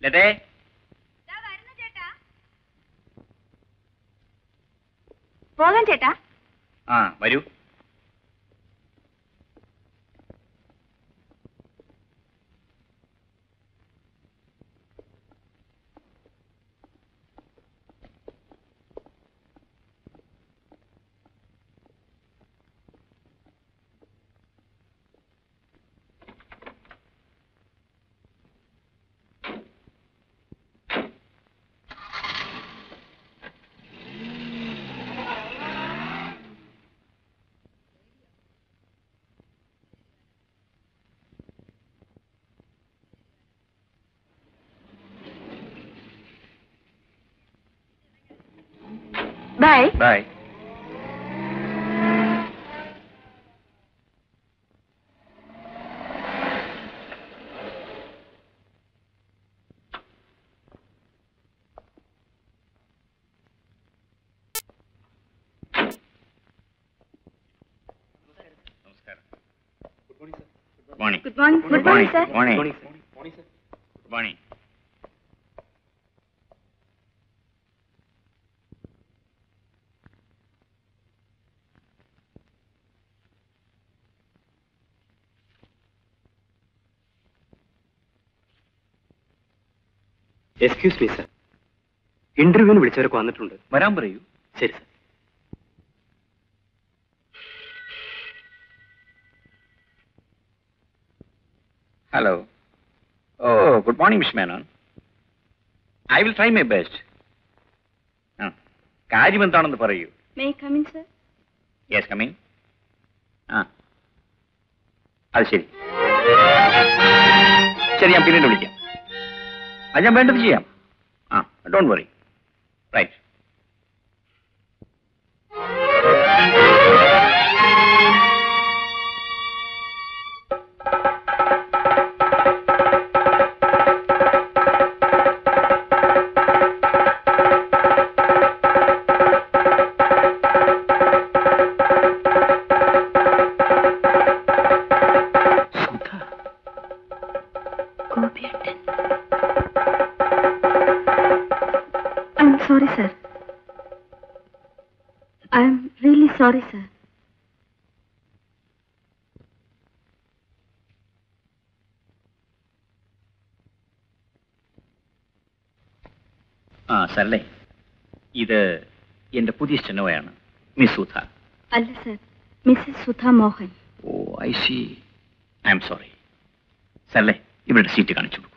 ലതേ പോകാൻ ചേട്ടാ ആ വരൂ ബൈ ബൈ നമസ്കാരം good morning good morning good morning sir morning good morning excuse me sir ഇന്റർവ്യൂവിന് വിളിച്ചവരൊക്കെ വന്നിട്ടുണ്ട് വരാൻ പറയൂ ശരി sir hello oh good morning miss Menon I will try my best ആ കാര്യം എന്താണെന്ന് പറയൂ may come in sir yes coming ആ അത് ശരി ശരി ഞാൻ പിന്നീട് വിളിക്കാം അത് ഞാൻ വേണ്ടത് ചെയ്യാം ആ ഡോണ്ട് വറി റൈറ്റ് ഗോപിയേട്ടൻ I'm sorry sir I'm really sorry sir ആ സരളെ ഇത് എന്റെ പുതിയ സ്റ്റെനോയാണ് മിസ് സുധ അല്ല sir Mrs Sudha Mohan oh I see I'm sorry സരളെ ഇവരുടെ സീറ്റ് കാണിച്ചു കൊടുക്കൂ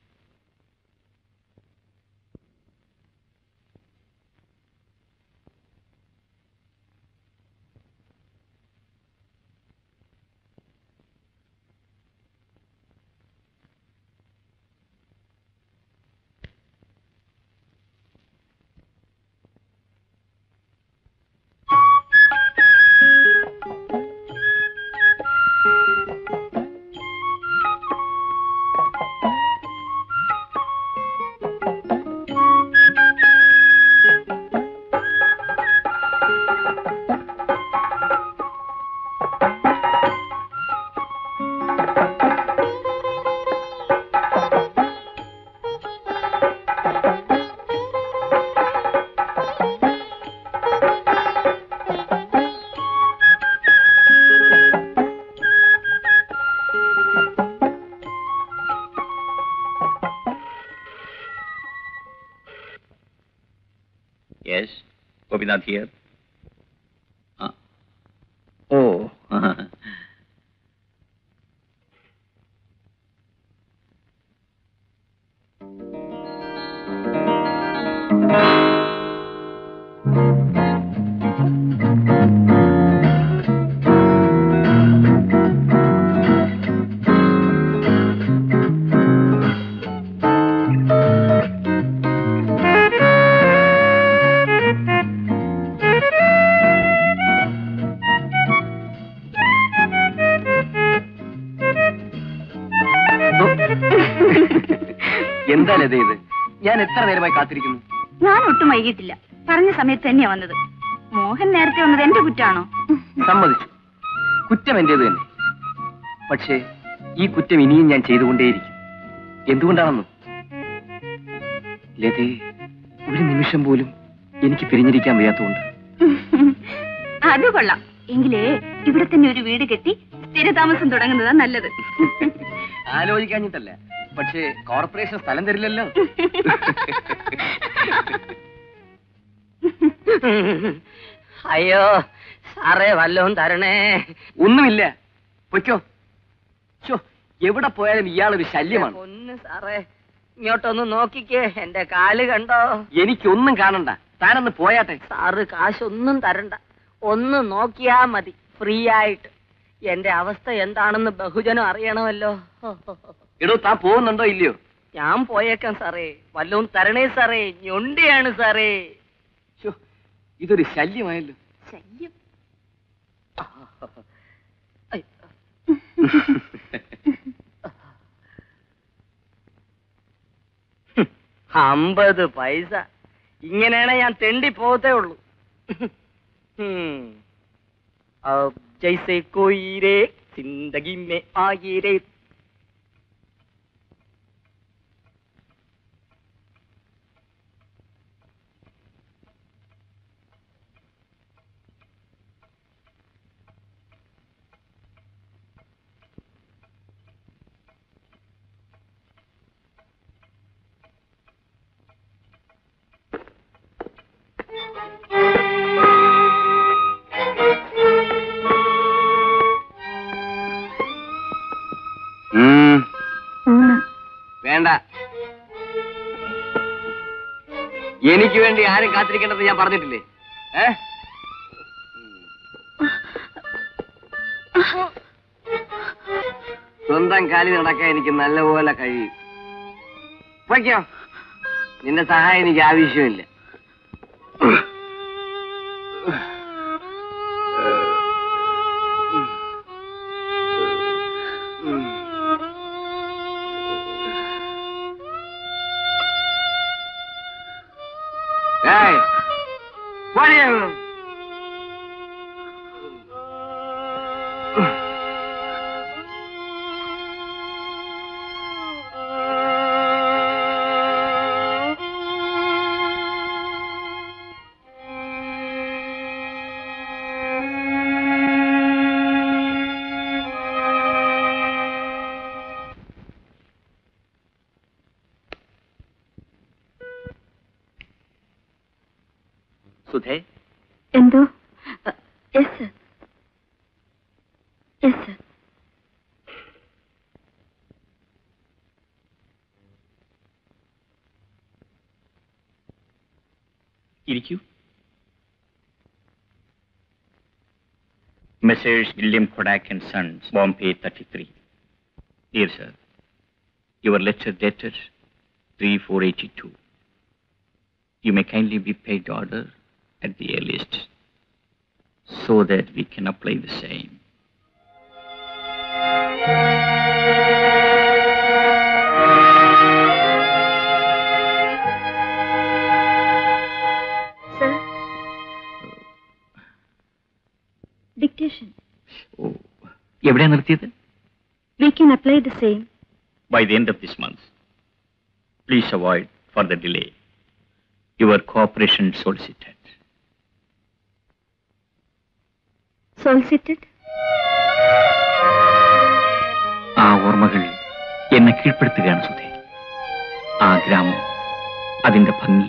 യെസ് ഗോപിനാഥ് ഹിയർ ഓ എന്താ ലത ഇത് ഞാൻ എത്ര നേരമായി കാത്തിരിക്കുന്നു ഞാൻ ഒട്ടും വൈകിട്ടില്ല പറഞ്ഞ സമയത്ത് തന്നെയാ വന്നത് മോഹൻ നേരത്തെ വന്നത് എന്റെ കുറ്റാണോ സമ്മതിച്ചു കുറ്റം എന്റേത് തന്നെ പക്ഷേ ഈ കുറ്റം ഇനിയും ഞാൻ ചെയ്തുകൊണ്ടേയിരിക്കും എന്തുകൊണ്ടാണെന്നും ലതേ ഒരു നിമിഷം പോലും എനിക്ക് പിരിഞ്ഞിരിക്കാൻ വയ്യാത്തതുകൊണ്ട് അത് കൊള്ളാം എങ്കിലേ ഇവിടെ തന്നെ ഒരു വീട് കെട്ടി സ്ഥിരതാമസം തുടങ്ങുന്നതാ നല്ലത് ആലോചിക്കാഞ്ഞിട്ടല്ല പക്ഷേ കോർപ്പറേഷൻ സ്ഥലം തരില്ലല്ലോ അയ്യോ സാറേ വല്ലതും തരണേ ഒന്നുമില്ല പൊയ്ക്കോ ചോ എവിടെ പോയാലും ഇയാളൊരു ശല്യമാണ് ഒന്ന് സാറേ ഇങ്ങോട്ടൊന്ന് നോക്കിക്കേ എന്റെ കാല് കണ്ടോ എനിക്കൊന്നും കാണണ്ട താനൊന്ന് പോയാട്ടെ സാറ് കാശൊന്നും തരണ്ട ഒന്ന് നോക്കിയാ മതി ഫ്രീ ആയിട്ട് എന്റെ അവസ്ഥ എന്താണെന്ന് ബഹുജനം അറിയണമല്ലോ എടോ താൻ പോകുന്നുണ്ടോ ഇല്ലയോ ഞാൻ പോയേക്കാം സാറേ വല്ലതും തരണേ സാറേ ഞൊണ്ടിയാണ് സാറേ ശ്ശോ, ഇതൊരു ശല്യമായല്ലോ ശല്യം ഐ, അമ്പത് പൈസ ഇങ്ങനെയാണ് ഞാൻ തെണ്ടി പോകത്തേ ഉള്ളൂ ഹും. अब जैसे कोई रे जिंदगी में आए रे വേണ്ട എനിക്ക് വേണ്ടി ആരും കാത്തിരിക്കേണ്ടത് ഞാൻ പറഞ്ഞിട്ടില്ലേ ഏ സ്വന്തം കാലിൽ നടക്കാൻ എനിക്ക് നല്ലപോലെ കഴിയും പൊയ്ക്കോ നിന്റെ സഹായം എനിക്ക് ആവശ്യമില്ല ഏയ് പോടിയ സുധേ എന്തോ യെസ് സർ യെസ് സർ ഇരിക്കൂ Messrs William Kodak and Sons Bombay thirty three dear sir your letter dated three four eighty two you may kindly be paid order at the earliest so that we can apply the same. Sir dictation Oh, എവിടെയാ നിർത്തിയത് we can apply the same by the end of this month. Please avoid further delay. Your cooperation solicited. Solicited ആ ഓർമ്മകൾ എന്നെ കീഴ്പ്പെടുത്തുകയാണ് സുധേ ആ ഗ്രാമം അതിന്റെ ഭംഗി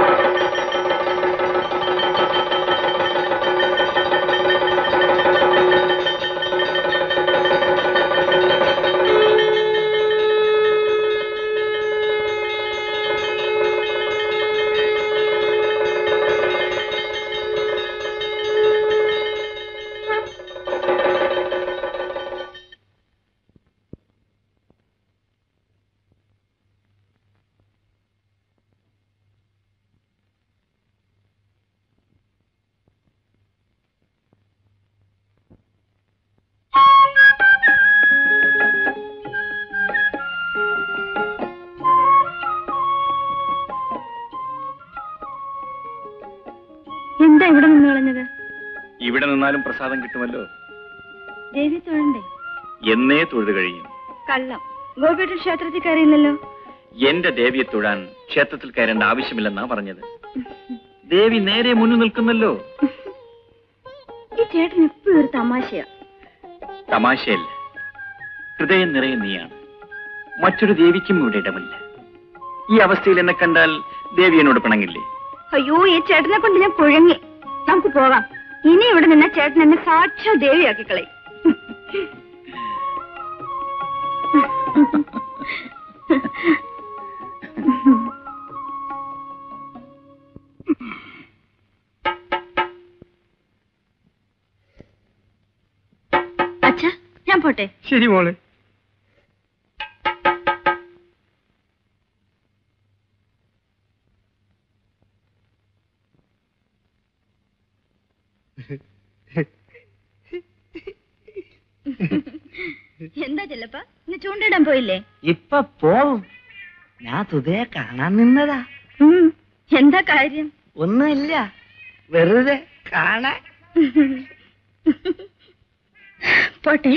എന്താ ഇവിടെ നിന്ന് കളഞ്ഞത് ഇവിടെ നിന്നാലും പ്രസാദം കിട്ടുമല്ലോ ദേവി തൊഴണ്ടേ എന്നേ തൊഴുതു കഴിയും കള്ളം ഗോപേട്ട ക്ഷേത്രത്തിൽ കയറിയില്ലല്ലോ എന്റെ ദേവിയെ തൊഴാൻ ക്ഷേത്രത്തിൽ കയറേണ്ട ആവശ്യമില്ലെന്നാ പറഞ്ഞത് ദേവി നേരെ മുന്നിൽ നിൽക്കുന്നല്ലോ ഈ ചേട്ടൻ എപ്പോഴും ഒരു തമാശയാ തമാശയല്ല ഹൃദയം നിറയെ നീയാണ് മറ്റൊരു ദേവിക്കും ഇവിടെ ഇടമില്ല ഈ അവസ്ഥയിൽ എന്നെ കണ്ടാൽ ദേവി എന്നോട് പിണങ്ങില്ലേ അയ്യോ ഈ ചേട്ടനെ കൊണ്ട് ഞാൻ കുഴങ്ങി നമുക്ക് പോകാം ഇനി ഇവിടെ നിന്ന ചേട്ടൻ എന്നെ സാക്ഷാ ദേവിയാക്കി കളയും അച്ഛാ ഞാൻ പോട്ടെ ശരി മോളെ എന്താ ചെല്ലപ്പ ഇന്ന് ചൂണ്ടിടാൻ പോയില്ലേ ഇപ്പൊ പോവും ഞാൻ തുതയെ കാണാൻ നിന്നതാ ഉം, എന്താ കാര്യം ഒന്നുമില്ല വെറുതെ കാണാൻ പോട്ടെ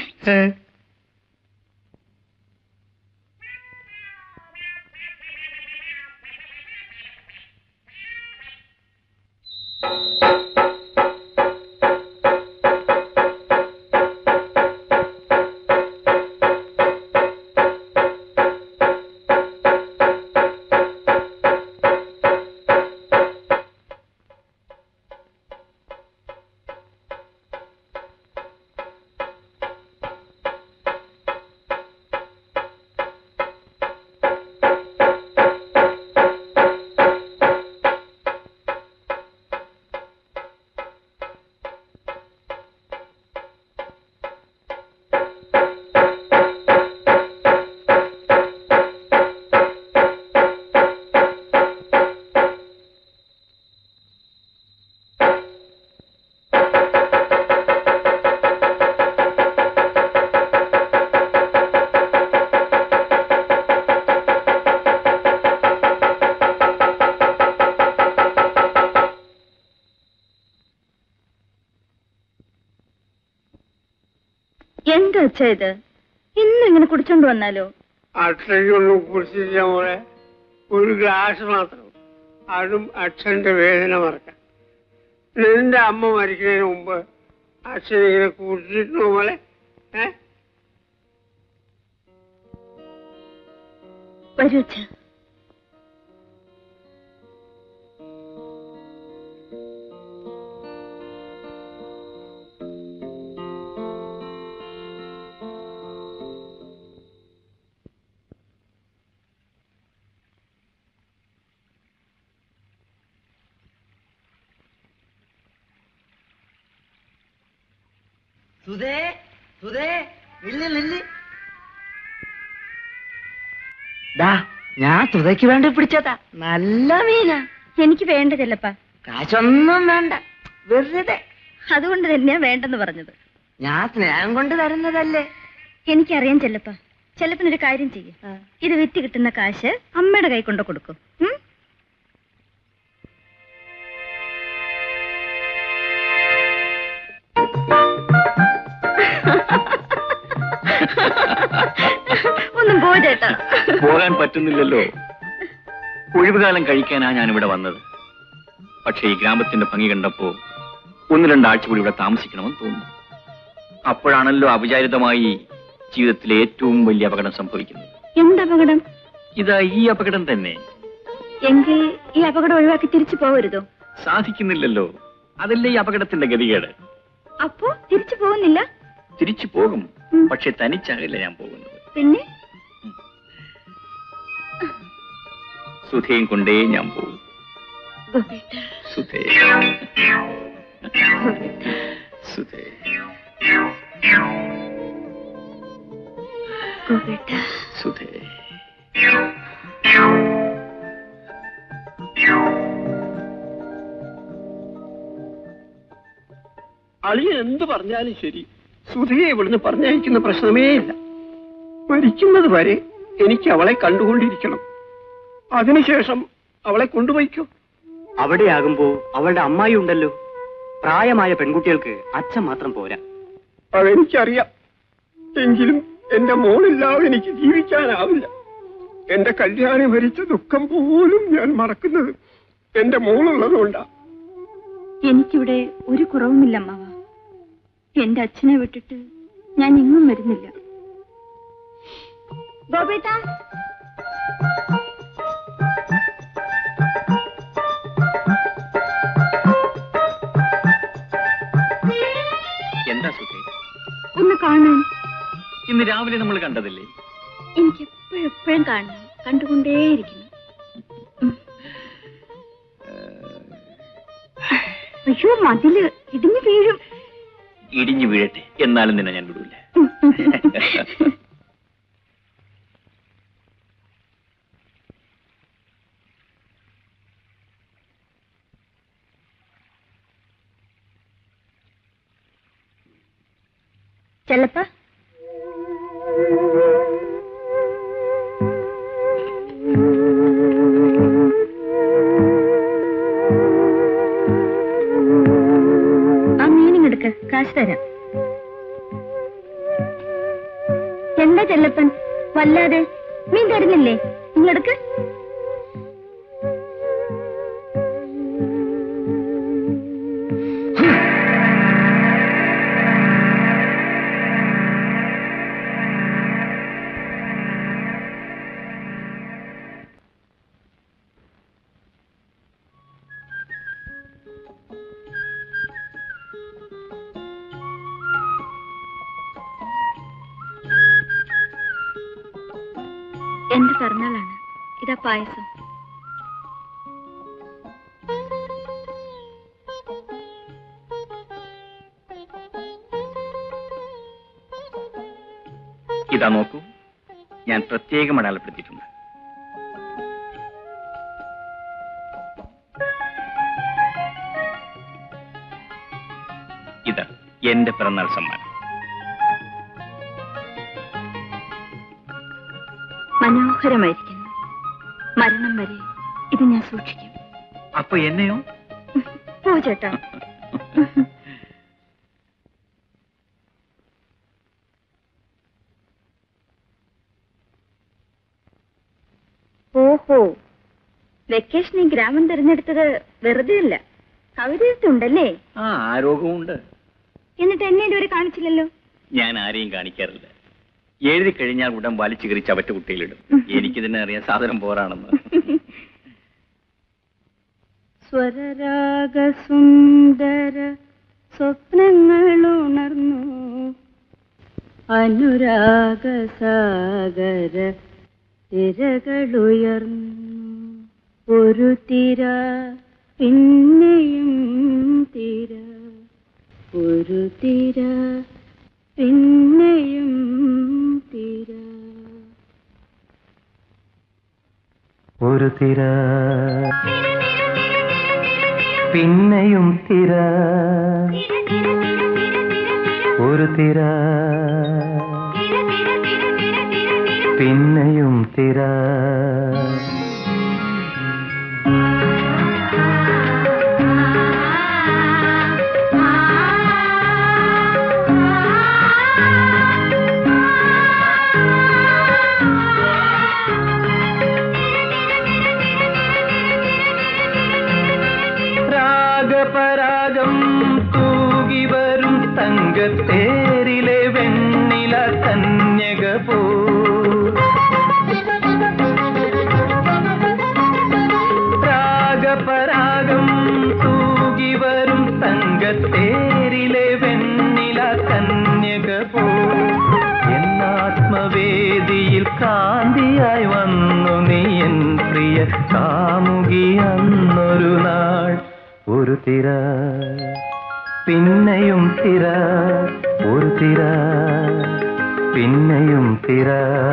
എന്താ അച്ഛാ ഇത് ഇന്നും ഇങ്ങനെ കുടിച്ചോണ്ട് വന്നാലോ അക്ഷയ്ക്കൊന്നും കുടിച്ചില്ല മോളെ ഒരു ഗ്ലാസ് മാത്രം അതും അച്ഛന്റെ വേദന മറക്കാൻ നിന്റെ അമ്മ മരിക്കുന്നതിന് മുമ്പ് അച്ഛൻ ഇങ്ങനെ കുടിച്ചിട്ടുണ്ടോ മോളെ ഏ വരൂ അച്ഛാ സുധേ സുധേ നില്ല് നില്ല് ദാ ഞാൻ തുതയ്ക്ക് വേണ്ടി പിടിച്ചതാ നല്ല മീനാ എനിക്ക് വേണ്ട ചെല്ലപ്പ കാശൊന്നും വേണ്ട വെറുതെ അതുകൊണ്ട് തന്നെയാ വേണ്ടെന്ന് പറഞ്ഞത് ഞാൻ സ്നേഹം കൊണ്ട് തരുന്നതല്ലേ എനിക്കറിയാം ചെല്ലപ്പ ചെല്ലപ്പനൊരു കാര്യം ചെയ്യും ഇത് വിറ്റ് കിട്ടുന്ന കാശ് അമ്മയുടെ കൈ കൊണ്ട് കൊടുക്കും ഉം? ഒന്നും പോ ചേട്ടാ പോകാൻ പറ്റുന്നില്ലല്ലോ ഒഴിവുകാലം കഴിക്കാനാ ഞാനിവിടെ വന്നത് പക്ഷേ ഈ ഗ്രാമത്തിന്റെ ഭംഗി കണ്ടപ്പോ ഒന്ന് രണ്ടാഴ്ച കൂടി ഇവിടെ താമസിക്കണമെന്ന് തോന്നുന്നു അപ്പോഴാണല്ലോ അവിചാരിതമായി ജീവിതത്തിലെ ഏറ്റവും വലിയ അപകടം സംഭവിക്കുന്നത് എന്ത് അപകടം ഇതാ ഈ അപകടം തന്നെ എങ്കിൽ ഈ അപകടം ഒഴിവാക്കി തിരിച്ചു പോകരുതോ സാധിക്കുന്നില്ലല്ലോ അതല്ലേ ഈ അപകടത്തിന്റെ ഗതികേട് അപ്പോ തിരിച്ചു പോകുന്നില്ല തിരിച്ചു പോകും ഉം. പക്ഷെ തനിച്ചാകില്ല ഞാൻ പോകുന്നത് പിന്നെ സുധയും കൊണ്ടേ ഞാൻ പോകും ഗോപേട്ട സുധേ ഗോപേട്ട സുധേ ഗോപേട്ട സുധേ അളിയൻ എന്ത് പറഞ്ഞാലും ശരി സുധയെ ഇവിടുന്ന് പറഞ്ഞയക്കുന്ന പ്രശ്നമേ ഇല്ല മരിക്കുന്നത് വരെ എനിക്ക് അവളെ കണ്ടുകൊണ്ടിരിക്കണം അതിനുശേഷം അവളെ കൊണ്ടുപോയിക്കോ അവിടെയാകുമ്പോ അവളുടെ അമ്മായി ഉണ്ടല്ലോ പ്രായമായ പെൺകുട്ടികൾക്ക് അച്ഛൻ മാത്രം പോരാ അതെനിക്കറിയാം എങ്കിലും എന്റെ മോളില്ലാതെ എനിക്ക് ജീവിക്കാനാവില്ല എന്റെ കല്യാണി മരിച്ച ദുഃഖം പോലും ഞാൻ മറക്കുന്നത് എന്റെ മോളുള്ളതുകൊണ്ടാ എനിക്കിവിടെ ഒരു കുറവുമില്ല അമ്മാവ എന്റെ അച്ഛനെ വിട്ടിട്ട് ഞാൻ എങ്ങും വരുന്നില്ല ഗോപേട്ടാ എന്താ സുഖേ ഒന്ന് കാണാൻ ഇന്ന് രാവിലെ നമ്മൾ കണ്ടതില്ലേ എനിക്ക് എപ്പോഴും എപ്പോഴും കാണണം കണ്ടുകൊണ്ടേയിരിക്കുന്നു ഉം. അയ്യോ മതില് ഇടിഞ്ഞു വീഴും ഇടിഞ്ഞു വീഴട്ടെ എന്നാലും നിന്നെ ഞാൻ വിടൂല ചെല്ലപ്പ ആ മീനിങ് എടുക്ക് കാശ് തരാം എന്താ ചെല്ലപ്പൻ വല്ലാതെ മീൻ തരുന്നില്ലേ നിങ്ങളെടുക്ക് എന്റെ പിറന്നാളാണ് ഇതാ പായസം ഇതാ നോക്കൂ ഞാൻ പ്രത്യേകം അടയാളപ്പെടുത്തിയിട്ടുണ്ട് ഇത് എന്റെ പിറന്നാൾ സമ്മാനം മനോഹരമായിരിക്കുന്നു മരണം വരെ ഇത് ഞാൻ സൂക്ഷിക്കും അപ്പൊ എന്നെയോ പോ ചേട്ടാ ഓഹോ വെക്കേഷൻ ഈ ഗ്രാമം തിരഞ്ഞെടുത്തത് വെറുതെ അല്ല കവിതയുണ്ടല്ലേ ആ ആരോഗ്യമുണ്ട് എന്നിട്ട് എന്നെ ഇതുവരെ കാണിച്ചില്ലല്ലോ ഞാൻ ആരെയും കാണിക്കാറില്ല എഴുതി കഴിഞ്ഞാൽ ഉടൻ വലിച്ചു കയറി അവറ്റ കുട്ടിയിലിടും എനിക്ക് തന്നെ അറിയാം സാധനം പോരാണെന്ന് സ്വരരാഗസുന്ദര സ്വപ്നങ്ങൾ ഉണർന്നു അനുരാഗസാഗര തിരകളുയർന്നു ഒരു തിര പിന്നെയും തിര ഒരു തിര പിന്നെയും തിര ഒരു തിര പിന്നെയും തിര ഒരു തിര പിന്നെയും തിര രാഗപരാഗം തൂകി വരും തങ്കത്തേരിലെ വെണ്ണില കന്യക പോ രാഗപരാഗം തൂകി വരും തങ്കത്തേരിലെ വെണ്ണില കന്യക പോ എന്നാത്മവേദിയിൽ കാന്തിയായി വന്നു നീ എൻ പ്രിയ കാമുകി അന്നൊരു നാൾ ഒരു തിര പിന്നെയും തിര ഒരു തിര പിന്നെയും തിര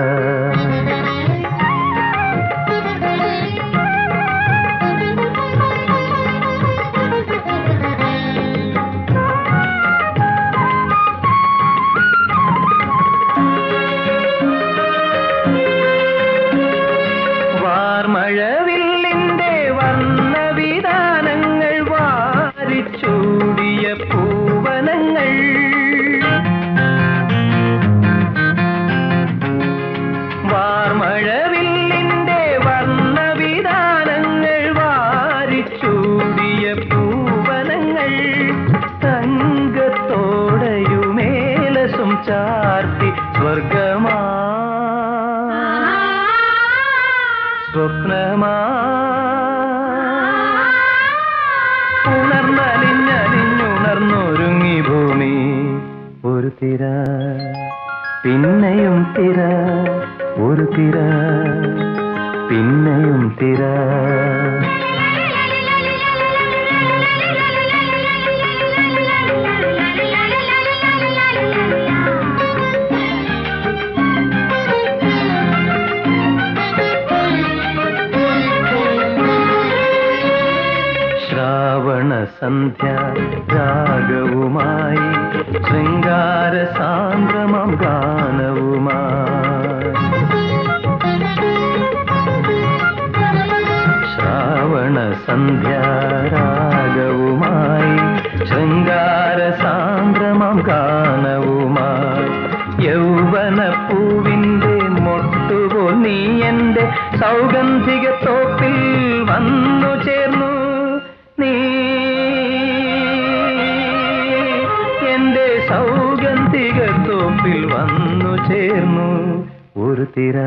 വാർമഴവില്ലിന്റെ വർണ്ണവിധാനങ്ങൾ വാരിച്ചൂടിയ പൂവനങ്ങൾ വാർമഴവില്ലിന്റെ ചാർത്തി സ്വർഗമാ സ്വപ്നമാ ഉണർന്നലിഞ്ഞലിഞ്ഞുണർന്നൊരുങ്ങി ഭൂമി ഒരു തിര പിന്നെയും തിര ഒരു തിര പിന്നെയും തിര ശ്രാവണ സന്ധ്യ രാഗവുമായി ശൃംഗാര സാന്ദ്രമം ഗാനവുമായി ശ്രാവണ സന്ധ്യ രാഗവുമായി ശൃംഗാര സാന്ദ്രമം ഗാനവുമായി യൗവന പൂവിന്റെ മൊട്ടുപോൽ നീ എന്റെ സൗഗന്ധിക തോപ്പിൽ വന്നു ചേർന്നു നീ എന്റെ സൗഗന്ധിക തോപ്പിൽ വന്നു ചേർന്നു ഒരു തിര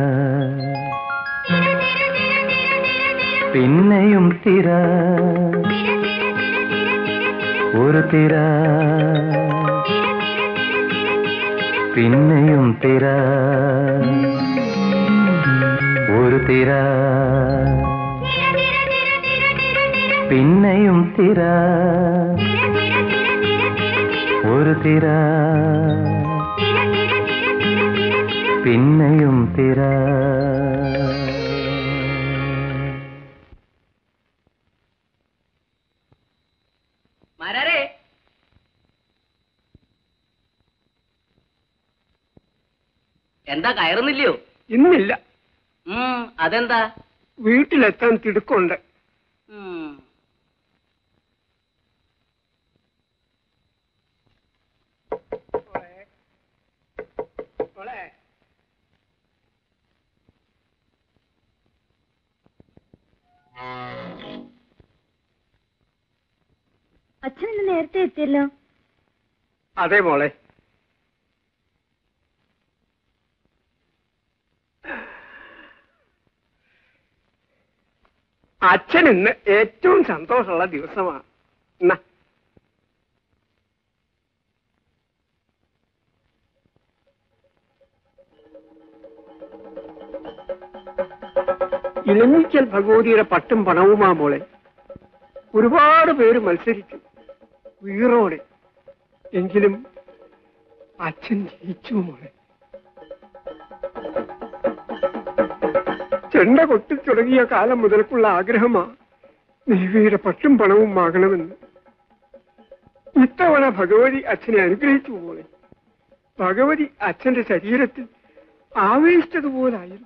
പിന്നെയും തിര ഒരു തിര പിന്നെയും തിര ഒരു തിര പിന്നെയും തിര ഒരു തിര പിന്നെയും തിര മരരെ എന്താ കയറുന്നില്ലയോ ഇന്നില്ല ഉം അതെന്താ വീട്ടിലെത്താൻ തിടുക്കുണ്ട് ഉം അച്ഛൻ ഇന്ന് നേരത്തെ എത്തിയല്ലോ അതെ മോളെ അച്ഛൻ ഇന്ന് ഏറ്റവും സന്തോഷമുള്ള ദിവസമാണ് എന്നാ ഇലഞ്ഞിക്കൽ ഭഗവതിയുടെ പട്ടും പണവുമാ മോളെ ഒരുപാട് പേര് മത്സരിച്ചു വീറോടെ എങ്കിലും അച്ഛൻ ജയിച്ചു മോളെ ചെണ്ട കൊട്ടി തുടങ്ങിയ കാലം മുതൽക്കുള്ള ആഗ്രഹമാ ദേവിയുടെ പട്ടും പണവും വാങ്ങണമെന്ന് ഇത്തവണ ഭഗവതി അച്ഛനെ അനുഗ്രഹിച്ചു പോലെ ഭഗവതി അച്ഛന്റെ ശരീരത്തിൽ ആവേശിച്ചതുപോലായിരുന്നു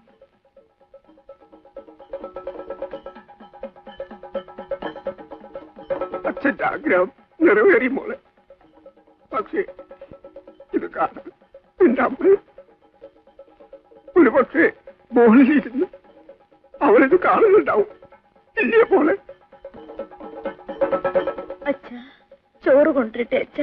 അച്ഛന്റെ ആഗ്രഹം നിറവേറി മോളെ പക്ഷേ ഇത് കാണാൻ എന്റെ അമ്മ ഒരു പക്ഷേ മോളിലിരുന്ന് അവളിത് കാണുന്നുണ്ടാവും ഇല്ലേ പോലെ അച്ഛ ചോറ് കൊണ്ടിട്ടെ അച്ഛ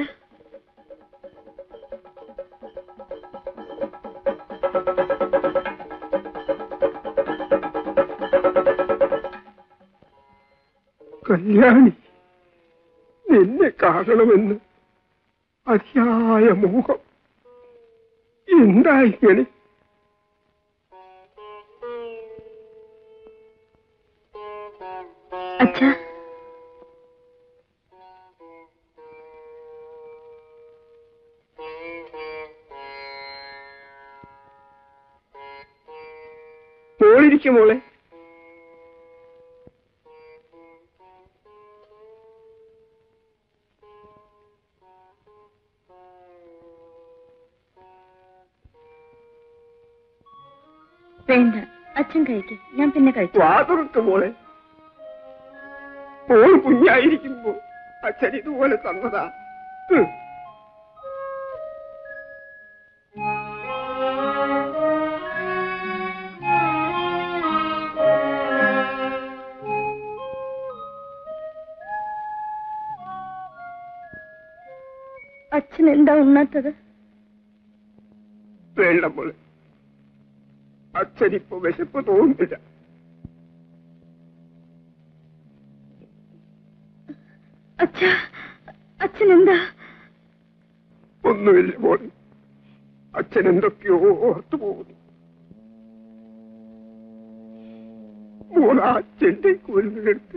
കല്യാണി നിന്നെ കാണണമെന്ന് അതിയായ മോഹം എന്താ ഇങ്ങനെ അച്ഛ മോളിരിക്കും മോളെ വേണ്ട അച്ഛൻ കഴിക്കും ഞാൻ പിന്നെ കഴിച്ചു വാതുറത്ത് മോളെ മോൾ കുഞ്ഞായിരിക്കുമ്പോ അച്ഛൻ ഇതുപോലെ തന്നതാ ഉം. അച്ഛൻ എന്താ ഉണ്ണാത്തത് വേണ്ട മോളെ അച്ഛനിപ്പോ വിശപ്പ് തോന്നുന്നില്ല അച്ഛ അച്ഛൻ എന്താ ഒന്നുമില്ല മോളെ അച്ഛൻ എന്തൊക്കെയോ ഓർത്തു പോകുന്നു മോള അച്ഛന്റെ കുരുന്നെടുത്ത്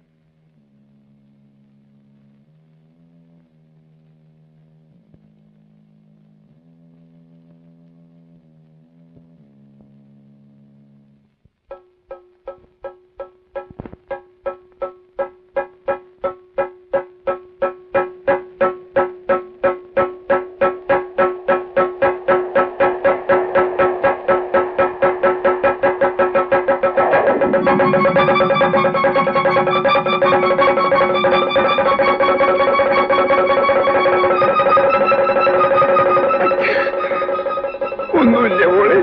ഒന്നുമില്ല മോളെ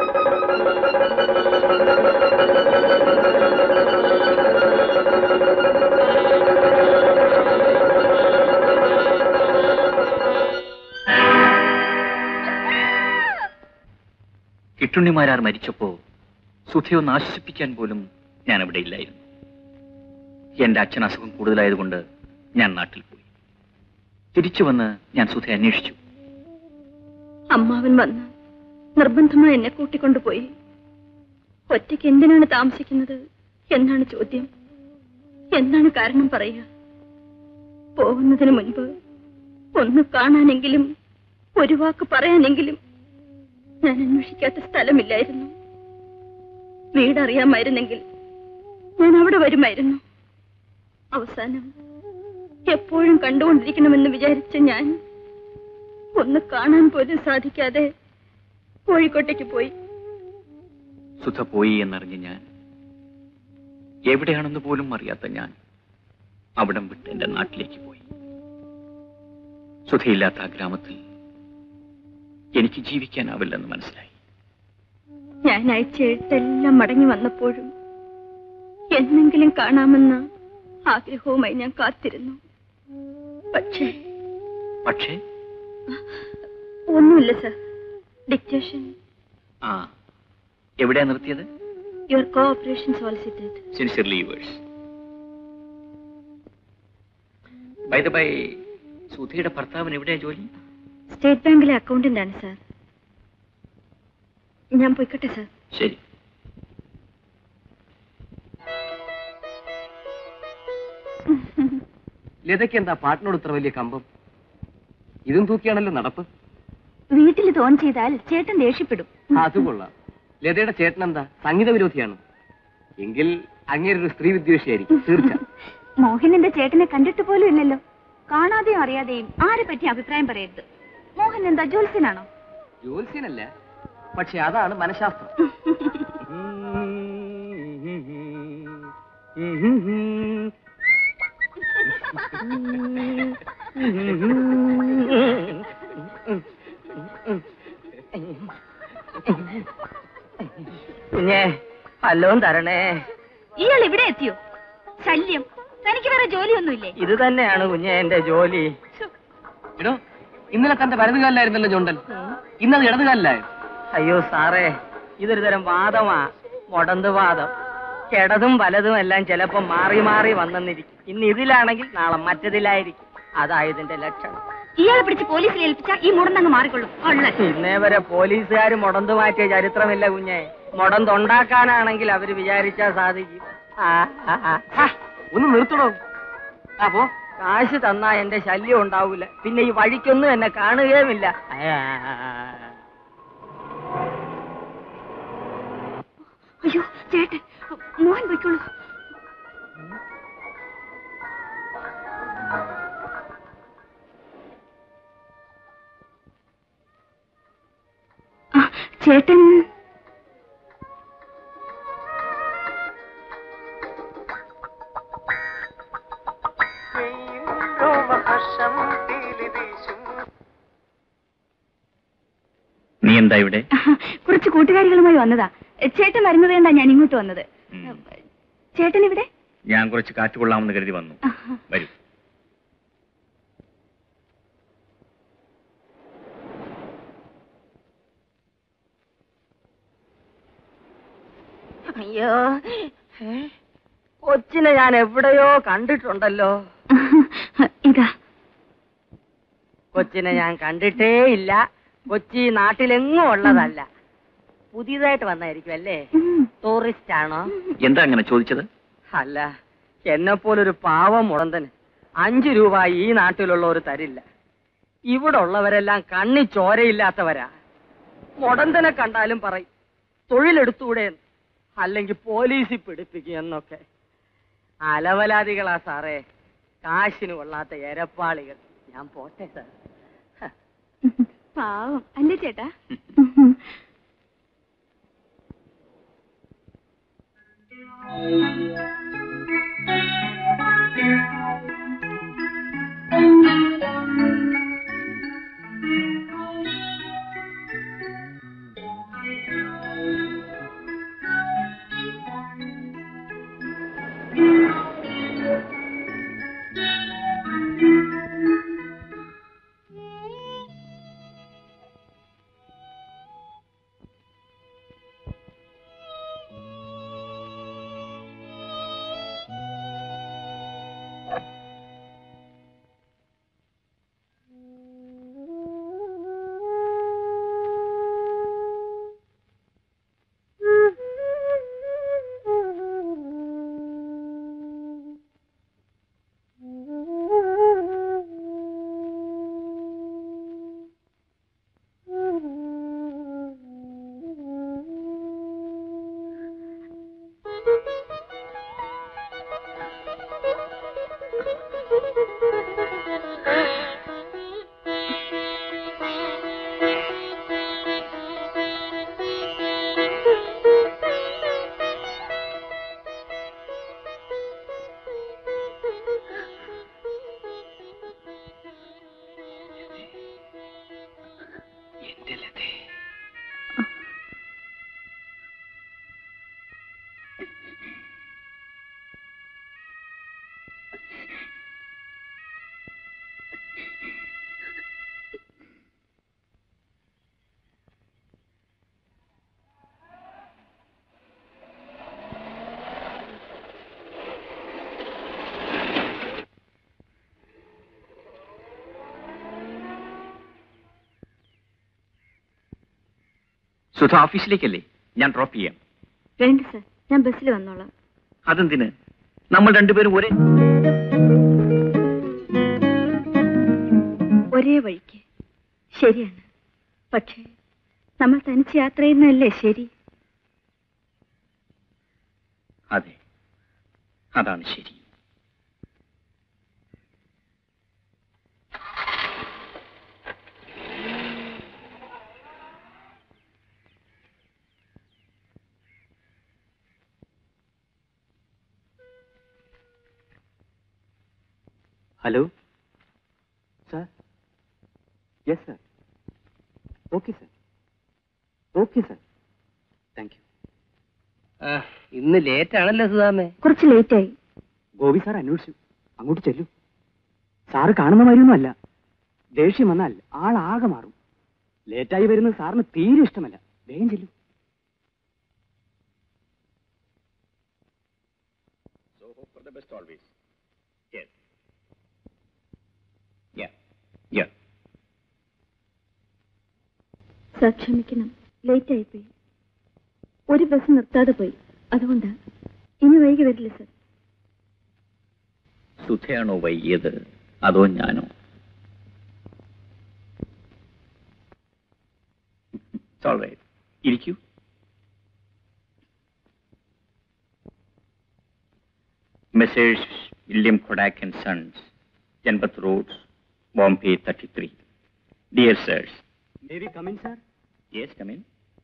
കിട്ടുണ്ണിമാരാർ മരിച്ചപ്പോ സുധയൊന്ന് ആശ്വസിപ്പിക്കാൻ പോലും ഞാൻ അവിടെ ഇല്ലായിരുന്നു എന്റെ അച്ഛൻ അസുഖം കൂടുതലായതുകൊണ്ട് ഞാൻ നാട്ടിൽ പോയി തിരിച്ചു വന്ന് ഞാൻ സുധയെ അന്വേഷിച്ചു അമ്മാവൻ വന്ന് നിർബന്ധമായി എന്നെ കൂട്ടിക്കൊണ്ടുപോയി ഒറ്റയ്ക്ക് എന്തിനാണ് താമസിക്കുന്നത് എന്നാണ് ചോദ്യം എന്താണ് കാരണം പറയുക പോകുന്നതിന് മുൻപ് ഒന്ന് കാണാനെങ്കിലും ഒരു വാക്ക് പറയാനെങ്കിലും ഞാൻ അന്വേഷിക്കാത്ത സ്ഥലമില്ലായിരുന്നു വീടറിയാമായിരുന്നെങ്കിൽ ഞാൻ അവിടെ വരുമായിരുന്നു അവസാനം എപ്പോഴും കണ്ടുകൊണ്ടിരിക്കണമെന്ന് വിചാരിച്ച ഞാൻ ഒന്ന് കാണാൻ പോലും സാധിക്കാതെ കോഴിക്കോട്ടേക്ക് പോയി സുധ പോയി എന്നറിഞ്ഞ് ഞാൻ എവിടെയാണെന്ന് പോലും അറിയാത്ത ഞാൻ അവിടം വിട്ട് എന്റെ നാട്ടിലേക്ക് പോയി സുധയില്ലാത്ത ആ ഗ്രാമത്തിൽ എനിക്ക് ജീവിക്കാനാവില്ലെന്ന് മനസ്സിലായി ഞാൻ അയച്ച എഴുത്തെല്ലാം മടങ്ങി വന്നപ്പോഴും എന്നെങ്കിലും കാണാമെന്ന ആഗ്രഹവുമായി ഞാൻ കാത്തിരുന്നു പക്ഷേ പക്ഷേ ഒന്നുമില്ല സർ ഡിക്റ്റേഷൻ ആ എവിടെയാ നിർത്തിയത് your cooperation solicited sincerely yours by the by സുധയുടെ ഭർത്താവിന് എവിടെയാ ജോലി സ്റ്റേറ്റ് ബാങ്കിലെ അക്കൗണ്ടന്റ് ആണ് സാർ ഞാൻ പോയിക്കട്ടെ സാർ ശരി ലതയ്ക്ക് എന്താ പാട്ടിനോട് ഇത്ര വലിയ കമ്പം ഇതും തൂക്കിയാണല്ലോ നടപ്പ് വീട്ടിൽ തോൺ ചെയ്താൽ ചേട്ടൻ ദേഷ്യപ്പെടും അത് കൊള്ളാം ലതയുടെ ചേട്ടൻ എന്താ സംഗീത വിരോധിയാണ് എങ്കിൽ അങ്ങേരൊരു സ്ത്രീ വിദ്വേഷിയായിരിക്കും തീർച്ച മോഹൻ എന്റെ ചേട്ടനെ കണ്ടിട്ട് പോലും ഇല്ലല്ലോ കാണാതെയും അറിയാതെയും ആരെ പറ്റി അഭിപ്രായം പറയരുത് മോഹൻ എന്താ ജോത്സ്യനാണോ ജ്യോത്സ്യനല്ല പക്ഷെ അതാണ് മനഃശാസ്ത്രം കുഞ്ഞേ വല്ലവും തരണേ ഇയാൾ ഇവിടെ എത്തിയോ ശല്യം തനിക്ക് വേറെ ജോലിയൊന്നുമില്ലേ ഇത് തന്നെയാണ് കുഞ്ഞെ എന്റെ ജോലി എടോ ഇന്നലെ തന്റെ വലതുകാലിലായിരുന്നല്ലോ ചുണ്ടൻ ഇന്നത് ഇടതുകാലിലായോ അയ്യോ സാറേ ഇതൊരു തരം വാദമാ മുടന്ത് വാദം കിടതും വലതും എല്ലാം ചിലപ്പോ മാറി മാറി വന്നെന്നിരിക്കും ഇന്ന് ഇതിലാണെങ്കിൽ നാളെ മറ്റതിലായിരിക്കും അതാ ഇതിന്റെ ലക്ഷണം ഇയാളെ പിടിച്ച് പോലീസിൽ ഏൽപ്പിച്ച ഈ മുടന്നങ്ങ് മാറിക്കൊള്ളും കൊള്ളൻ ഇന്നേ വരെ പോലീസുകാർ മുടന്ത് മാറ്റിയ ചരിത്രമില്ല കുഞ്ഞെ മുടന്തുണ്ടാക്കാനാണെങ്കിൽ അവര് വിചാരിച്ചാ സാധിക്കും ആ, ആ, ആ. ഹാ, ഒന്ന് നിർത്തണോ ആ പോ കാശ് തന്നാ എന്റെ ശല്യം ഉണ്ടാവൂല പിന്നെ ഈ വഴിക്കൊന്നും എന്നെ കാണുകയുമില്ല ആ, ആ, ആ. അയ്യോ ചേട്ടൻ മോഹൻ പോയിക്കോളൂ ആ, ചേട്ടൻ നീ എന്താ ഇവിടെ കുറച്ച് കൂട്ടുകാരികളുമായി വന്നതാ ചേട്ടൻ വരുന്നത് കൊണ്ടാ ഞാൻ ഇങ്ങോട്ട് വന്നത് ഉം. ചേട്ടൻ ഇവിടെ ഞാൻ കുറച്ച് കാറ്റ് കൊള്ളാമെന്ന് കരുതി വന്നു വരൂ അയ്യോ ഏ? കൊച്ചിനെ ഞാൻ എവിടെയോ കണ്ടിട്ടുണ്ടല്ലോ ഇതാ കൊച്ചിനെ ഞാൻ കണ്ടിട്ടേ ഇല്ല കൊച്ചി നാട്ടിലെങ്ങും ഉള്ളതല്ല പുതിയതായിട്ട് വന്നായിരിക്കും അല്ലേ ഉം. ടൂറിസ്റ്റ് ആണോ എന്താ അങ്ങനെ ചോദിച്ചത് അല്ല എന്നെ പോലൊരു പാവം മുടന്തന് അഞ്ചു രൂപ ഈ നാട്ടിലുള്ളവർ തരില്ല ഇവിടെ ഉള്ളവരെല്ലാം കണ്ണി ചോരയില്ലാത്തവരാ മുടന്തനെ കണ്ടാലും പറയും തൊഴിലെടുത്തൂടെ എന്ന്. അല്ലെങ്കിൽ പോലീസിൽ പിടിപ്പിക്കും എന്നൊക്കെ അലവലാദികളാ സാറേ കാശിന് കൊള്ളാത്ത എരപ്പാളികൾ ഞാൻ പോട്ടെ സാർ ഹ. പാവം അല്ലേ ചേട്ടാ സുധ ഓഫീസിലേക്കല്ലേ ഞാൻ ഡ്രോപ്പ് ചെയ്യാം വേണ്ട സർ ഞാൻ ബസ്സിൽ വന്നോളാം അതെന്തിന് നമ്മൾ രണ്ടുപേരും ഒരേ ഒരേ വഴിക്ക് ശരിയാണ് പക്ഷേ നമ്മൾ തനിച്ച് യാത്ര ചെയ്യുന്നതല്ലേ ശരി അതെ അതാണ് ശരി hello sir yes sir okay sir okay sir thank you ഇന്ന് ലേറ്റ് ആണല്ലോ സുധാമേ കുറച്ച് ലേറ്റായി ഗോപി സാർ അന്വേഷിച്ചു അങ്ങോട്ട് ചെല്ലൂ സാറ് കാണുന്ന മാതിരിയൊന്നും അല്ല ദേഷ്യം വന്നാൽ ആളാകെ മാറും ലേറ്റായി വരുന്നത് സാറിന് തീരെ ഇഷ്ടമല്ല വേഗം ചെല്ലൂ So hope for the best always. Yes. Yeah. Yeah. Sir ക്ഷമിക്കണം ലേറ്റായി പോയി ഒരു ബസ് നിർത്താതെ പോയി അതുകൊണ്ടാ ഇനി വൈകി വരില്ല സർ സുധയാണോ വൈകിയത് അതോ ഞാനോ It's all right. ഇരിക്കൂ Messrs William Kodak and Sons Janpath road Bombay thirty three dear sirs may we come in sir yes come in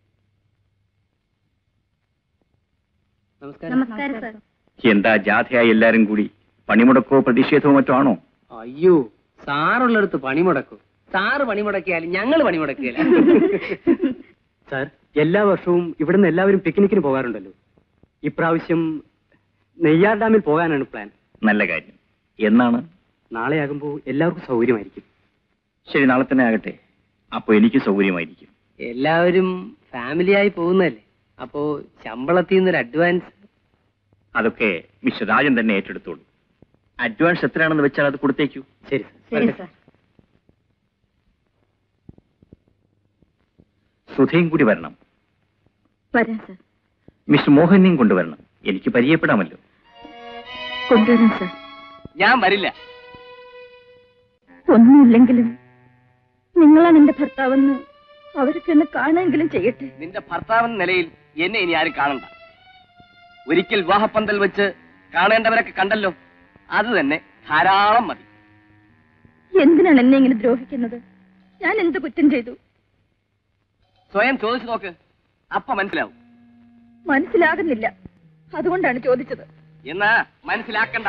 നമസ്കാരം സർ എന്താ ജാഥയായി എല്ലാരും കൂടി പണിമുടക്കോ പ്രതിഷേധമോ മറ്റോ ആണോ അയ്യോ സാറുള്ളടുത്ത് പണിമുടക്കും സാറ് പണിമുടക്കിയാലും ഞങ്ങൾ പണിമുടക്കില്ല സാർ എല്ലാ വർഷവും ഇവിടുന്ന് എല്ലാവരും പിക്നിക്കിന് പോകാറുണ്ടല്ലോ ഇപ്രാവശ്യം നെയ്യാർ ഡാമിൽ പോകാനാണ് പ്ലാൻ നല്ല കാര്യം എന്നാണ് നാളെയാകുമ്പോൾ എല്ലാവർക്കും സൗകര്യമായിരിക്കും ശരി നാളെ തന്നെ ആകട്ടെ അപ്പൊ എനിക്ക് സൗകര്യമായിരിക്കും എല്ലാവരും ഫാമിലിയായി പോകുന്നല്ലേ അപ്പോ ശമ്പളത്തിൽ നിന്നൊരു അഡ്വാൻസ് അതൊക്കെ മിസ്റ്റർ രാജൻ തന്നെ ഏറ്റെടുത്തോളൂ അഡ്വാൻസ് എത്രയാണെന്ന് വെച്ചാൽ അത് കൊടുത്തേക്കൂ ശരി ശരി സാർ സുധയും കൂടി വരണം വരാം സാർ മിസ്റ്റർ മോഹനെയും കൊണ്ടുവരണം എനിക്ക് പരിചയപ്പെടാമല്ലോ കൊണ്ടുവരാം സാർ ഞാൻ വരില്ല ഒന്നുമില്ലെങ്കിലും നിങ്ങളാണ് എന്റെ ഭർത്താവെന്ന് അവർക്ക് എന്നെ കാണുമെങ്കിലും ചെയ്യട്ടെ നിന്റെ ഭർത്താവെന്ന നിലയിൽ എന്നെ ഇനി ആരും കാണണ്ട ഒരിക്കൽ വിവാഹപ്പന്തൽ വെച്ച് കാണേണ്ടവരൊക്കെ കണ്ടല്ലോ അത് തന്നെ ധാരാളം മതി എന്തിനാണ് എന്നെ ഇങ്ങനെ ദ്രോഹിക്കുന്നത് ഞാൻ എന്ത് കുറ്റം ചെയ്തു സ്വയം ചോദിച്ചു നോക്ക് അപ്പ മനസ്സിലാവും മനസ്സിലാകുന്നില്ല അതുകൊണ്ടാണ് ചോദിച്ചത് എന്നാ മനസ്സിലാക്കണ്ട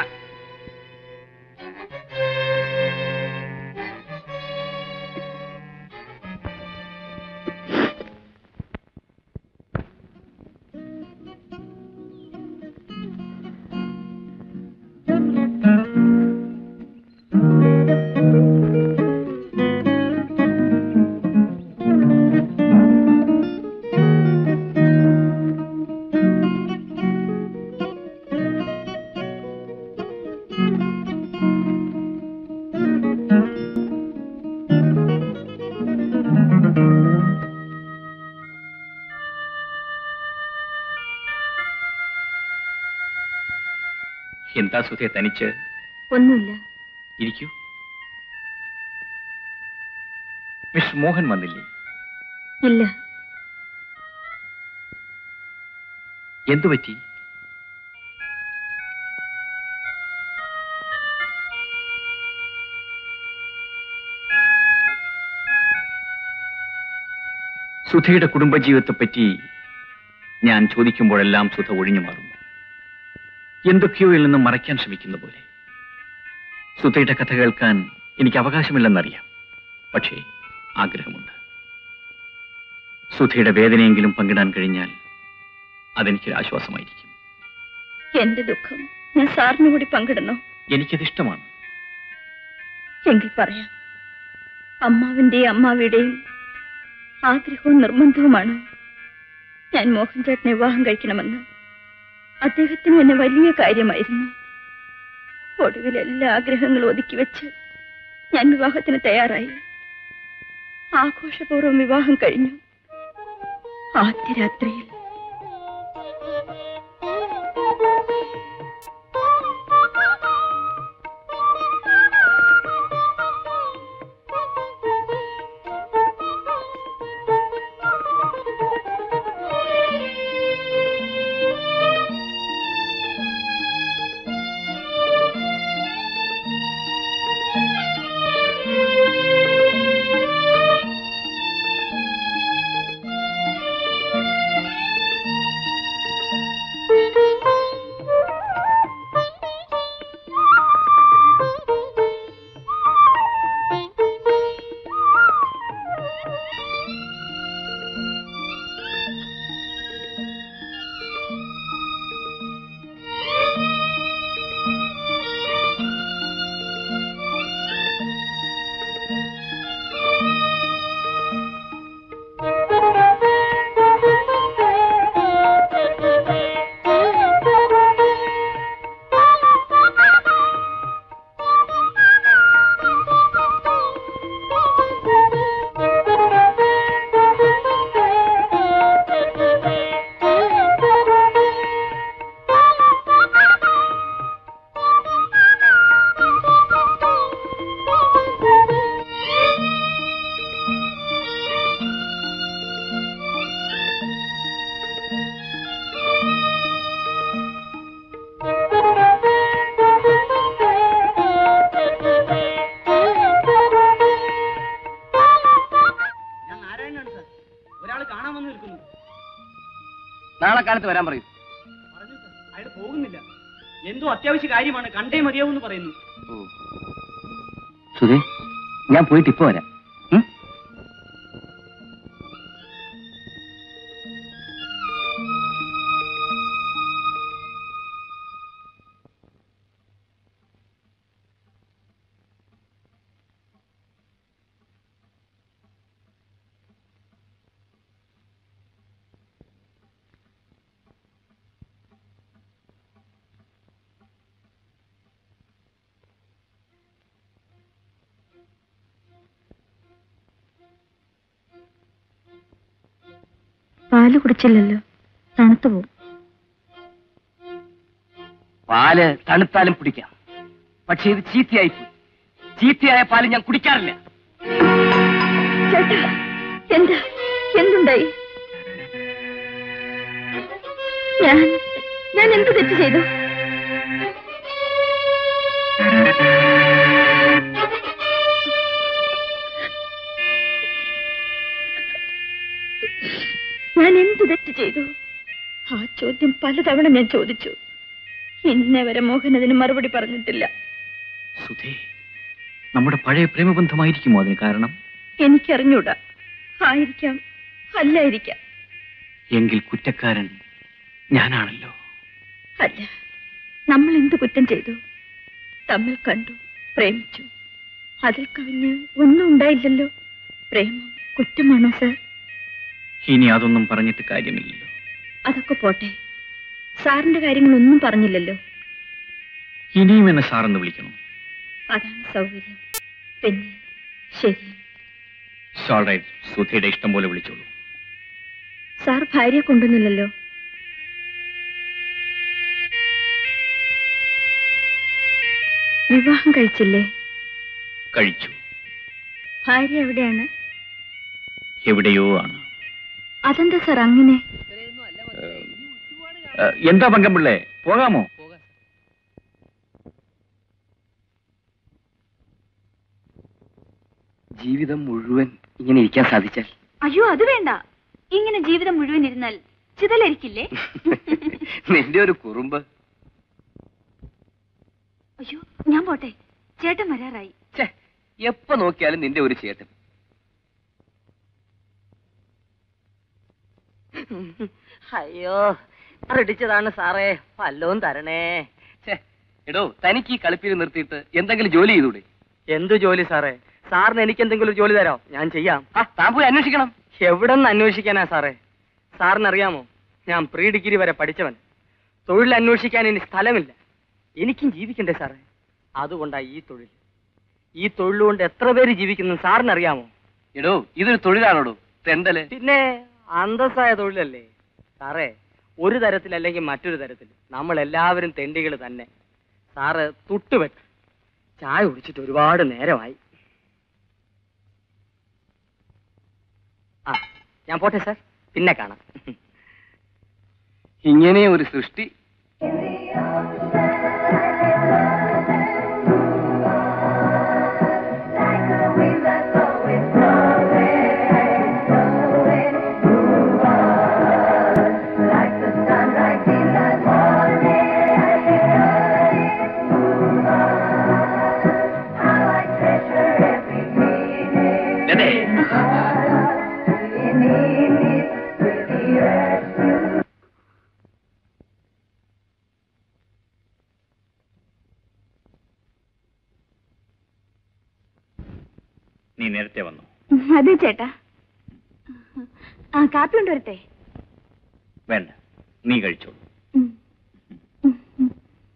എന്താ സുധയെ തനിച്ച് ഒന്നുമില്ല ഇരിക്കൂ മിസ്റ്റർ മോഹൻ വന്നില്ലേ ഇല്ല എന്തു പറ്റി സുധയുടെ കുടുംബജീവിതത്തെപ്പറ്റി ഞാൻ ചോദിക്കുമ്പോഴെല്ലാം സുധ ഒഴിഞ്ഞു മാറുന്നു എന്തൊക്കെയോ ഇതിൽ നിന്നും മറയ്ക്കാൻ ശ്രമിക്കുന്ന പോലെ സുധയുടെ കഥ കേൾക്കാൻ എനിക്ക് അവകാശമില്ലെന്നറിയാം പക്ഷേ ആഗ്രഹമുണ്ട് സുധയുടെ വേദനയെങ്കിലും പങ്കിടാൻ കഴിഞ്ഞാൽ അതെനിക്കൊരു ആശ്വാസമായിരിക്കും എന്റെ ദുഃഖം ഞാൻ സാറിന് കൂടി പങ്കിടണോ എനിക്കത് ഇഷ്ടമാണ് എങ്കിൽ പറയാം അമ്മാവിന്റെയും അമ്മാവിയുടെയും ആഗ്രഹവും നിർബന്ധവുമാണ് ഞാൻ മോഹൻ ചേട്ടനെ വിവാഹം കഴിക്കണമെന്ന് അദ്ദേഹത്തിന് എന്നെ വലിയ കാര്യമായിരുന്നു ഒടുവിൽ എല്ലാ ആഗ്രഹങ്ങളും ഒതുക്കി വെച്ച് ഞാൻ വിവാഹത്തിന് തയ്യാറായി ആഘോഷപൂർവ്വം വിവാഹം കഴിഞ്ഞു ആദ്യ രാത്രിയിൽ ഞാൻ നാരായണനാണ് സാർ ഒരാൾ കാണാൻ വന്ന് നിൽക്കുന്നു നാളെ കാലത്ത് വരാൻ പറയും പറഞ്ഞു സാർ അയാൾ പോകുന്നില്ല എന്തോ അത്യാവശ്യ കാര്യമാണ് കണ്ടേ മതിയാവൂന്ന് പറയുന്നു സുധേ ഞാൻ പോയിട്ട് ഇപ്പൊ വരാം പാല് കുടിച്ചില്ലല്ലോ തണുത്തു പോവും പാല് തണുത്താലും കുടിക്കാം പക്ഷെ ഇത് ചീത്തയായി പോയി ചീത്തയായ പാല് ഞാൻ കുടിക്കാറില്ല ചേട്ടാ എന്താ എന്തുണ്ടായി ഞാൻ ഞാൻ എന്ത് തെറ്റ് ചെയ്തു ഞാൻ എന്ത് തെറ്റ് ചെയ്തു ആ ചോദ്യം പലതവണ ഞാൻ ചോദിച്ചു ഇന്നേ വരെ മോഹൻ അതിന് മറുപടി പറഞ്ഞിട്ടില്ല സുധേ നമ്മുടെ പഴയ പ്രേമബന്ധമായിരിക്കുമോ അതിന് കാരണം എനിക്കറിഞ്ഞൂടാ ആയിരിക്കാം അല്ലായിരിക്കാം എങ്കിൽ കുറ്റക്കാരൻ ഞാനാണല്ലോ അല്ല നമ്മൾ എന്ത് കുറ്റം ചെയ്തു തമ്മിൽ കണ്ടു പ്രേമിച്ചു അതിൽ കവിഞ്ഞ് ഒന്നും ഉണ്ടായില്ലല്ലോ പ്രേമം കുറ്റമാണോ സർ ഇനി അതൊന്നും പറഞ്ഞിട്ട് കാര്യമില്ലല്ലോ അതൊക്കെ പോട്ടെ സാറിന്റെ കാര്യങ്ങളൊന്നും പറഞ്ഞില്ലല്ലോ ഇനിയും എന്നെ സാറെന്ന് വിളിക്കണം അതാണ് സൗകര്യം പിന്നെ ശരി സോൾറൈറ്റ് സുധയുടെ ഇഷ്ടം പോലെ വിളിച്ചോളൂ സാർ ഭാര്യയെ കൊണ്ടുവന്നില്ലല്ലോ വിവാഹം കഴിച്ചില്ലേ കഴിച്ചു ഭാര്യ എവിടെയാണ് എവിടെയോ ആണ് അതെന്താ സാർ അങ്ങനെ ഏഹ്, എന്താ പങ്കമ്പിള്ളേ പോകാമോ ജീവിതം മുഴുവൻ ഇങ്ങനെ ഇരിക്കാൻ സാധിച്ചാൽ അയ്യോ അത് വേണ്ട ഇങ്ങനെ ജീവിതം മുഴുവൻ ഇരുന്നാൽ ചിതലരിക്കില്ലേ നിന്റെ ഒരു കുറുമ്പ് അയ്യോ ഞാൻ പോട്ടെ ചേട്ടൻ വരാറായി ഛെ, എപ്പോ നോക്കിയാലും നിന്റെ ഒരു ചേട്ടൻ അയ്യോ ഇടിച്ചതാണ് സാറേ വല്ലവും തരണേ ഛെ, എടോ തനിക്ക് ഈ കളിപ്പിൽ നിർത്തിയിട്ട് എന്തെങ്കിലും ജോലി ചെയ്തൂടെ എന്തു ജോലി സാറേ സാറിന് എനിക്ക് എന്തെങ്കിലും ഒരു ജോലി തരാം ഞാൻ ചെയ്യാം ആ താൻ പോയി അന്വേഷിക്കണം എവിടെ നിന്ന് അന്വേഷിക്കാനാ സാറേ സാറിന് അറിയാമോ ഞാൻ പ്രീ ഡിഗ്രി വരെ പഠിച്ചവൻ തൊഴിൽ അന്വേഷിക്കാൻ ഇനി സ്ഥലമില്ല എനിക്കും ജീവിക്കണ്ടേ സാറേ അതുകൊണ്ടാ ഈ തൊഴിൽ ഈ തൊഴിൽ കൊണ്ട് എത്ര പേര് ജീവിക്കുന്നു സാറിന് അറിയാമോ എടോ ഇതൊരു തൊഴിലാണോടോ തെണ്ടല് പിന്നെ അന്തസ്സായ തൊഴിലല്ലേ സാറേ ഒരു തരത്തിലല്ലെങ്കിൽ മറ്റൊരു തരത്തിൽ നമ്മൾ എല്ലാവരും തെണ്ടികൾ തന്നെ സാറ് തുട്ടുവെട്ട് ചായ കുടിച്ചിട്ട് ഒരുപാട് നേരമായി ആ ഞാൻ പോട്ടെ സാർ പിന്നെ കാണാം ഇങ്ങനെ ഒരു സൃഷ്ടി ലതേ, നീ നേരത്തെ വന്നു അതെ ചേട്ടാ ആ കാപ്പി കൊണ്ടുവരട്ടെ വേണ്ട നീ കഴിച്ചോളൂ ഉം. ഉം, ഉം.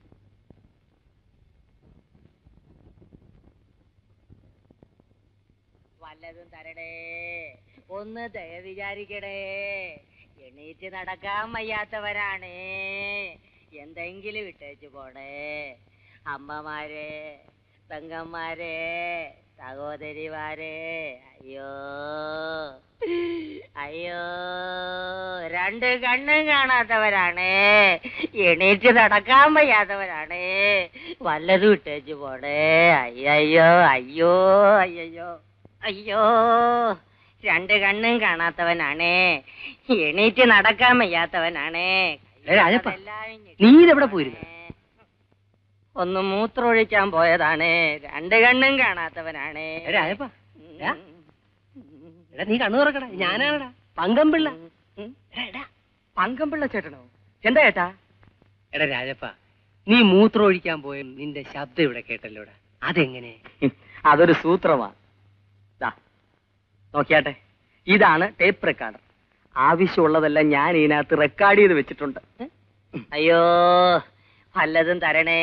വല്ലതും തരണേ ഒന്ന് ദയ വിചാരിക്കണേ എണീറ്റ് നടക്കാൻ വയ്യാത്തവരാണ് എന്തെങ്കിലും ഇട്ടേച്ചു പോണേ അമ്മമാരെ പെങ്ങന്മാരെ സഹോദരിമാരെ അയ്യോ അയ്യോ രണ്ട് കണ്ണും കാണാത്തവരാണ് എണീറ്റ് നടക്കാൻ വയ്യാത്തവരാണ് വല്ലതും ഇട്ടേച്ചു പോണേ അയ്യോ അയ്യോ അയ്യോ അയ്യോ രണ്ട് കണ്ണും കാണാത്തവനാണ് എണീറ്റ് നടക്കാൻ വയ്യാത്തവനാണ് ഏ, രാജപ്പ, നീ ഇതെവിടെ പോയിരുന്നു? ഒന്ന് മൂത്രമൊഴിക്കാൻ പോയതാണ് രണ്ട് കണ്ണും കാണാത്തവനാണ് രാജപ്പ, എടാ. എടാ നീ കണ്ണു തുറക്കടാ ഞാനാണടാ പങ്കമ്പിള്ള ഉം. എടാ, എടാ, പങ്കമ്പിള്ള ചേട്ടനോ എന്താ ചേട്ടാ എടാ രാജപ്പ നീ മൂത്രം ഒഴിക്കാൻ പോയ നിന്റെ ശബ്ദം ഇവിടെ കേട്ടല്ലോടാ അതെങ്ങനെ അതൊരു സൂത്രമാ ദാ, നോക്കിയാട്ടെ ഇതാണ് ടേപ്പ് റെക്കോർഡർ ആവശ്യമുള്ളതെല്ലാം ഞാൻ ഇതിനകത്ത് റെക്കോർഡ് ചെയ്ത് വെച്ചിട്ടുണ്ട് അയ്യോ വല്ലതും തരണേ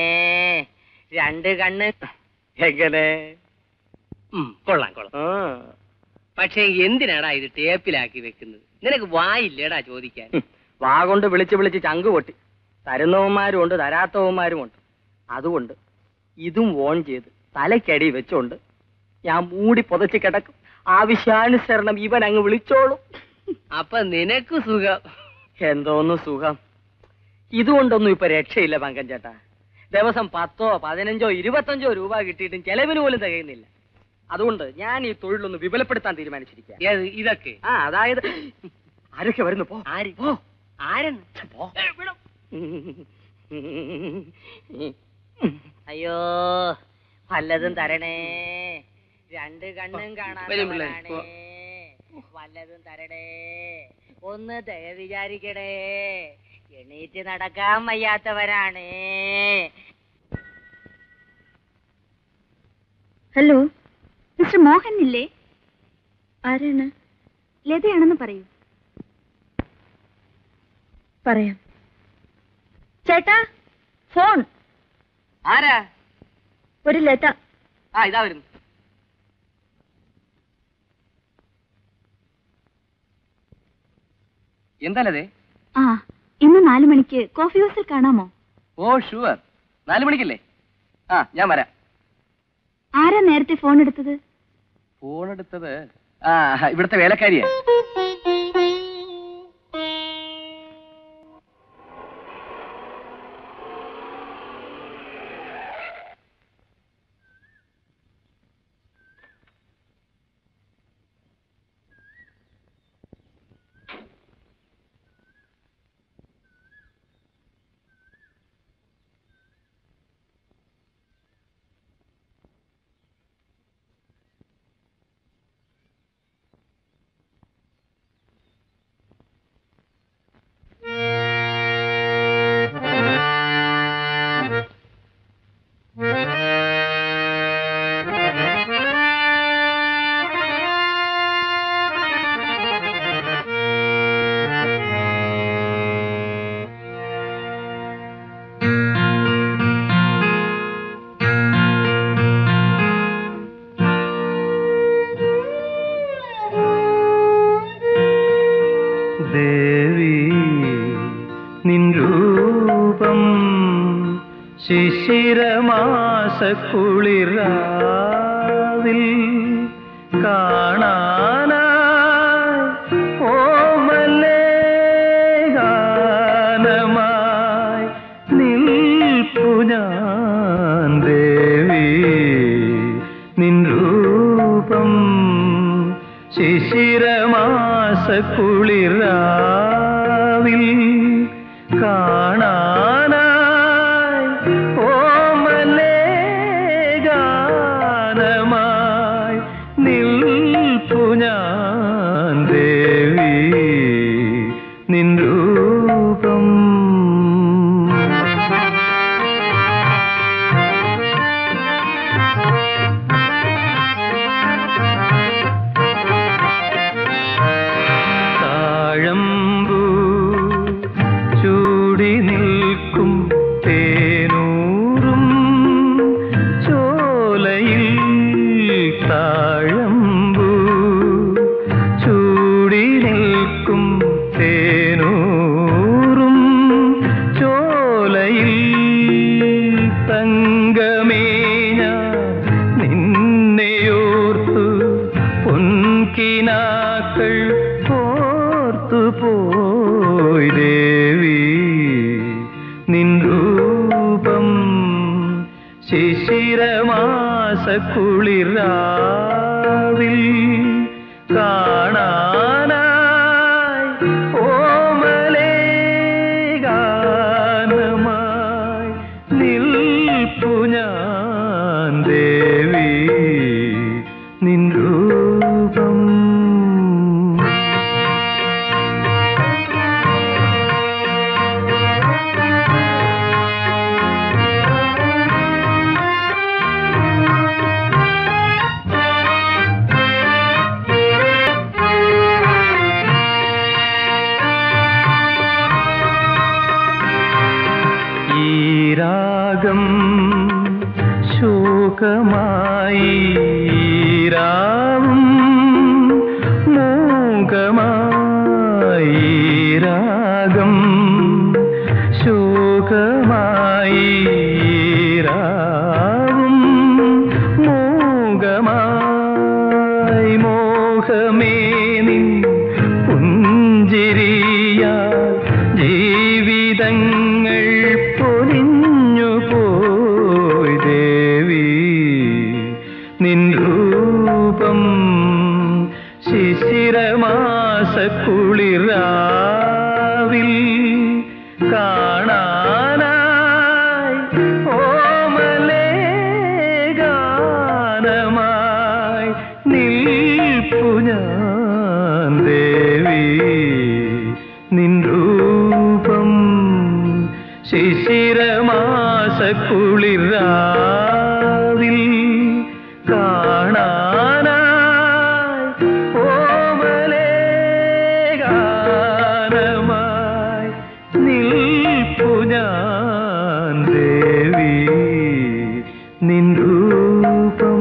രണ്ട് കണ്ണ് എങ്ങനെ ഉം, കൊള്ളാം കൊള്ളാം ആ, പക്ഷെ എന്തിനാടാ ഇത് ടേപ്പിലാക്കി വെക്കുന്നത് നിനക്ക് വായില്ലേടാ ചോദിക്കാൻ വാ കൊണ്ട് വിളിച്ച് വിളിച്ച് ചങ്ക് പൊട്ടി തരുന്നവന്മാരും ഉണ്ട് തരാത്തവന്മാരും ഉണ്ട് അതുകൊണ്ട് ഇതും ഓൺ ചെയ്ത് തലയ്ക്കടി വെച്ചോണ്ട് ഞാൻ മൂടി പുതച്ച് കിടക്കും ആവശ്യാനുസരണം ഇവൻ അങ്ങ് വിളിച്ചോളും അപ്പൊ നിനക്ക് സുഖം എന്തോന്ന് സുഖം ഇതുകൊണ്ടൊന്നും ഇപ്പൊ രക്ഷയില്ല പങ്കൻ ചേട്ടാ ദിവസം പത്തോ പതിനഞ്ചോ ഇരുപത്തഞ്ചോ രൂപ കിട്ടിയിട്ടും ചെലവിന് പോലും തികയുന്നില്ല അതുകൊണ്ട് ഞാൻ ഈ തൊഴിലൊന്ന് വിപുലപ്പെടുത്താൻ തീരുമാനിച്ചിരിക്കുക ഇതൊക്കെ ആ അതായത് ആരൊക്കെ വരുന്നു പോ ആര് പോ ആരെന്ന് പോ അയ്യോ വല്ലതും തരണേ രണ്ട് കണ്ണും കാണാൻ വല്ലതും തരണേ ഒന്ന് ദയ വിചാരിക്കണേ എണീറ്റ് നടക്കാൻ വയ്യാത്തവരാണ് ഹലോ മിസ്റ്റർ മോഹൻ ഇല്ലേ ആരാണ് ലതയാണെന്ന് പറയൂ പറയാം ചേട്ടാ ഫോൺ ആരാ ഒരു ലത ആ ഇതാ വരുന്നു എന്താണതേ ആ ഇന്ന് നാലു മണിക്ക് കോഫി ഹൗസിൽ കാണാമോ ഓ ഷുവർ നാലു മണിക്കല്ലേ ആ ഞാൻ വരാം ആരാ നേരത്തെ ഫോൺ എടുത്തത് ഫോൺ എടുത്തത് ആ ഇവിടുത്തെ വേലക്കാരിയാ ദേവി നിൻ രൂപം ശിശിരമാസക്കുളിരാവിൽ കാണാനായി ഓമലേ ഗാനമായി നിൽപ്പു ഞാൻ ദേവി നിൻ രൂപം ശിശിരമാസക്കുളിരാവിൽ കാണാനായി ഓമലേ ഗാനമായി നിൽപ്പു ഞാൻ ദേവി നിൻ രൂപം താഴമ്പൂ ചൂടി നിൽക്കും തേനൂറും ചോലയിൽ താഴമ്പൂ ചൂടി നിൽക്കും തേനൂറും ചോലയിൽ തങ്കമേഞ്ഞ നിന്നെയോർത്തു പൊൻകിനാക്കൾ ഓർത്തു പോയി ദേവി നിൻ രൂപം ശിശിരമാസക്കുളിരാവിൽ കാണാനായി ഓമലേ ഗാനമായി നിൽപ്പു ഞാൻ ദേവി നിൻ രൂപം ഈ രാഗം ശോകമായി ഈ രാവും മൂകമായി ഈ രാഗം ശോകമായി ഈ രാവും മൂകമായി മോഹമേ നിൻ പുഞ്ചിരിയാൽ ജീവിതങ്ങൾ പൊലിഞ്ഞു പോയി ദേവി നിൻ രൂപം ശിശിരമാസക്കുളിരാവിൽ കാണാനായി ഓമലേ ഗാനമായി നിൽപ്പു ഞാൻ ദേവി നിൻ രൂപം ശിശിരമാസക്കുളിരാവിൽ കാണാനായി ഓമലേ ഗാനമായി നിൽപ്പു ഞാൻ ദേവി നിൻ രൂപം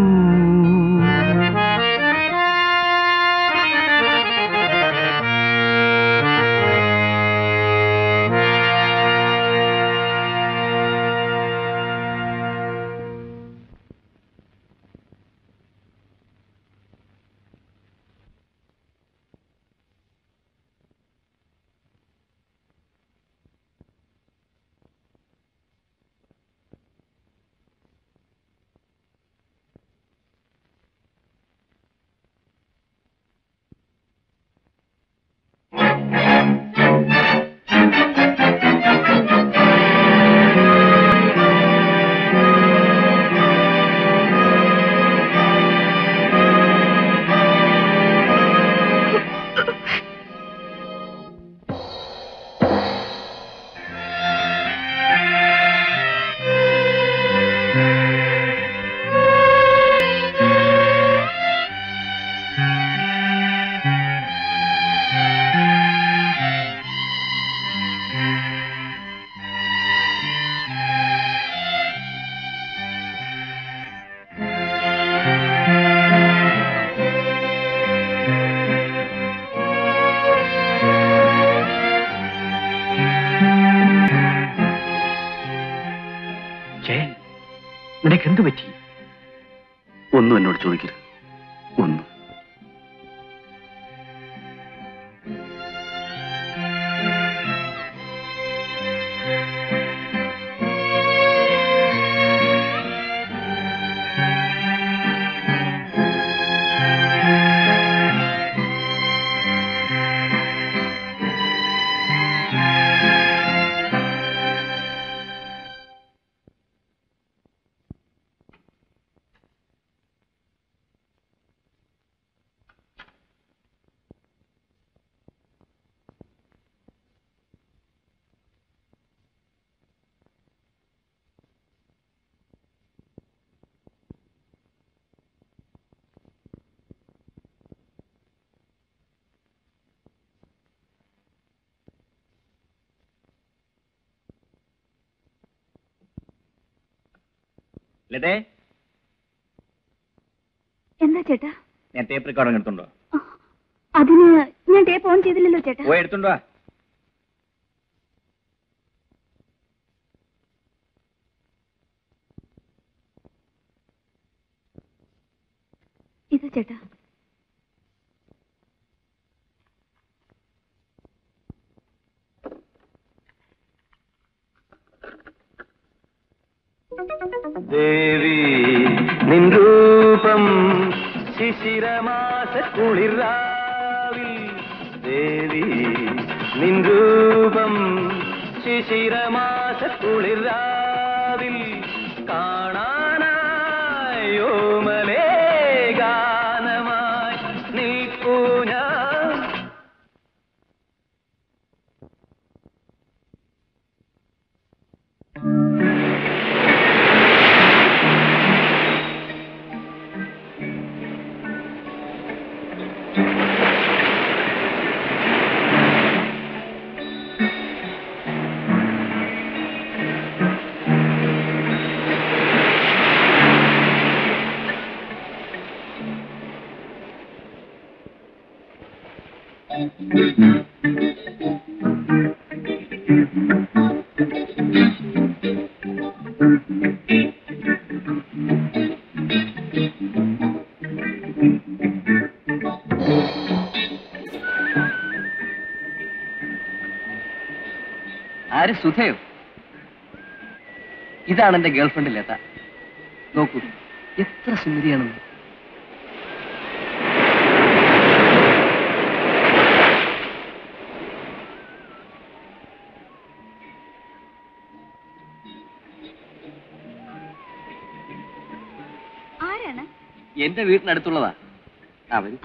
ജയൻ നിനക്ക് എന്തു പറ്റി ഒന്നും എന്നോട് ചോദിക്കരുത് ഒന്നും ലതേ എന്താ ചേട്ടാ ഞാൻ ടേപ്പ് റെക്കോർഡ് എടുത്തുണ്ടോ ആ, അതിന് ഞാൻ ടേപ്പ് ഓൺ ചെയ്തില്ലല്ലോ ചേട്ടാ പോയി എടുത്തുണ്ടോ ഇത് ചേട്ടാ ദേവി നിൻ രൂപം ശിശിരമാസ കുളിരാവിൽ ദേവി നിൻ രൂപം ശിശിരമാസ കുളിരാവിൽ കാണാനായോ മലേ ഗാനമായി നിൽപ്പൂ ഞാൻ ആര് സുധയോ ഇതാണ് എന്റെ ഗേൾഫ്രണ്ട് ലത നോക്കൂ എത്ര സുന്ദരിയാണെന്ന് ആരാണ് എന്റെ വീട്ടിനടുത്തുള്ളതാ ആ വരൂ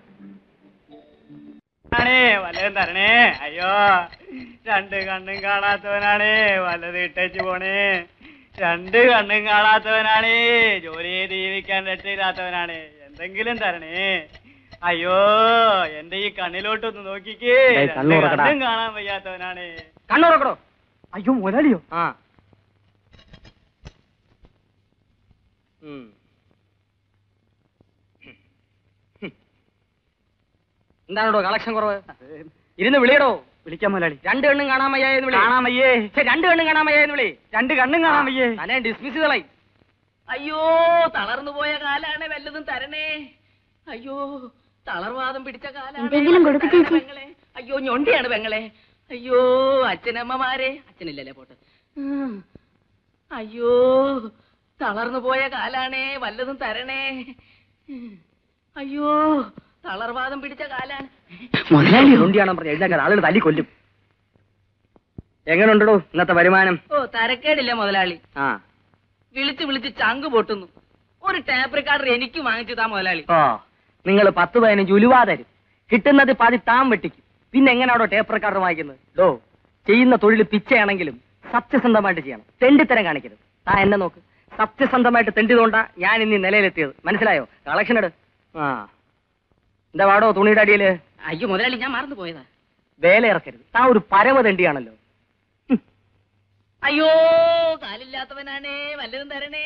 ആണേ വല്ലതും തരണേ അയ്യോ രണ്ട് കണ്ണും കാണാത്തവനാണേ വല്ലത് ഇട്ടേച്ച് പോണേ രണ്ട് കണ്ണും കാണാത്തവനാണേ ജോലി ചെയ്ത് ജീവിക്കാൻ രക്ഷയില്ലാത്തവനാണേ എന്തെങ്കിലും തരണേ അയ്യോ എന്റെ ഈ കണ്ണിലോട്ടൊന്ന് നോക്കിക്കേ ദേ, രണ്ട് കണ്ണ് തുറക്കടാ. കണ്ണും കാണാൻ വയ്യാത്തവനാണേ കണ്ണുറക്കടോ അയ്യോ മുതലാളിയോ ആ ഉം. എന്താണോ കളക്ഷൻ കുറവ് ഇരുന്ന് വിളിയടോ വിളിക്കാം മുതലാളി രണ്ട് കണ്ണും കാണാൻ വയ്യായെന്ന് വിളി കാണാൻ വയ്യേ ഛെ, രണ്ട് കണ്ണും കാണാൻ വയ്യായെന്ന് വിളി രണ്ട് കണ്ണും കാണാൻ വയ്യേ തന്നെ ഡിസ്മിസ് ചെയ്തളായി അയ്യോ തളർന്നു പോയ കാലാണ് വല്ലതും തരണേ അയ്യോ തളർവാദം പിടിച്ച കാലാണ് എന്തെങ്കിലും കൊടുക്ക് തരണേ ചേച്ചി. പെങ്ങളെ. അയ്യോ ഞൊണ്ടിയാണ് പെങ്ങളെ അയ്യോ അച്ഛനമ്മമാരെ അച്ഛനില്ലല്ലേ പോട്ടെ ഉം. അയ്യോ തളർന്നു പോയ കാലാണേ വല്ലതും തരണേ ഉം. അയ്യോ തളർവാദം പിടിച്ച കാലാണ് മുതലാളി കൊണ്ടിയാണ് പറഞ്ഞ എഴുതാൻ ആളുകൾ തല്ലി കൊല്ലും എങ്ങനെയുണ്ടോ ഇന്നത്തെ വരുമാനം ഓ തരക്കേടില്ല മുതലാളി ആ വിളിച്ച് വിളിച്ച് ചങ്ക് പൊട്ടുന്നു ഒരു ടേപ്പ് റെക്കോർഡർ എനിക്ക് വാങ്ങിച്ചു താ മുതലാളി ഓ നിങ്ങൾ പത്ത് പതിനഞ്ച് ഉലുവാ തരും കിട്ടുന്നത് പാതി താൻ വെട്ടിക്കും പിന്നെ എങ്ങനെയാണോ ടേപ്പ് റെക്കോർഡർ വാങ്ങിക്കുന്നത് ഡോ ചെയ്യുന്ന തൊഴിൽ പിച്ചയാണെങ്കിലും സത്യസന്ധമായിട്ട് ചെയ്യണം തെണ്ടിത്തരം കാണിക്കരുത് താ എന്നെ നോക്ക് സത്യസന്ധമായിട്ട് തെണ്ടിയതുകൊണ്ടാ ഞാൻ ഇന്ന് ഈ നിലയിലെത്തിയത് മനസ്സിലായോ കളക്ഷൻ എടു ആ എന്താ വാടോ തുണിയുടെ അടിയില് അയ്യോ മുതലാളി ഞാൻ മറന്നു പോയതാ വേല ഇറക്കരുത് താ ഒരു പരമ തെണ്ടിയാണല്ലോ അയ്യോ കാലില്ലാത്തവനാണേ വല്ലതും തരണേ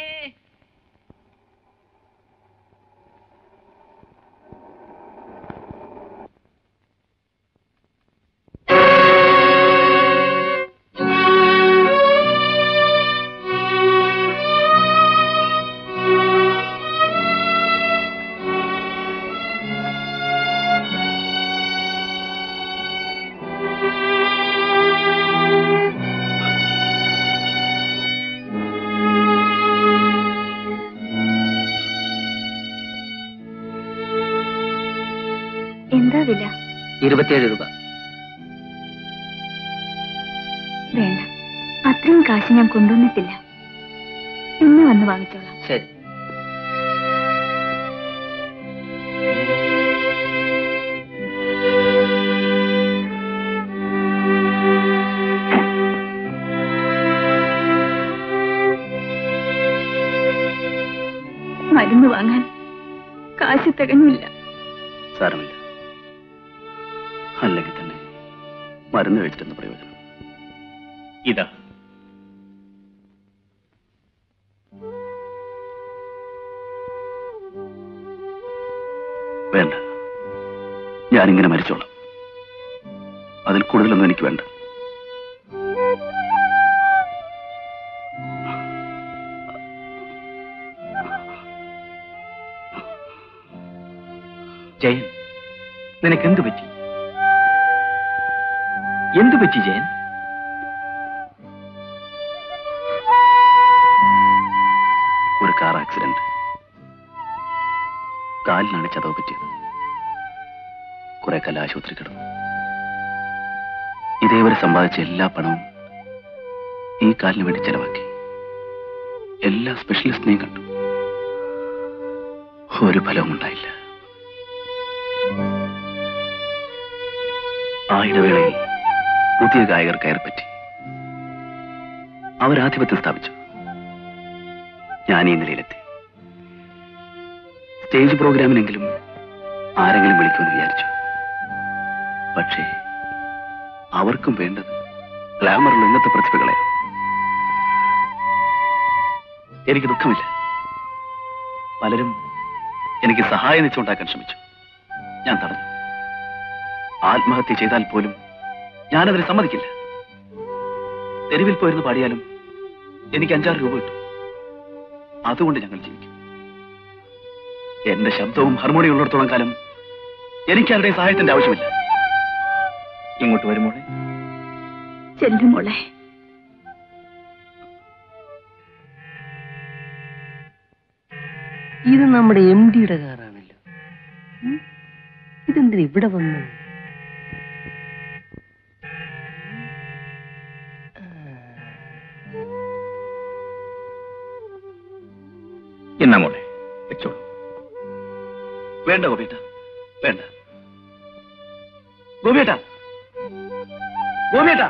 എന്താ വില ഇരുപത്തിയേഴ് രൂപ വേണ്ട അത്രയും കാശ് ഞാൻ കൊണ്ടുവന്നിട്ടില്ല ഇന്ന് വന്ന് വാങ്ങിച്ചോളാം ശരി മരുന്ന് വാങ്ങാൻ കാശ് തികഞ്ഞില്ല സാരമില്ല അല്ലെങ്കിൽ തന്നെ മരുന്ന് കഴിച്ചിട്ടെന്ന് പ്രയോജനം ഇതാ വേണ്ട ഞാനിങ്ങനെ മരിച്ചോളാം അതിൽ കൂടുതലൊന്നും എനിക്ക് വേണ്ട ജയൻ നിനക്ക് എന്തു പറ്റി എന്തു പറ്റി ജയൻ ഒരു കാർ ആക്സിഡന്റ് കാലിനാണ് ചതവ് പറ്റിയത് കുറെ കാലം ആശുപത്രി കിടന്നു ഇതേവരെ സമ്പാദിച്ച എല്ലാ പണവും ഈ കാലിന് വേണ്ടി ചെലവാക്കി എല്ലാ സ്പെഷ്യലിസ്റ്റിനെയും കണ്ടു ഒരു ഫലവും ഉണ്ടായില്ല ആ ഇടവേളയിൽ പുതിയ ഗായകർ കയറിപ്പറ്റി അവരാധിപത്യം സ്ഥാപിച്ചു ഞാൻ ഈ നിലയിലെത്തി സ്റ്റേജ് പ്രോഗ്രാമിനെങ്കിലും ആരെങ്കിലും വിളിക്കുമെന്ന് വിചാരിച്ചു പക്ഷേ അവർക്കും വേണ്ടത് ഗ്ലാമറുള്ള ഇന്നത്തെ പ്രതിഭകളെ എനിക്ക് ദുഃഖമില്ല പലരും എനിക്ക് സഹായം വെച്ചുണ്ടാക്കാൻ ശ്രമിച്ചു ഞാൻ തടഞ്ഞു ആത്മഹത്യ ചെയ്താൽ പോലും ഞാനതിന് സമ്മതിക്കില്ല തെരുവിൽ പോയിരുന്ന് പാടിയാലും എനിക്ക് അഞ്ചാറ് രൂപ കിട്ടും അതുകൊണ്ട് ഞങ്ങൾ ജീവിക്കും എന്റെ ശബ്ദവും ഹാർമോണിയം ഉള്ളിടത്തോളം കാലം എനിക്ക് ആരുടെയും സഹായത്തിന്റെ ആവശ്യമില്ല ഇങ്ങോട്ട് വരുമോളെ ചെല്ലുമോളെ ഇത് നമ്മുടെ എം ഡിയുടെ കാറാണല്ലോ ഉം? ഇതെന്തിനാ ഇവിടെ വന്നു എന്നാ മോളെ വെച്ചോളൂ വേണ്ട ഗോപിയേട്ട വേണ്ട ഗോപിയേട്ട ഗോപിയേട്ട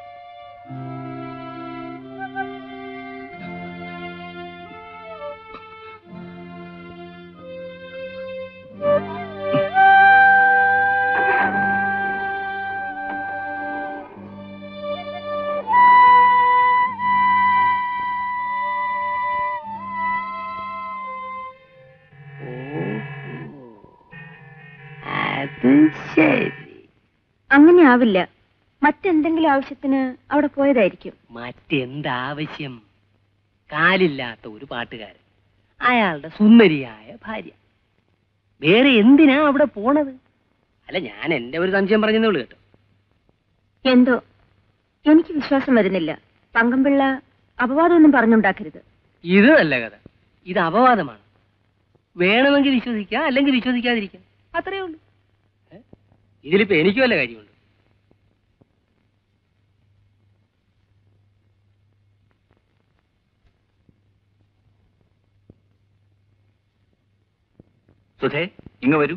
അത് ശരി അങ്ങനെ ആവില്ല മറ്റെന്തെങ്കിലും ആവശ്യത്തിന് അവിടെ പോയതായിരിക്കും മറ്റെന്താവശ്യം കാലില്ലാത്ത ഒരു പാട്ടുകാരൻ അയാളുടെ സുന്ദരിയായ ഭാര്യ വേറെ എന്തിനാ അവിടെ പോണത് അല്ല ഞാൻ എന്റെ ഒരു സംശയം പറഞ്ഞതേ ഉള്ളൂ കേട്ടോ എന്തോ എനിക്ക് വിശ്വാസം വരുന്നില്ല പങ്കമ്പിള്ള അപവാദമൊന്നും പറഞ്ഞുണ്ടാക്കരുത് ഇത് നല്ല കഥ ഇത് അപവാദമാണ് വേണമെങ്കിൽ വിശ്വസിക്കാം അല്ലെങ്കിൽ വിശ്വസിക്കാതിരിക്കാം അത്രേ ഉള്ളൂ ഏ? ഇതിലിപ്പോ എനിക്ക് വല്ല കാര്യമുണ്ട് സുധേ ഇങ്ങ് വരൂ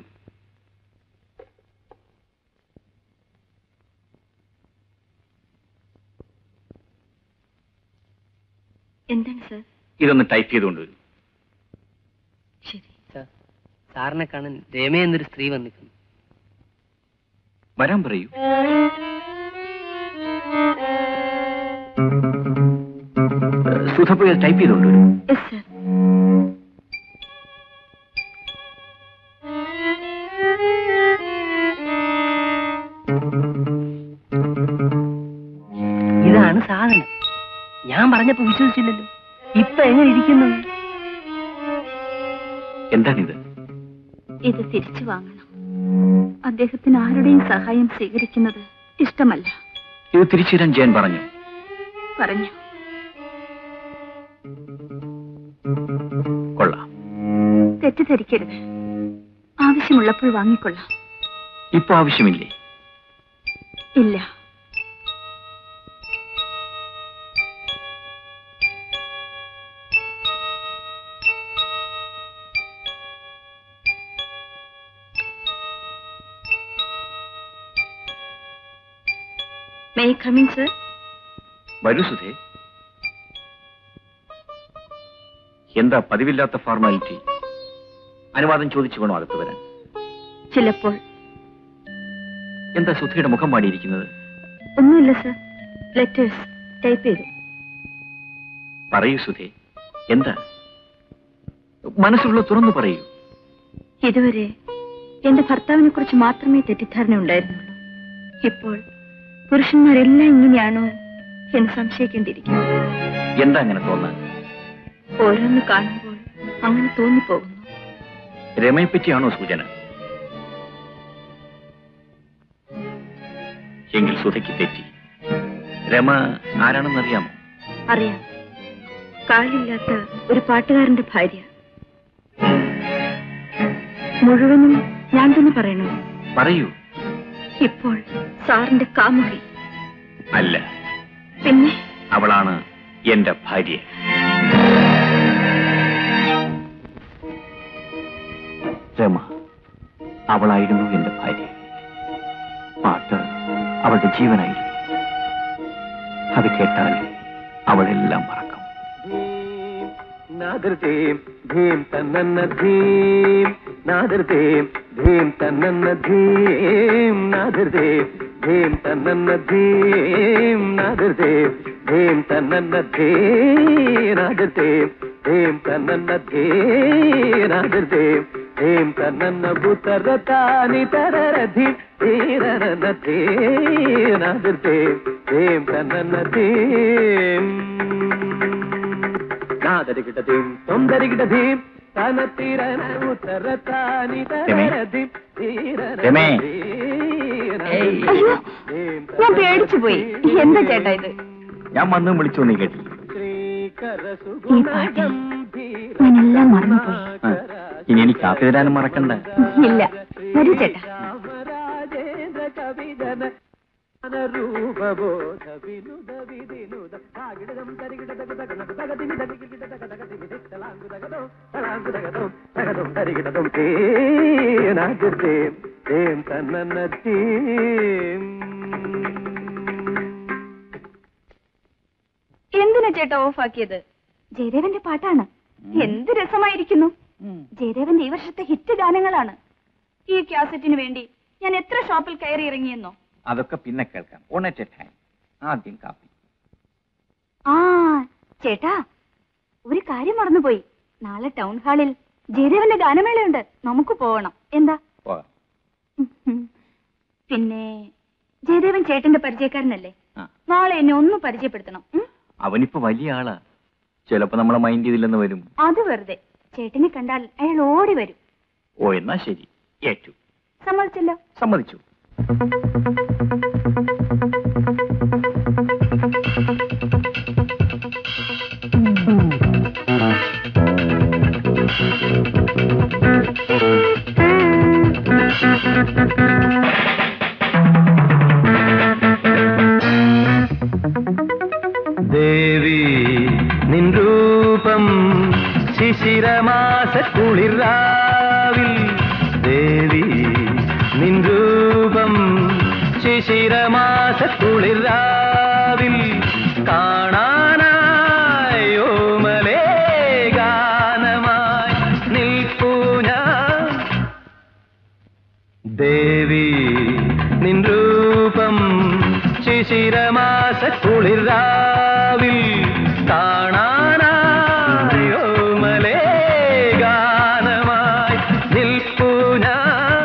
എന്താണ് സർ ഇതൊന്ന് ടൈപ്പ് ചെയ്തുകൊണ്ട് വരൂ ശരി സാർ സാറിനെ കാണാൻ രമ എന്നൊരു സ്ത്രീ വന്നിരിക്കുന്നു വരാൻ പറയൂ സുധ പോയി ടൈപ്പ് ചെയ്തുകൊണ്ട് വരൂ യെസ് സർ ഇതാണ് സാധനം ഞാൻ പറഞ്ഞപ്പോ വിശ്വസിച്ചില്ലല്ലോ ഇപ്പൊ എങ്ങനെ ഇരിക്കുന്നു എന്താണിത് ഇത് തിരിച്ചു വാങ്ങണം അദ്ദേഹത്തിന് ആരുടെയും സഹായം സ്വീകരിക്കുന്നത് ഇഷ്ടമല്ല ഇത് തിരിച്ചു തരാൻ ജയൻ പറഞ്ഞു പറഞ്ഞു കൊള്ളാം തെറ്റിദ്ധരിക്കരുത് ആവശ്യമുള്ളപ്പോൾ വാങ്ങിക്കൊള്ളാം ഇപ്പൊ ആവശ്യമില്ലേ ഇല്ല മേ കമ്മിങ് സർ വരൂ സുധേ എന്താ പതിവില്ലാത്ത ഫോർമാലിറ്റി അനുവാദം ചോദിച്ചു വേണോ അകത്ത് വരാൻ ചിലപ്പോൾ എന്താ സുധയുടെ മുഖം മാടിയിരിക്കുന്നത് ഒന്നുമില്ല സർ ലെറ്റേഴ്സ് ടൈപ്പ് ചെയ്തു പറയൂ സുധേ എന്താ മനസ്സുള്ള തുറന്നു പറയൂ ഇതുവരെ എന്റെ ഭർത്താവിനെ കുറിച്ച് മാത്രമേ തെറ്റിദ്ധാരണ ഉണ്ടായിരുന്നുള്ളൂ ഇപ്പോൾ പുരുഷന്മാരെല്ലാം ഇങ്ങനെയാണോ എന്ന് സംശയിക്കേണ്ടിയിരിക്കുന്നു എന്താ അങ്ങനെ തോന്നാൻ ഓരോന്ന് കാണുമ്പോൾ അങ്ങനെ തോന്നിപ്പോകുന്നു രമയെ പറ്റിയാണോ സൂചന എങ്കിൽ സുധയ്ക്ക് തെറ്റി രമ ആരാണെന്നറിയാമോ അറിയാം കാലില്ലാത്ത ഒരു പാട്ടുകാരന്റെ ഭാര്യ മുഴുവനും ഞാൻ തന്നെ പറയണോ പറയൂ ഇപ്പോൾ സാറിന്റെ കാമുകി അല്ല പിന്നെ അവളാണ് എന്റെ ഭാര്യ രമ അവളായിരുന്നു എന്റെ ഭാര്യ പാട്ട് അവളുടെ ജീവനായിരുന്നു അത് കേട്ടാൽ അവളെല്ലാം മറക്കും നാദൃതേം ധീം തന്നന്ന ധീം നാദൃതേം ധീം തന്നന്ന ധീം നാദൃതേം ധീം തന്നന്ന ധീം നാദൃതേം ധീം തന്നന്ന ധീ നാദൃതേം ധീം തന്നന്ന ധീ നാദൃതേം ധീം തന്നന്ന ഭൂതരതാനി തരരധി ധീരനന ധീനാദിർ ധീം ധീം തന്നന്ന ധീം നാദരികിട ധീം തൊന്തരികിട ധീം തനത്തിരന ഉത്തരതാനി തരരധി രമേ. അയ്യോ ഞാൻ പേടിച്ചു പോയി എന്താ ചേട്ടാ ഇത് ഞാൻ വന്നും വിളിച്ചു നീ കേട്ടില്ല ഈ പാട്ടിൽ ഞാനെല്ലാം മറന്നുപോയി ആ, ഇനി എനിക്ക് കാപ്പി തരാനും മറക്കണ്ട ഇല്ല വരൂ ചേട്ടാ രാജേന്ദ്ര കവിജന രൂപബോധ വിനുദ വിധിനുദ ഭാഗിടം തരികിട തക തക തകതിനി തകിട തക തകതിനി തലാങ്കു തകതോ തലാങ്കു തകതോ തകതോ തരികിടതും തേനാതിർത്തേം തേം തന്നന്ന തേം എന്തിനാ ചേട്ടാ ഓഫാക്കിയത് ജയദേവന്റെ പാട്ടാണ് എന്ത് രസമായിരിക്കുന്നു ജയദേവന്റെ ഈ വർഷത്തെ ഹിറ്റ് ഗാനങ്ങളാണ് ഈ കാസറ്റിന് വേണ്ടി ഞാൻ എത്ര ഷോപ്പിൽ കയറി ഇറങ്ങിയെന്നോ അതൊക്കെ പിന്നെ കേൾക്കാം ഓൺ അറ്റ് എ ടൈം ആദ്യം കാപ്പി ആ ചേട്ടാ ഒരു കാര്യം മറന്നുപോയി നാളെ ടൗൺ ഹാളിൽ ജയദേവന്റെ ഗാനമേളയുണ്ട് നമുക്ക് പോകണം എന്താ പോകാം ഉം. പിന്നെ ജയദേവൻ ചേട്ടന്റെ പരിചയക്കാരനല്ലേ ആ. നാളെ എന്നെ ഒന്ന് പരിചയപ്പെടുത്തണം ഉം? അവനിപ്പോ വലിയ ആളാ ചിലപ്പോ നമ്മളെ മൈൻഡ് ചെയ്തില്ലെന്ന് വരും അത് വെറുതെ ചേട്ടനെ കണ്ടാൽ അയാൾ ഓടി വരും ഓ എന്നാ ശരി ഏറ്റു സമ്മതിച്ചല്ലോ സമ്മതിച്ചു ദേവി നിൻ രൂപം ശിശിരമാസ കുളിരാവിൽ ദേവി നിൻ രൂപം ശിശിരമാസ കുളിരാവിൽ കാണാനായോ മലേ ഗാനമായി നിൽപ്പൂ ഞാൻ ദേവി നിൻ രൂപം ശിശിരമാസ കുളിരാവിൽ കാണാനായോ മലേ ഗാനമായി നിൽപ്പൂ ഞാൻ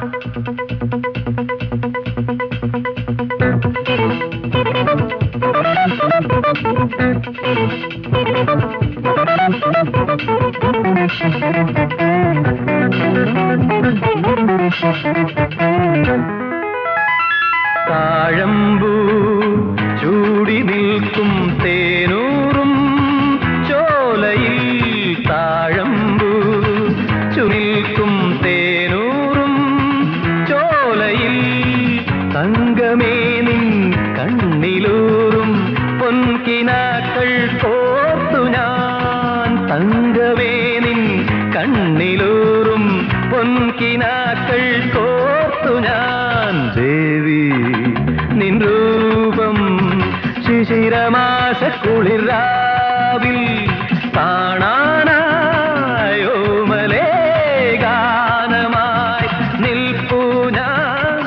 താഴമ്പൂ ചൂടി നിൽക്കും തേനൂറും ചോലയിൽ താഴമ്പൂ ചുനിൽക്കും തേനൂറും ചോലയിൽ തങ്കമേ നിൻ കണ്ണിലൂറും പൊൻകിനാക്കൾ കോർത്തു ഞാൻ തങ്കമേ നിൻ കണ്ണിലൂറും പൊൻകിനാക്കൾ കോർത്തു ഞാൻ ദേവി നിൻ രൂപം ശിശിരമാസ കുളിരാവിൽ കാണാനായോ മലേ ഗാനമായി നിൽപ്പൂ ഞാൻ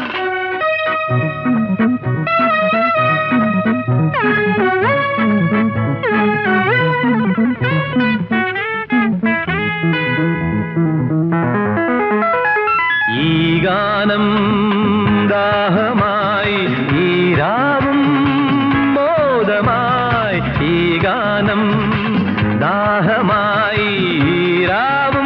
ഈ ഗാനം ദാഹമായി ഈ രാവും മോദമായി ഈ ഗാനം ദാഹമായി ഈ രാവും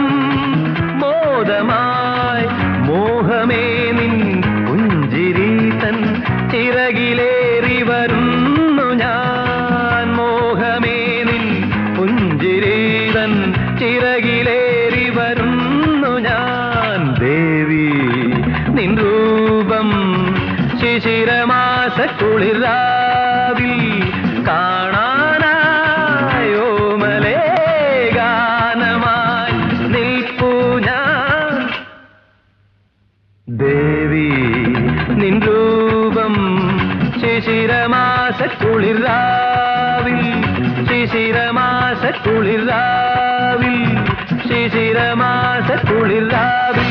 മോദമായി മോഹമേ നിൻ പുഞ്ചിരി തൻ ചിറകിലേറി വരുന്നു ഞാൻ മോഹമേ നിൻ പുഞ്ചിരി തൻ ചിറകിലേറി വരുന്നു ഞാൻ ദേവി നിൻ രൂപം ശിശിരമാസ കുളിരാവിൽ കാണാനായോ മലേ ഗാനമായി നിൽപ്പൂ ഞാൻ ദേവി നിൻ രൂപം ശിശിരമാസ കുളിരാവിൽ ശിശിരമാസ കുളിരാവിൽ ശിശിരമാസ കുളിരാവിൽ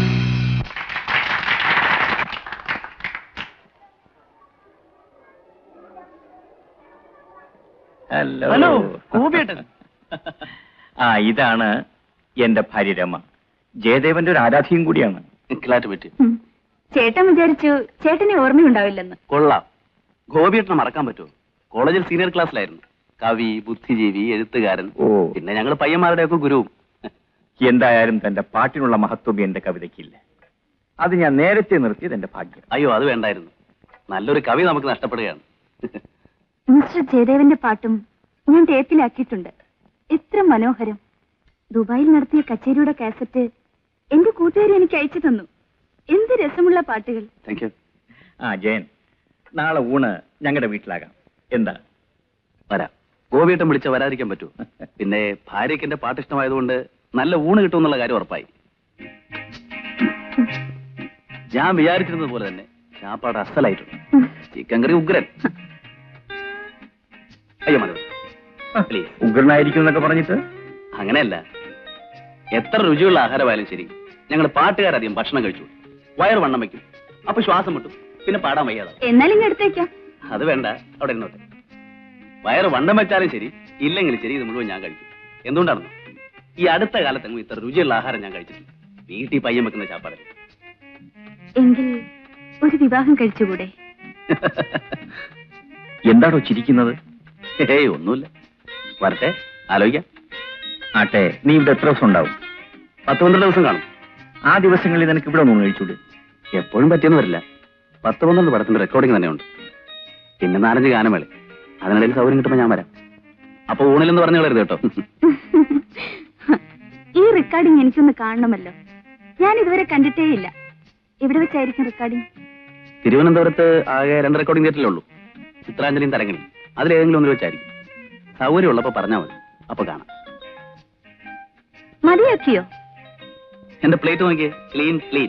ഹലോ ഹലോ, ഗോപിയേട്ടൻ. ആ ഇതാണ് എന്റെ ഭാര്യ രമ ജയദേവന്റെ ഒരു ആരാധിയും കൂടിയാണ് കിളാറ്റ് പറ്റി ഉം. ചേട്ടൻ വിചാരിച്ചു ചേട്ടനെ ഓർമ്മയുണ്ടാവില്ലെന്ന് കൊള്ളാം ഗോപിയേട്ടനെ മറക്കാൻ പറ്റുമോ കോളേജിൽ സീനിയർ ക്ലാസ്സിലായിരുന്നു കവി ബുദ്ധിജീവി എഴുത്തുകാരൻ ഓ പിന്നെ ഞങ്ങൾ പയ്യന്മാരുടെയൊക്കെ ഗുരുവും എന്തായാലും തന്റെ പാട്ടിനുള്ള മഹത്വം എന്റെ കവിതയ്ക്കില്ല അത് ഞാൻ നേരത്തെ നിർത്തിയത് എന്റെ ഭാഗ്യം അയ്യോ അത് വേണ്ടായിരുന്നു നല്ലൊരു കവി നമുക്ക് നഷ്ടപ്പെടുകയാണ് മിസ്റ്റർ ജയദേവന്റെ പാട്ടും ഞാൻ ടേപ്പിലാക്കിയിട്ടുണ്ട് എത്ര മനോഹരം ദുബായിൽ നടത്തിയ കച്ചേരിയുടെ കാസറ്റ് എന്റെ കൂട്ടുകാരി എനിക്ക് അയച്ചു തന്നു എന്ത് രസമുള്ള പാട്ടുകൾ താങ്ക് യു ആ ജയൻ നാളെ ഊണ് ഞങ്ങളുടെ വീട്ടിലാകാം എന്താ വരാം ഗോപിയേട്ടൻ വിളിച്ച വരാതിരിക്കാൻ പറ്റുമോ പിന്നെ ഭാര്യയ്ക്ക് എന്റെ പാട്ട് ഇഷ്ടമായതുകൊണ്ട് നല്ല ഊണ് കിട്ടുമെന്നുള്ള കാര്യം ഉറപ്പായി ഞാൻ വിചാരിച്ചിരുന്നത് പോലെ തന്നെ ചാപ്പാട് അസലായിട്ടുണ്ട് ചിക്കൻ കറി ഉഗ്രൻ അയ്യോ മതി പ്ലീസ് ഉഗ്രനായിരിക്കും എന്നൊക്കെ പറഞ്ഞിട്ട് അങ്ങനെയല്ല എത്ര രുചിയുള്ള ആഹാരമായാലും ശരി ഞങ്ങൾ പാട്ടുകാരധികം ഭക്ഷണം കഴിച്ചു വയറ് വണ്ണം വെക്കും അപ്പൊ ശ്വാസം മുട്ടും പിന്നെ പാടാൻ വയ്യാതാവും എന്നാൽ ഇങ്ങ് എടുത്തേക്കാം അത് വേണ്ട അവിടെ ഇരുന്നോട്ടെ വയറ് വണ്ണം വെച്ചാലും ശരി ഇല്ലെങ്കിലും ശരി ഇത് മുഴുവൻ ഞാൻ കഴിക്കും എന്തുകൊണ്ടാണെന്നോ ഈ അടുത്ത കാലത്തെങ്ങും ഇത്ര രുചിയുള്ള ആഹാരം ഞാൻ കഴിച്ചിട്ടില്ല വീട്ടിൽ പയ്യൻ വെക്കുന്ന ചാപ്പാട് എങ്കിൽ ഒരു വിവാഹം കഴിച്ചുകൂടെ എന്താണോ ചിരിക്കുന്നത് ഏയ് ഒന്നുമില്ല വരട്ടെ ആലോചിക്കാം ആട്ടെ നീ ഇവിടെ എത്ര ദിവസം ഉണ്ടാവും പത്ത് പന്ത്രണ്ട് ദിവസം കാണും ആ ദിവസങ്ങളിൽ നിനക്ക് ഇവിടെ ഒന്നും കഴിച്ചൂടെ എപ്പോഴും പറ്റിയെന്ന് വരില്ല പത്ത് പന്ത്രണ്ട് പടത്തിന്റെ റെക്കോർഡിംഗ് തന്നെ ഉണ്ട് പിന്നെ നാലഞ്ച് ഗാനമേളെ അതിനിടയിൽ സൗകര്യം കിട്ടുമ്പോൾ ഞാൻ വരാം അപ്പൊ ഊണിലെന്ന് പറഞ്ഞു കളരുത് കേട്ടോ ഈ റെക്കോർഡിംഗ് എനിക്കൊന്ന് കാണണമല്ലോ ഞാൻ ഇതുവരെ കണ്ടിട്ടേയില്ല എവിടെ വെച്ചായിരിക്കും റെക്കോർഡിംഗ് തിരുവനന്തപുരത്ത് ആകെ രണ്ട് റെക്കോർഡിംഗ് തിയേറ്ററിലേ ഉള്ളൂ ചിത്രാഞ്ജലിയും തരങ്ങണി അതിലേതെങ്കിലും ഒന്നിൽ വെച്ചായിരിക്കും സൗകര്യം ഉള്ളപ്പോ പറഞ്ഞാൽ മതി അപ്പൊ കാണാം മതിയാക്കിയോ എന്റെ പ്ലേറ്റ് നോക്കിയേ ക്ലീൻ ക്ലീൻ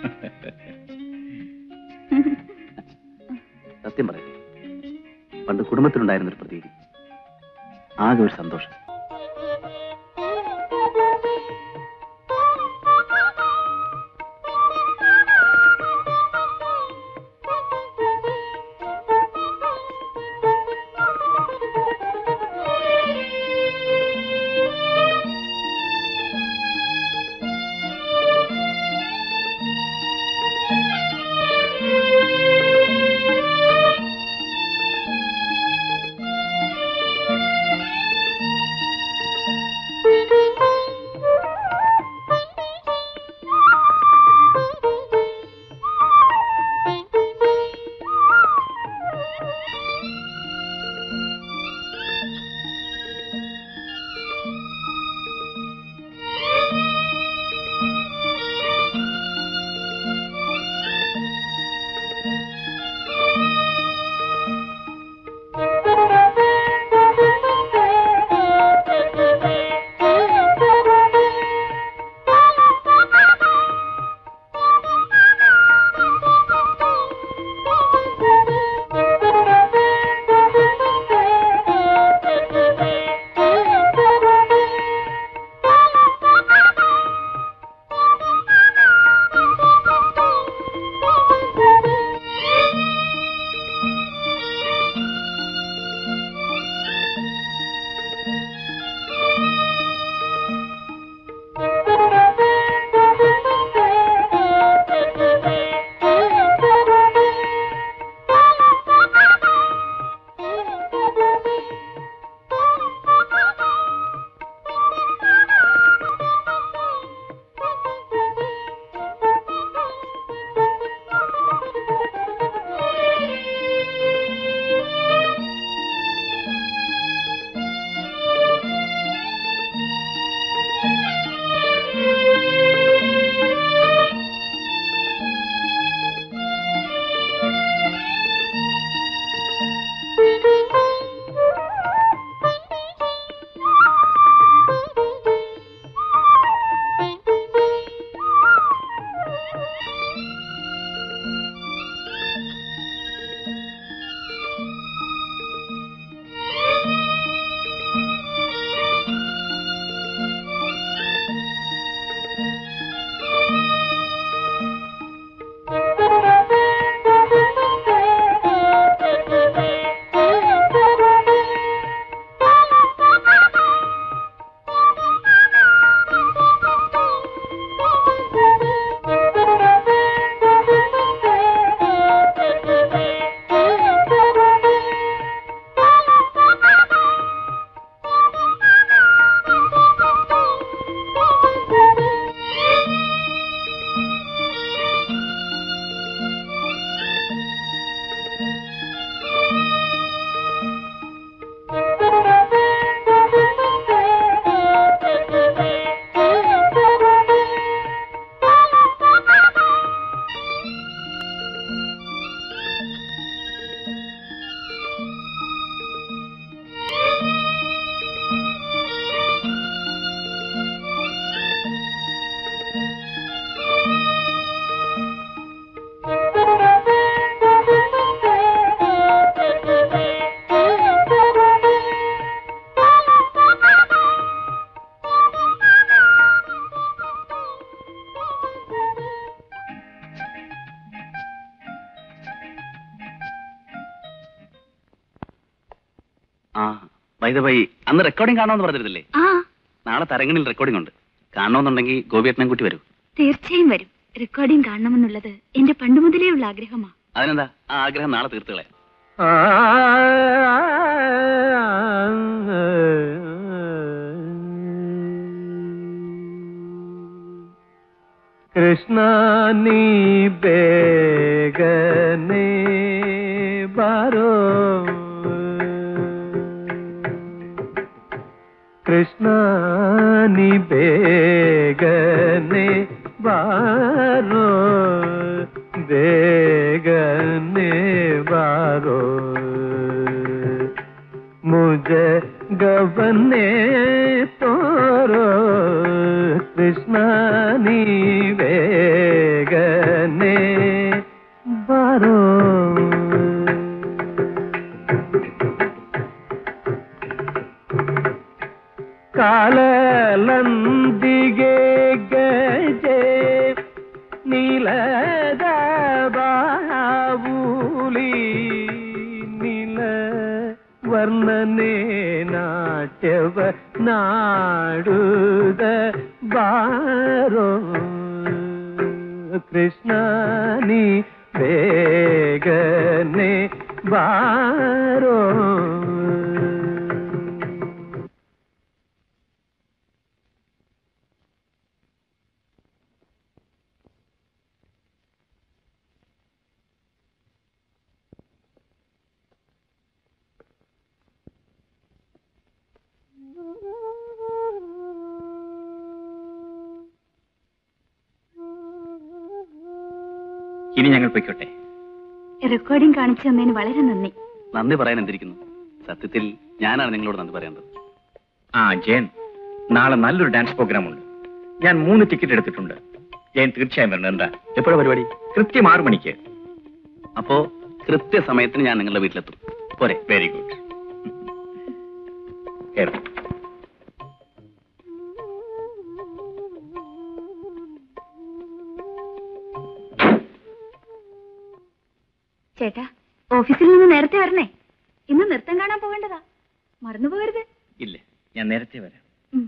സത്യം പറയട്ടെ പണ്ട് കുടുംബത്തിലുണ്ടായിരുന്ന ഒരു പ്രതീതി ആകെ ഒരു സന്തോഷം ആ വൈദ വൈ അന്ന് റെക്കോർഡിംഗ് കാണണമെന്ന് പറഞ്ഞിരുന്നില്ലേ ആ നാളെ തരങ്ങണിൽ റെക്കോർഡിംഗ് ഉണ്ട് കാണണമെന്നുണ്ടെങ്കിൽ ഗോപിയേട്ടനെ കൂട്ടി വരൂ തീർച്ചയായും വരും റെക്കോർഡിംഗ് കാണണമെന്നുള്ളത് എന്റെ പണ്ട് മുതലേ ഉള്ള ആഗ്രഹമാ അതിനെന്താ ആ ആഗ്രഹം നാളെ തീർത്ത് കളയാം കൃഷ്ണ നീ ಬೇಗನೆ ಬಾರೋ ಕೃಷ್ಣ ನೀ ಬೇಗನೆ ಬಾರೋ ಬೇಗನೆ ಬಾರೋ मुझे गबने तोरो कृष्ण नी ಬೇಗನೆ ಬಾರೋ ಕಾಲಲಂದಿಗೆ ಗಜೆ ನೀಲದ ಬಾವುಲಿ ನೀಲ ವರ್ಣನೆ ನಾಟ್ಯವ ನಾಡುದ ಬಾರೋ ಕೃಷ್ಣ ನೀ ಬೇಗನೆ ಬಾರೋ ഇനി ഞങ്ങൾ പൊയ്ക്കോട്ടെ റെക്കോർഡിംഗ് കാണിച്ചു തന്നതിന് വളരെ നന്ദി നന്ദി പറയാൻ എന്തിരിക്കുന്നു സത്യത്തിൽ ഞാനാണ് നിങ്ങളോട് നന്ദി പറയേണ്ടത് ആ ജയൻ നാളെ നല്ലൊരു ഡാൻസ് പ്രോഗ്രാം ഉണ്ട് ഞാൻ മൂന്ന് ടിക്കറ്റ് എടുത്തിട്ടുണ്ട് ജയൻ തീർച്ചയായും വരണം എന്താ എപ്പോഴാ പരിപാടി കൃത്യം ആറു മണിക്ക് അപ്പോ കൃത്യസമയത്തിന് ഞാൻ നിങ്ങളുടെ വീട്ടിലെത്തും പോരെ വെരി ഗുഡ് കേറും ചേട്ടാ ഓഫീസിൽ നിന്ന് നേരത്തെ വരണേ ഇന്ന് നൃത്തം കാണാൻ പോകേണ്ടതാ മറന്നു പോകരുത് ഇല്ല ഞാൻ നേരത്തെ വരാം ഉം.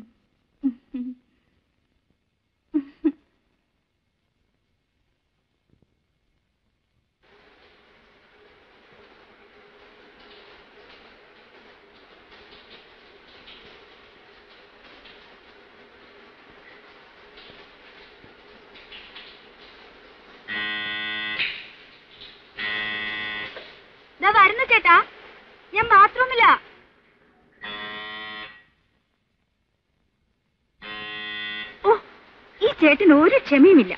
ദാ വരുന്നു ചേട്ടാ ഞാൻ ബാത്റൂമിലാ ഓ ഈ ചേട്ടന് ഒരു ക്ഷമയുമില്ല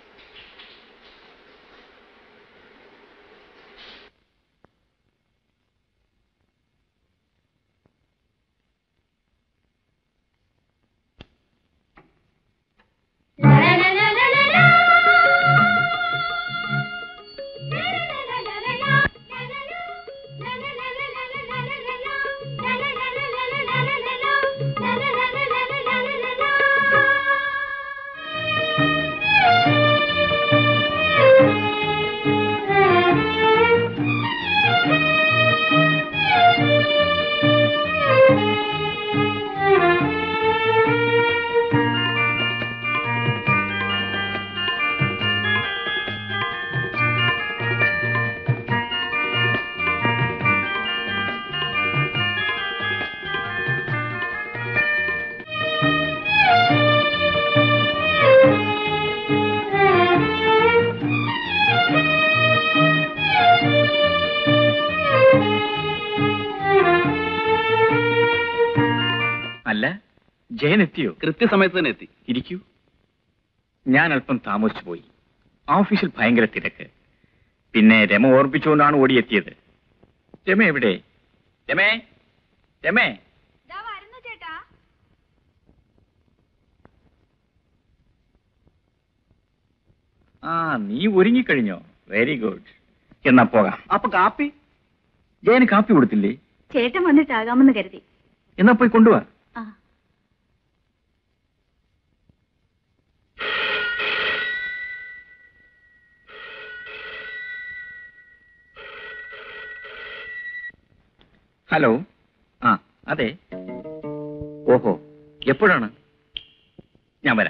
അല്ല ജയൻ എത്തിയോ കൃത്യസമയത്ത് തന്നെ എത്തി ഇരിക്കൂ ഞാൻ അല്പം താമസിച്ചു പോയി ഓഫീസിൽ ഭയങ്കര തിരക്ക് പിന്നെ രമ ഓർപ്പിച്ചുകൊണ്ടാണ് ഓടിയെത്തിയത് രമ എവിടെ രമേ രമേ വരുന്നു ചേട്ടാ ആ നീ ഒരുങ്ങിക്കഴിഞ്ഞോ വെരി ഗുഡ് എന്നാ പോകാം അപ്പൊ കാപ്പി ജയന് കാപ്പി കൊടുത്തില്ലേ ചേട്ടൻ വന്നിട്ടാകാമെന്ന് കരുതി എന്നാ പോയി കൊണ്ടുവാ ആ ഹലോ ആ അതെ ഓഹോ എപ്പോഴാണ് ഞാൻ വരാം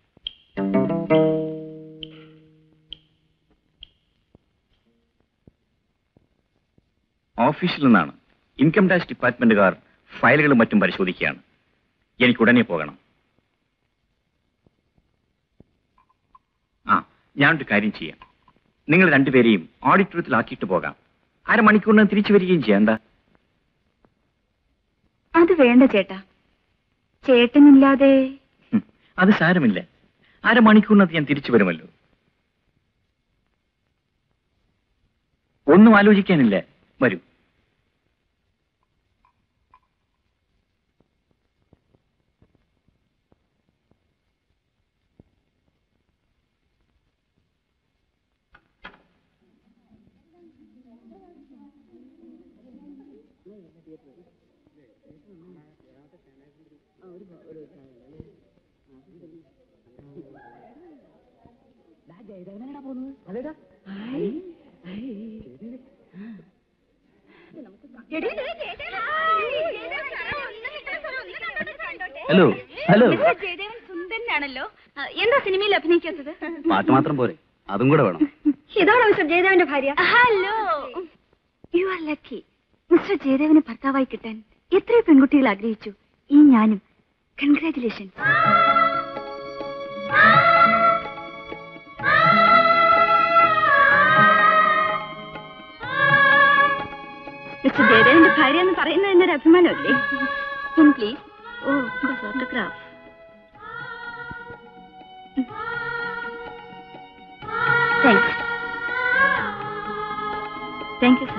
ഓഫീസിൽ നിന്നാണ് ഇൻകം ടാക്സ് ഡിപ്പാർട്ട്മെന്റുകാർ ഫയലുകളും മറ്റും പരിശോധിക്കുകയാണ് എനിക്ക് ഉടനെ പോകണം ആ ഞാനൊരു കാര്യം ചെയ്യാം നിങ്ങൾ രണ്ടുപേരെയും ഓഡിറ്റോറിയത്തിലാക്കിയിട്ട് പോകാം അരമണിക്കൂറിന് തിരിച്ചു വരികയും ചെയ്യണ്ട അത് വേണ്ട ചേട്ടാ ചേട്ടനില്ലാതെ ഹും, അത് സാരമില്ല അരമണിക്കൂറിനകത്ത് ഞാൻ തിരിച്ചു വരുമല്ലോ ഒന്നും ആലോചിക്കാനില്ല വരൂ ഹലോ ഹലോ മിസ്റ്റർ ജയദേവൻ സുന്ദരനാണല്ലോ ആ, എന്താ സിനിമയിൽ അഭിനയിക്കാത്തത് പാട്ട് മാത്രം പോരെ അതും കൂടെ വേണം ഇതാണോ മിസ്റ്റർ ജയദേവന്റെ ഭാര്യ hello you are lucky mister ജയദേവന് ഭർത്താവായി കിട്ടാൻ എത്രയോ പെൺകുട്ടികൾ ആഗ്രഹിച്ചു ഈ ഞാനും കൺഗ്രാറ്റുലേഷൻ മിസ്റ്റർ ജയദേവന്റെ ഭാര്യ എന്ന് പറയുന്നത് എന്നൊരു അഭിമാനമല്ലേ in please oh photograph thanks thank you sir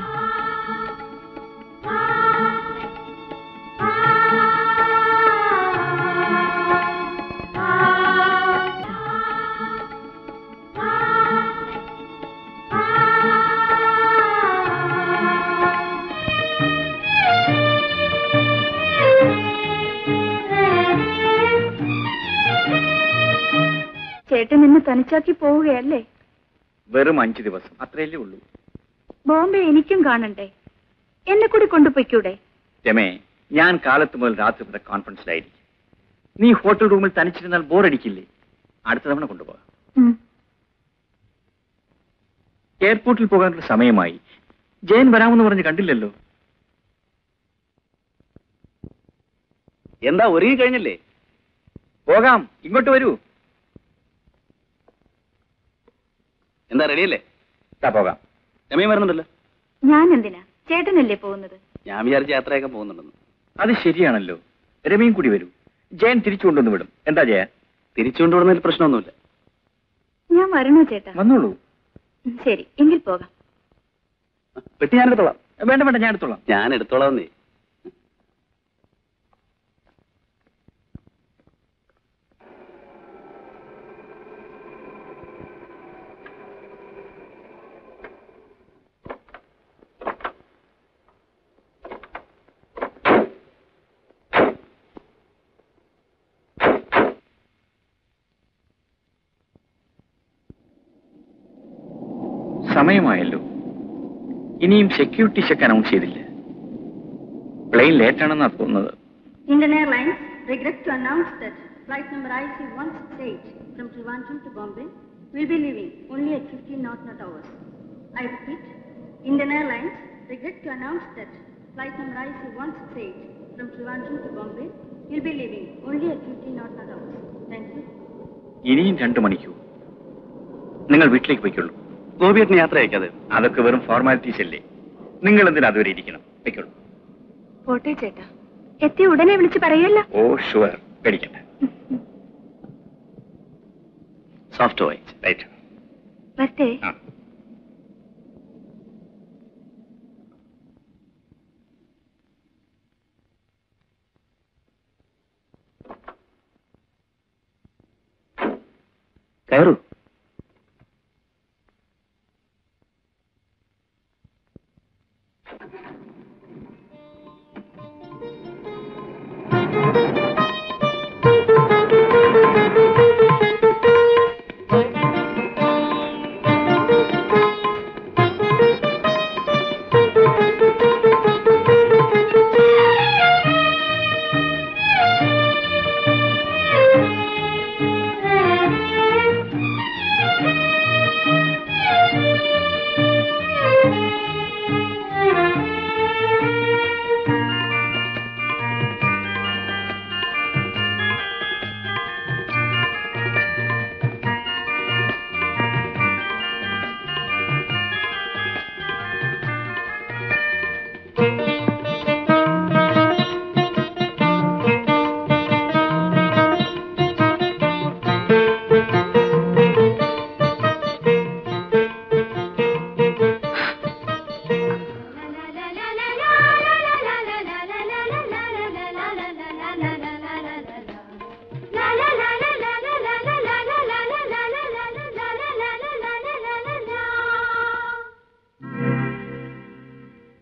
ചേട്ടൻ എന്നെ തനിച്ചാക്കി പോവുകയല്ലേ വെറും അഞ്ചു ദിവസം അത്രയല്ലേ ഉള്ളൂ ബോംബെ എനിക്കും കാണണ്ടേ എന്നെ കൂടി കൊണ്ടുപോയിക്കൂടെ രമേ ഞാൻ കാലത്ത് മുതൽ രാത്രി വരെ കോൺഫറൻസിലായിരിക്കും നീ ഹോട്ടൽ റൂമിൽ തനിച്ചിരുന്നാൽ ബോറടിക്കില്ലേ അടുത്ത തവണ കൊണ്ടുപോകാം ഉം. എയർപോർട്ടിൽ പോകാനുള്ള സമയമായി ജയൻ വരാമെന്ന് പറഞ്ഞ് കണ്ടില്ലല്ലോ എന്താ ഒരുങ്ങി കഴിഞ്ഞല്ലേ പോകാം ഇങ്ങോട്ട് വരൂ എന്താ റെഡിയല്ലേ ദാ പോകാം രമയും വരുന്നുണ്ടല്ലോ ഞാൻ എന്തിനാ ചേട്ടനല്ലേ പോകുന്നത് ഞാൻ വിചാരിച്ച യാത്രയൊക്കെ പോകുന്നുണ്ടെന്ന് അത് ശരിയാണല്ലോ രമയും കൂടി വരൂ ജയൻ തിരിച്ചു കൊണ്ടുവന്ന് വിടും എന്താ ജയ തിരിച്ചുകൊണ്ട് വിടുന്നതിൽ പ്രശ്നമൊന്നുമില്ല ഞാൻ വരണോ ചേട്ടാ വന്നോളൂ ഉം, ശരി എങ്കിൽ പോകാം പെട്ടി ഞാൻ എടുത്തോളാം വേണ്ട വേണ്ട ഞാൻ എടുത്തോളാം ഞാൻ എടുത്തോളാം നീ സമയമായല്ലോ ഇനിയും സെക്യൂരിറ്റി ചെക്ക് അനൗൺസ് ചെയ്തില്ല പ്ലെയിൻ ലേറ്റ് ആണെന്നാ തോന്നുന്നത് Indian Airlines regrets to announce that flight number IC-168 from Trivandrum to Bombay will be leaving only at 15 knot knot hours. I repeat, Indian Airlines regrets to announce that flight number IC-168 from Trivandrum to Bombay will be leaving only at 15 knot knot hours. Thank you. ഇനിയും രണ്ടു മണിക്കൂർ നിങ്ങൾ വീട്ടിലേക്ക് പോയിക്കൊള്ളൂ ഗോപിയേട്ടന് യാത്ര അയക്കാതെ അതൊക്കെ വെറും formalities അല്ലേ നിങ്ങൾ എന്തിനാ അതുവരെ ഇരിക്കണം വെക്കുള്ളൂ പോട്ടെ ചേട്ടാ എത്തി ഉടനെ വിളിച്ച് പറയല്ല ഓ ഷുവർ പേടിക്കണ്ട സോഫ്റ്റ് വോയിസ് റൈറ്റ് വരട്ടെ ആ കയറൂ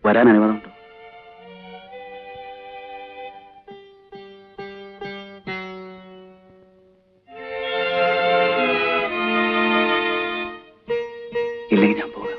വരാൻ അനുവാദമുണ്ടോ ഇല്ലെങ്കിൽ ഞാൻ പോകാം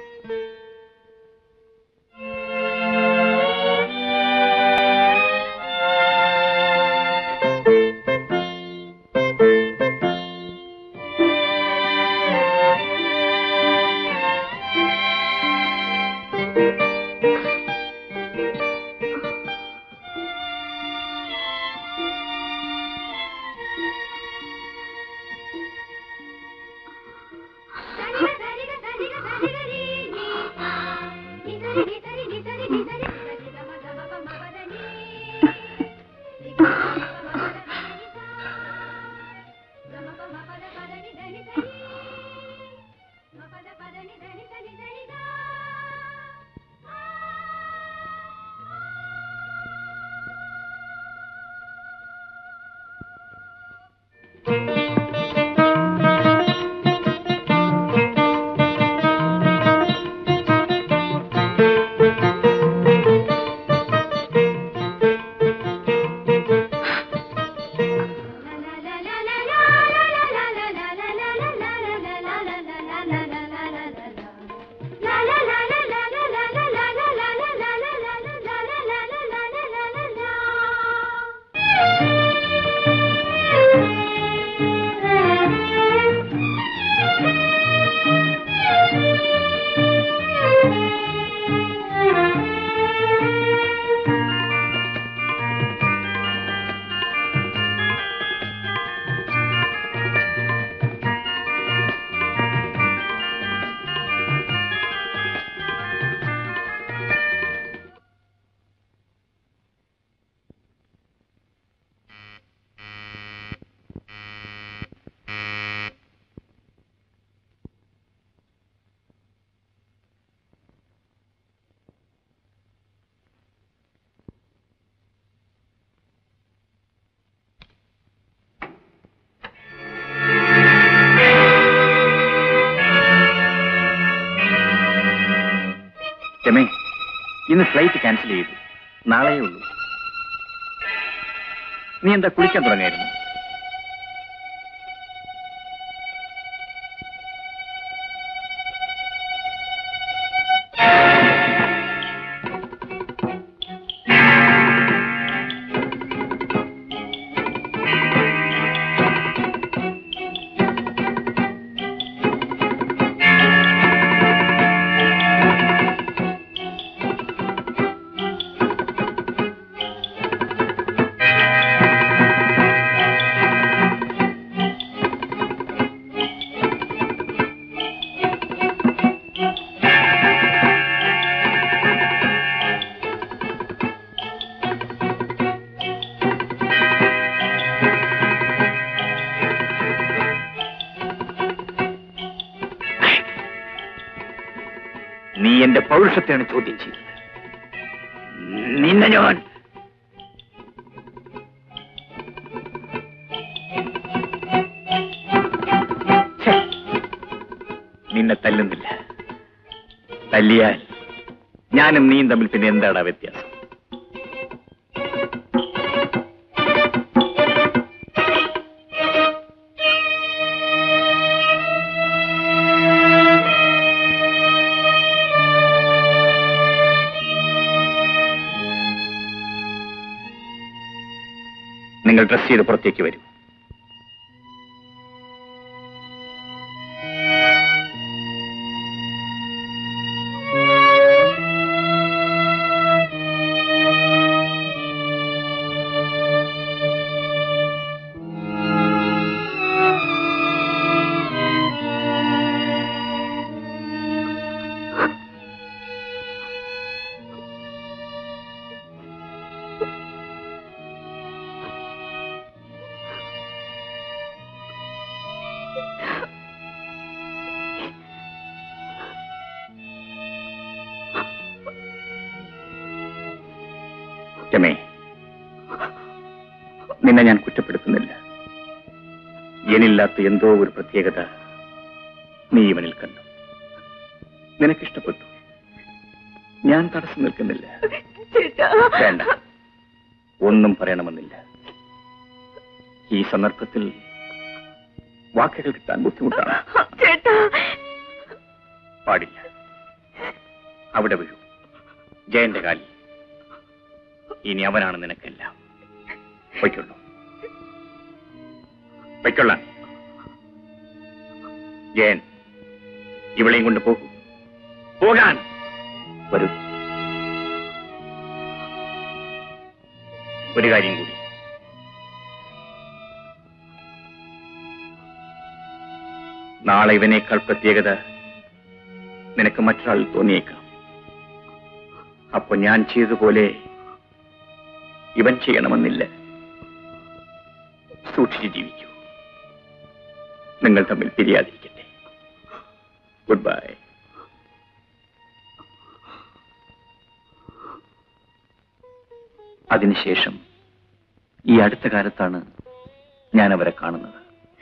രമേ ഇന്ന് ഫ്ലൈറ്റ് ക്യാൻസൽ ചെയ്തു നാളെയേ ഉള്ളൂ നീ എന്താ കുളിക്കാൻ തുടങ്ങായിരുന്നു നീ എന്റെ പൗരുഷത്തെയാണ് ചോദ്യം ചെയ്തത് നിന്നെ ഞാൻ ഛെ, നിന്നെ തല്ലുന്നില്ല തല്ലിയാൽ ഞാനും നീയും തമ്മിൽ പിന്നെ എന്താടാ വ്യത്യാസം നിങ്ങൾ ഡ്രസ് ചെയ്ത് പുറത്തേക്ക് വരും രമേ നിന്നെ ഞാൻ കുറ്റപ്പെടുത്തുന്നില്ല എന്നില്ലാത്ത എന്തോ ഒരു പ്രത്യേകത നീ ഇവനിൽ കണ്ടു നിനക്കിഷ്ടപ്പെട്ടു ഞാൻ തടസ്സം നിൽക്കുന്നില്ല വേണ്ട ഒന്നും പറയണമെന്നില്ല ഈ സന്ദർഭത്തിൽ വാക്കുകൾ കിട്ടാൻ ബുദ്ധിമുട്ടാണ് പാടില്ല അവിടെ വീഴൂ ജയന്റെ കാലിൽ ഇനി അവനാണ് നിനക്കെല്ലാം പൊയ്ക്കൊള്ളൂ പൊയ്ക്കൊള്ളാൻ ജയൻ ഇവളെയും കൊണ്ട് പോകൂ പോകാൻ വരൂ ഒരു കാര്യം കൂടി നാളെ ഇവനേക്കാൾ പ്രത്യേകത നിനക്ക് മറ്റൊരാൾ തോന്നിയേക്കാം അപ്പൊ ഞാൻ ചെയ്തതുപോലെ ഇവൻ ചെയ്യണമെന്നില്ല സൂക്ഷിച്ച് ജീവിക്കൂ നിങ്ങൾ തമ്മിൽ പിരിയാതിരിക്കട്ടെ ഗുഡ് ബൈ അതിനുശേഷം ഈ അടുത്ത കാലത്താണ് ഞാൻ അവരെ കാണുന്നത്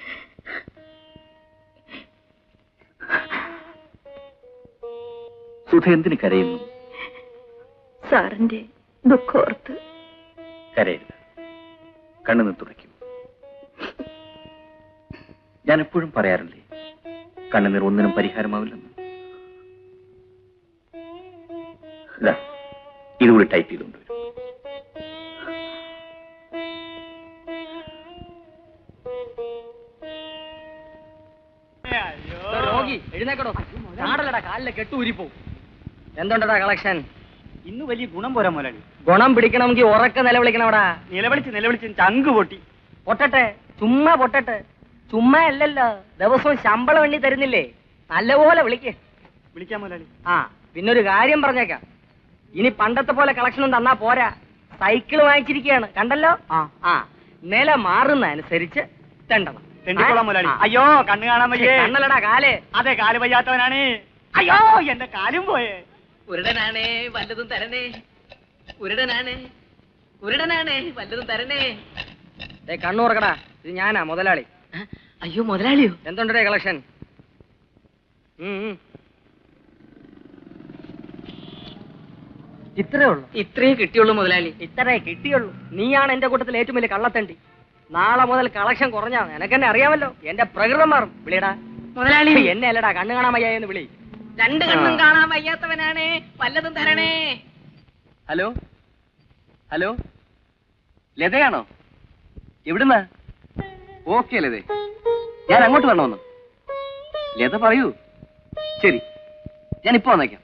സുധ എന്തിന് കരയുന്നു സാറിന്റെ ദുഃഖോർത്ത് കരയരുത് കണ്ണു തുടയ്ക്കൂ ഞാൻ എപ്പോഴും പറയാറില്ലേ കണ്ണുനീർ ഒന്നിനും പരിഹാരമാവില്ലെന്ന് ഇതാ, ഇതുകൂടി ടൈപ്പ് ചെയ്തുകൊണ്ട് വരും രോഗി എഴുന്നേക്കടോ ചാടലടാ കാലിലെ കെട്ടൂരിപ്പോ എന്തുണ്ടടാ കളക്ഷൻ ഇന്ന് വലിയ ഗുണം പോരാ മുതലാളി ഗുണം പിടിക്കണമെങ്കിൽ ഉറക്ക നിലവിളിക്കണവടാ നിലവിളിച്ച് നിലവിളിച്ച് ചങ്ക് പൊട്ടി പൊട്ടട്ടെ ചുമ്മാ പൊട്ടട്ടെ ചുമ്മാ അല്ലല്ലോ ദിവസവും ശമ്പളം എണ്ണി തരുന്നില്ലേ നല്ലപോലെ വിളിക്ക് വിളിക്കാം മുതലാളി ആ പിന്നൊരു കാര്യം പറഞ്ഞേക്കാം ഇനി പണ്ടത്തെ പോലെ കളക്ഷനും തന്നാ പോരാ സൈക്കിൾ വാങ്ങിച്ചിരിക്കുകയാണ് കണ്ടല്ലോ ആ. ആ നില മാറുന്ന അനുസരിച്ച് തെണ്ടണം തെണ്ടിക്കോളാം മുതലാളി ആ. അയ്യോ കണ്ണ് കാണാൻ വയ്യേ കണ്ണല്ലടാ കാല് അതെ കാല് വയ്യാത്തവനാണ് അയ്യോ എന്റെ കാലും പോയേ കുരുടനാണേ വല്ലതും തരണേ കുരുടനാണേ കുരുടനാണേ വല്ലതും തരണേ ദേ കണ്ണൂർക്കടാ ഇത് ഞാനാ മുതലാളി ആ, അയ്യോ മുതലാളിയോ എന്തുണ്ടേ കളക്ഷൻ ഇത്രേ ഉള്ളൂ ഇത്രയേ കിട്ടിയുള്ളൂ മുതലാളി ഇത്രേ കിട്ടിയുള്ളൂ നീയാണ് എന്റെ കൂട്ടത്തിൽ ഏറ്റവും വലിയ കള്ളത്തണ്ടി നാളെ മുതൽ കളക്ഷൻ കുറഞ്ഞാ നിനക്കെന്നെ അറിയാമല്ലോ എന്റെ പ്രകൃതം മാറും വിളിയടാ മുതലാളി എന്നെ അല്ലടാ കണ്ണു കാണാൻ വയ്യ എന്ന് വിളി രണ്ട് കണ്ണും കാണാൻ വയ്യാത്തവനാണേ വല്ലതും തരണേ ഹലോ ഹലോ ലതയാണോ എവിടുന്നാ ഓക്കെ ലതേ ഞാൻ അങ്ങോട്ട് വരണമെന്ന് ലത പറയൂ ശരി ഞാൻ ഇപ്പൊ വന്നേക്കാം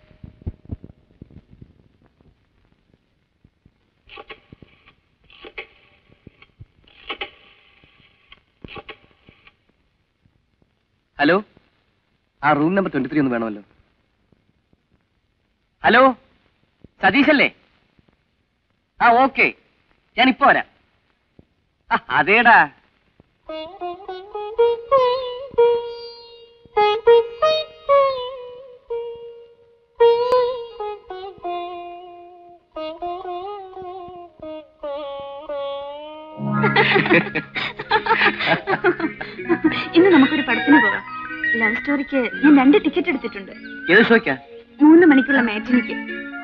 ഹലോ ആ റൂം നമ്പർ ട്വന്റി ത്രീ ഒന്ന് വേണമല്ലോ ഹലോ സതീഷല്ലേ ആ ഓക്കെ ഞാൻ ഇപ്പൊ വരാം ആ, അതേടാ ഇന്ന് നമുക്കൊരു പടത്തിന് പോകാം ലവ് സ്റ്റോറിക്ക് ഞാൻ രണ്ട് ടിക്കറ്റ് എടുത്തിട്ടുണ്ട് ഏത് ഷോയ്ക്കാ മൂന്ന് മണിക്കുള്ള മാറ്റിനിക്ക്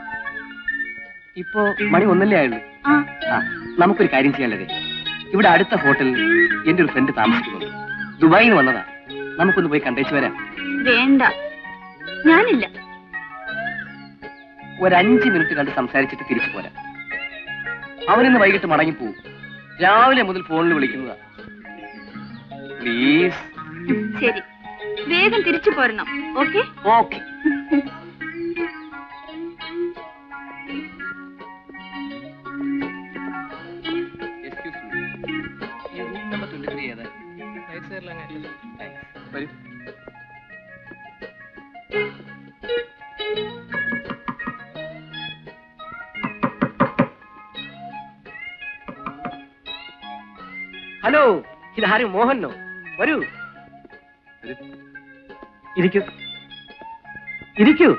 ഇപ്പോ മണി ഒന്നല്ലേ ആയുള്ളൂ ആ ആ നമുക്കൊരു കാര്യം ചെയ്യാനുള്ളത് ഇവിടെ അടുത്ത ഹോട്ടലിൽ എന്റെ ഒരു ഫ്രണ്ട് താമസിക്കുന്നുണ്ട് ദുബായിൽ നിന്ന് വന്നതാ നമുക്കൊന്ന് പോയി കണ്ടേച്ചു വരാം വേണ്ട ഞാനില്ല ഒരു അഞ്ച് മിനിറ്റ് കണ്ട് സംസാരിച്ചിട്ട് തിരിച്ചു പോരാം അവനിന്ന് വൈകിട്ട് മടങ്ങിപ്പോവും രാവിലെ മുതൽ ഫോണിൽ വിളിക്കുന്നതാ പ്ലീസ് ശരി വേഗം തിരിച്ചു പോരണം ഓക്കെ ഓക്കെ എക്സ്ക്യൂസ് മീ ഈ റൂം നമ്പർ ട്വന്റി ത്രീ ഏതാ വരൂ ഹലോ ഇതാരും മോഹനോ വരൂ ഇരിക്കൂ ഇരിക്കൂ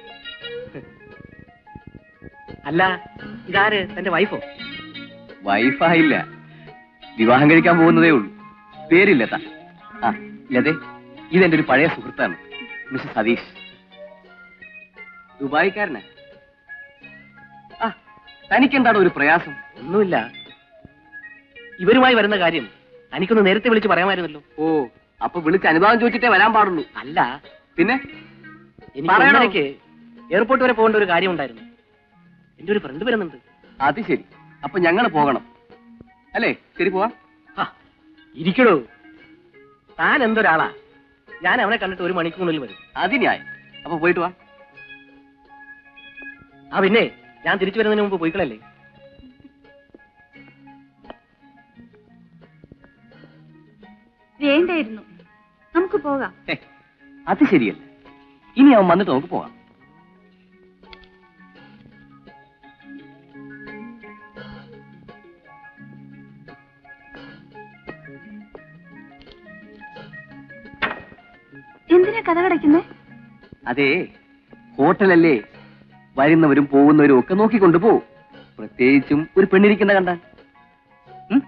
അല്ല ഇതാര് തന്റെ വൈഫോ വൈഫായില്ല വിവാഹം കഴിക്കാൻ പോകുന്നതേ ഉള്ളൂ പേരില്ല താ ആ ലതേ ഇതെന്റെ ഒരു പഴയ സുഹൃത്താണ് മിസ്റ്റർ സതീഷ് ദുബായിക്കാരനാ തനിക്കെന്താണ് ഒരു പ്രയാസം ഒന്നുമില്ല ഇവരുമായി വരുന്ന കാര്യം തനിക്കൊന്ന് നേരത്തെ വിളിച്ച് പറയാമായിരുന്നല്ലോ ഓ അപ്പൊ വിളിച്ച് അനുഭവം ചോദിച്ചിട്ടേ വരാൻ പാടുള്ളൂ അല്ല പിന്നെ എനിക്ക് പറയണോ? ഒന്നരയ്ക്ക് എയർപോർട്ട് വരെ പോകേണ്ട ഒരു കാര്യം ഉണ്ടായിരുന്നു എന്റെ ഒരു ഫ്രണ്ട് വരുന്നുണ്ട് അത് ശരി അപ്പൊ ഞങ്ങൾ പോകണം അല്ലേ ശരി പോവാ ഹാ, ഇരിക്കടോ താൻ എന്തൊരാളാ ഞാൻ അവനെ കണ്ടിട്ട് ഒരു മണിക്കൂറിനുള്ളിൽ വരും അതിനായി അപ്പൊ പോയിട്ട് വാ ആ പിന്നെ ഞാൻ തിരിച്ചു വരുന്നതിന് മുമ്പ് പോയിക്കളല്ലേ വേണ്ടായിരുന്നു നമുക്ക് പോകാം ഹേ, അത് ശരിയല്ല ഇനി അവൻ വന്നിട്ട് നമുക്ക് പോവാം എന്തിനാ കഥ കടയ്ക്കുന്നേ അതെ ഹോട്ടലല്ലേ വരുന്നവരും പോകുന്നവരും ഒക്കെ നോക്കിക്കൊണ്ട് പോവും പ്രത്യേകിച്ചും ഒരു പെണ്ണിരിക്കുന്ന കണ്ടാൽ ഉം?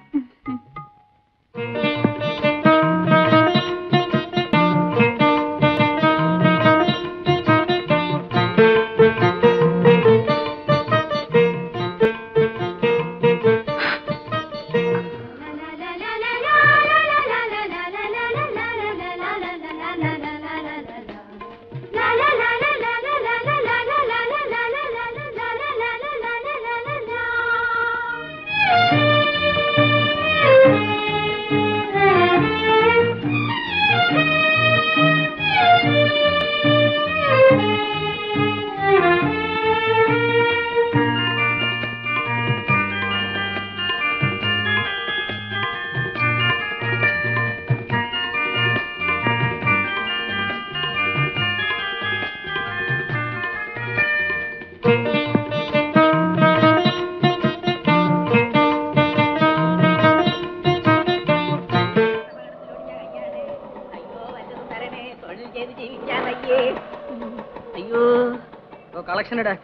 അയ്യോ കളക്ഷൻ ഇടാ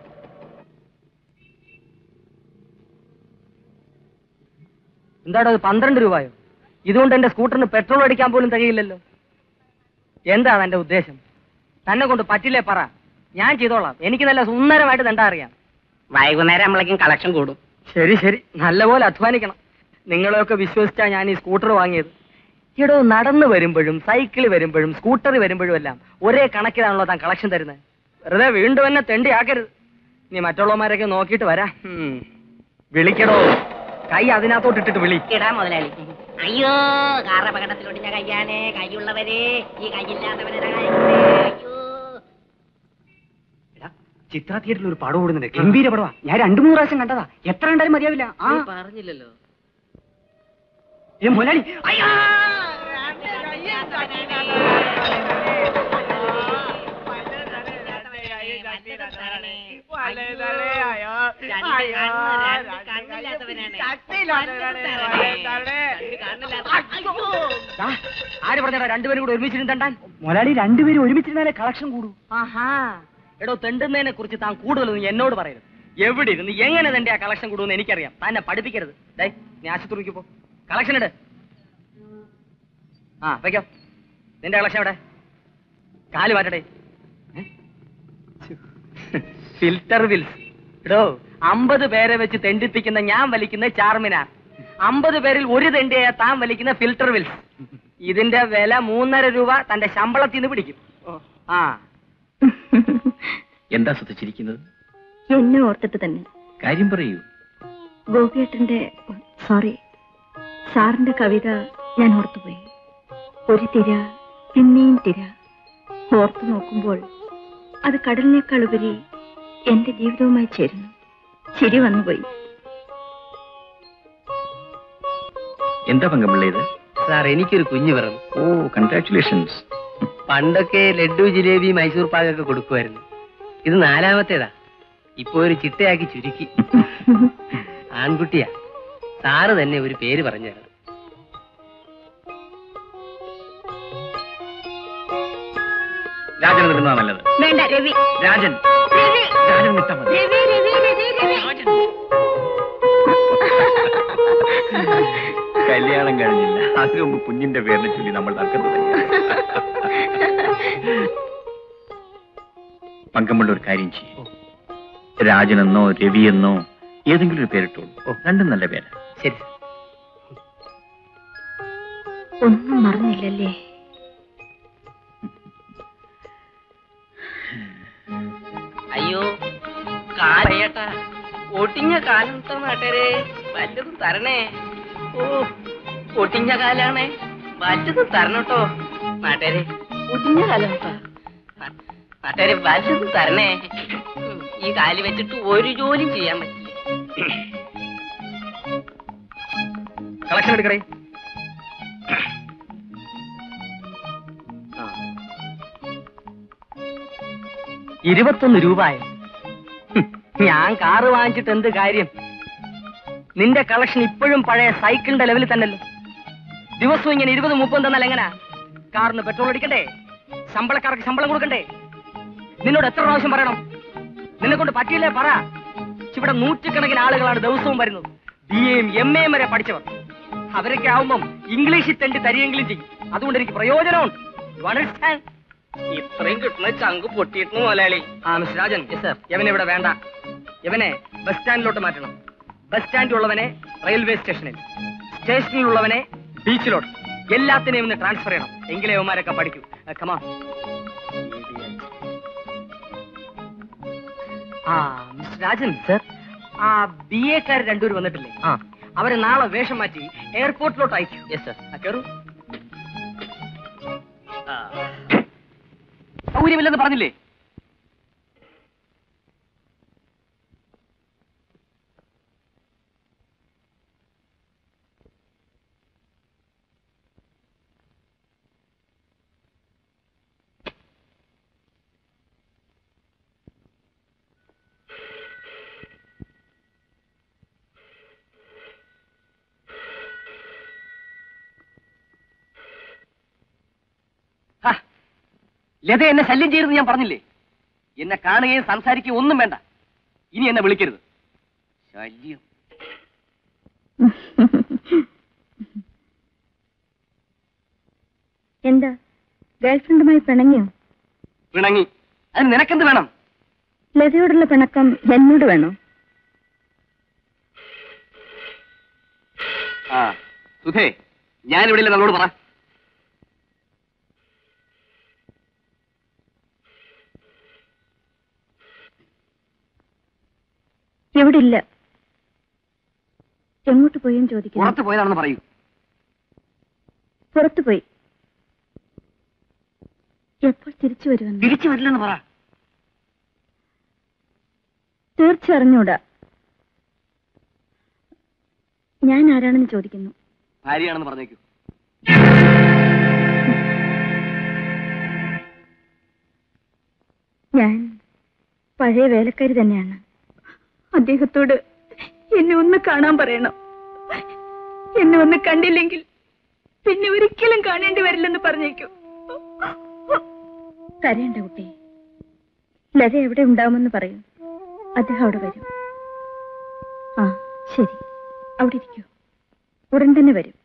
എന്താടോ ഇത് പന്ത്രണ്ട് രൂപയോ ഇതുകൊണ്ട് എന്റെ സ്കൂട്ടറിന് പെട്രോൾ അടിക്കാൻ പോലും തികയില്ലല്ലോ എന്താണ് എന്റെ ഉദ്ദേശം തന്നെ കൊണ്ട് പറ്റില്ലേ പറ ഞാൻ ചെയ്തോളാം എനിക്ക് നല്ല സുന്ദരമായിട്ട് തെണ്ടാ അറിയാം വൈകുന്നേരം നമ്മളേക്കും കളക്ഷൻ കൂടും ശരി ശരി നല്ലപോലെ അധ്വാനിക്കണം നിങ്ങളെയൊക്കെ വിശ്വസിച്ചാ ഞാൻ ഈ സ്കൂട്ടർ വാങ്ങിയത് എടോ നടന്നു വരുമ്പോഴും സൈക്കിൾ വരുമ്പോഴും സ്കൂട്ടർ വരുമ്പോഴും എല്ലാം ഒരേ കണക്കിലാണല്ലോ താൻ കളക്ഷൻ തരുന്നത് വെറുതെ വീണ്ടും എന്നെ തെണ്ടിയാക്കരുത് നീ മറ്റുള്ളവന്മാരൊക്കെ നോക്കിയിട്ട് വരാം ഉം. വിളിക്കടോ കൈ അതിനകത്തോട്ട് ഇട്ടിട്ട് വിളി ഇടാ മുതലാളി അയ്യോ കാർ അപകടത്തിൽ ഒടിഞ്ഞ കയ്യാണ് കൈയുള്ളവരെ ഈ കൈയില്ലാത്തവരെ അയ്യോ ചിത്ര തിയേറ്ററിൽ ഒരു പടം ഓടുന്നുണ്ട് ഗംഭീര പടവാ ഞാൻ രണ്ടു മൂന്ന് പ്രാവശ്യം കണ്ടതാ എത്ര കണ്ടാലും മതിയാവില്ല ആ പറഞ്ഞില്ലല്ലോ ഏ മുതലാളി അയ്യോ ദാ, ആര് പറഞ്ഞടാ രണ്ടുപേരും കൂടെ ഒരുമിച്ചിരുന്ന് തണ്ടാൻ മുതലാളി രണ്ടുപേരും ഒരുമിച്ചിരുന്നാലേ കളക്ഷൻ കൂടൂ ആഹാ എടോ തെണ്ടുന്നതിനെ കുറിച്ച് താൻ കൂടുതലൊന്നും എന്നോട് പറയരുത് എവിടെ ഇരുന്ന് എങ്ങനെ തന്റെ ആ കളക്ഷൻ കൂടുമെന്ന് എനിക്കറിയാം തന്നെ പഠിപ്പിക്കരുത് ഡേ നീ ആശുപത്രിക്ക് പോ കളക്ഷൻ ഇട് ആ വെക്കോ നിന്റെ കളക്ഷൻ എവിടെ കാല് മാറ്റടേ ഫിൽറ്റർ വിൽസ് എടോ അമ്പത് പേരെ വെച്ച് തെണ്ടിപ്പിക്കുന്ന ഞാൻ വലിക്കുന്ന ചാർമിനാർ അമ്പത് പേരിൽ ഒരു തെണ്ടിയായ താൻ വലിക്കുന്ന ഫിൽറ്റർ വിൽസ് ഇതിന്റെ വില മൂന്നര രൂപ തന്റെ ശമ്പളത്തിൽ നിന്ന് പിടിക്കും ആ എന്താ ശ്രദ്ധിച്ചിരിക്കുന്നത് എന്നെ ഓർത്തിട്ട് തന്നെ കാര്യം പറയൂ ഗോപിയേട്ടന്റെ സോറി സാറിന്റെ കവിത ഞാൻ ഓർത്തുപോയി ഒരു തിര പിന്നെയും തിര ഓർത്തു നോക്കുമ്പോൾ അത് കടലിനേക്കാൾ ഉപരി എന്റെ ജീവിതവുമായി ചേരുന്നു ചിരി വന്നുപോയി എന്താ പങ്കമുള്ള ഇത് സാർ എനിക്കൊരു കുഞ്ഞു പിറന്നു ഓ കൺഗ്രാറ്റുലേഷൻസ് പണ്ടൊക്കെ ലഡു ജിലേബി മൈസൂർ പാകൊക്കെ കൊടുക്കുമായിരുന്നു ഇത് നാലാമത്തേതാ ഇപ്പൊ ഒരു ചിട്ടയാക്കി ചുരുക്കി ആൺകുട്ടിയാ സാറ് തന്നെ ഒരു പേര് പറഞ്ഞു തരണം രാജൻ നിൽക്കുന്നതാ നല്ലത് വേണ്ട രവി രാജൻ രാജൻ നിൽത്താ മതി രവി രവി രവി രവി കല്യാണം കഴിഞ്ഞില്ല അതിനു മുമ്പ് കുഞ്ഞിന്റെ പേരിനെ ചൊല്ലി നമ്മൾ തർക്കം തുടങ്ങി പങ്കമുള്ള ഒരു കാര്യം ചെയ്യും രാജനെന്നോ രവിയെന്നോ ഏതെങ്കിലും ഒരു പേരിട്ടോളൂ ഓ രണ്ടും നല്ല പേരാ ശരി ഒന്നും മറന്നില്ലല്ലേ അയ്യോ കാലയേട്ടാ ഒട്ടിഞ്ഞ കാലത്തെ നാട്ടുകാരെ വല്ലതും തരണേ ഓ ഒട്ടിഞ്ഞ കാലാണേ വല്ലതും തരണട്ടോ നാട്ടുകാരെ ഒട്ടിഞ്ഞ കാലാട്ടാ നാട്ടുകാരെ വല്ലതും തരണേ ഉം, ഈ കാല് വെച്ചിട്ട് ഒരു ജോലിയും ചെയ്യാൻ പറ്റില്ല കളക്ഷൻ എടുക്കണേ ഇരുപത്തൊന്ന് രൂപയോ ഹും, ഞാൻ കാറ് വാങ്ങിച്ചിട്ട് എന്ത് കാര്യം നിന്റെ കളക്ഷൻ ഇപ്പോഴും പഴയ സൈക്കിളിന്റെ ലെവലിൽ തന്നെയല്ലോ ദിവസവും ഇങ്ങനെ ഇരുപത് മുപ്പതും തന്നാൽ എങ്ങനാ കാറിന് പെട്രോൾ അടിക്കണ്ടേ ശമ്പളക്കാർക്ക് ശമ്പളം കൊടുക്കണ്ടേ നിന്നോട് എത്ര പ്രാവശ്യം പറയണം നിന്നെ കൊണ്ട് പറ്റിയില്ലേ പറ ഇവിടെ നൂറ്റുകണക്കിന് ആളുകളാണ് ദിവസവും വരുന്നത് ബി എയും എം എയും വരെ പഠിച്ചവർ അവരൊക്കെ ആവുമ്പം ഇംഗ്ലീഷിൽ തെണ്ടി തരിയെങ്കിലും ചെയ്യും അതുകൊണ്ട് എനിക്ക് പ്രയോജനമുണ്ട് You understand? ഇത്രയും കിട്ടുന്ന ചങ്ക് പൊട്ടിയിരുന്നു മുതലാളി ആ മിസ്റ്റർ രാജൻ യവനെ ഇവിടെ വേണ്ട യവനെ ബസ് സ്റ്റാൻഡിലോട്ട് മാറ്റണം ബസ് സ്റ്റാൻഡിലുള്ളവനെ റെയിൽവേ സ്റ്റേഷനിൽ സ്റ്റേഷനിലുള്ളവനെ ബീച്ചിലോട്ട് എല്ലാത്തിനെയും ഒന്ന് ട്രാൻസ്ഫർ ചെയ്യണം എങ്കിലേ യവന്മാരൊക്കെ പഠിക്കൂ കമാ ആ മിസ്റ്റർ രാജൻ സർ ആ ബി എക്കാർ രണ്ടുപേരും വന്നിട്ടില്ലേ ആ അവരെ നാളെ വേഷം മാറ്റി എയർപോർട്ടിലോട്ട് അയക്കൂ യെസ് സർ കയറൂ സൗകര്യമില്ലെന്ന് പറഞ്ഞില്ലേ ഹ, ലത എന്നെ ശല്യം ചെയ്യരുത് ഞാൻ പറഞ്ഞില്ലേ എന്നെ കാണുകയും സംസാരിക്കുകയും ഒന്നും വേണ്ട ഇനി എന്നെ വിളിക്കരുത് ശല്യം എന്താ ഗേൾഫ്രണ്ടുമായി പിണങ്ങിയോ പിണങ്ങി അതിന് നിനക്കെന്ത് വേണം ലതയോടുള്ള പിണക്കം എന്നോട് വേണോ ആ സുധേ ഞാൻ ഇവിടെ നമ്മളോട് പറ ഇവിടെ ഇല്ല എങ്ങോട്ട് പോയെന്ന് ചോദിക്കുന്നു പുറത്ത് പോയതാണെന്ന് പറയൂ പുറത്തു പോയി എപ്പോൾ തിരിച്ചു വരുമെന്ന് തിരിച്ചു വരില്ലെന്ന് പറ തീർച്ച അറിഞ്ഞൂടാ ഞാൻ ആരാണെന്ന് ചോദിക്കുന്നു ഭാര്യയാണെന്ന് പറഞ്ഞേക്കൂ ഞാൻ പഴയ വേലക്കാരി തന്നെയാണ് അദ്ദേഹത്തോട് എന്നെ ഒന്ന് കാണാൻ പറയണം എന്നെ ഒന്ന് കണ്ടില്ലെങ്കിൽ പിന്നെ ഒരിക്കലും കാണേണ്ടി വരില്ലെന്ന് പറഞ്ഞേക്കൂ കരയണ്ട കുട്ടി ലത എവിടെ ഉണ്ടാവുമെന്ന് പറയൂ അദ്ദേഹം അവിടെ വരും ആ ശരി അവിടെ ഇരിക്കൂ ഉടൻ തന്നെ വരും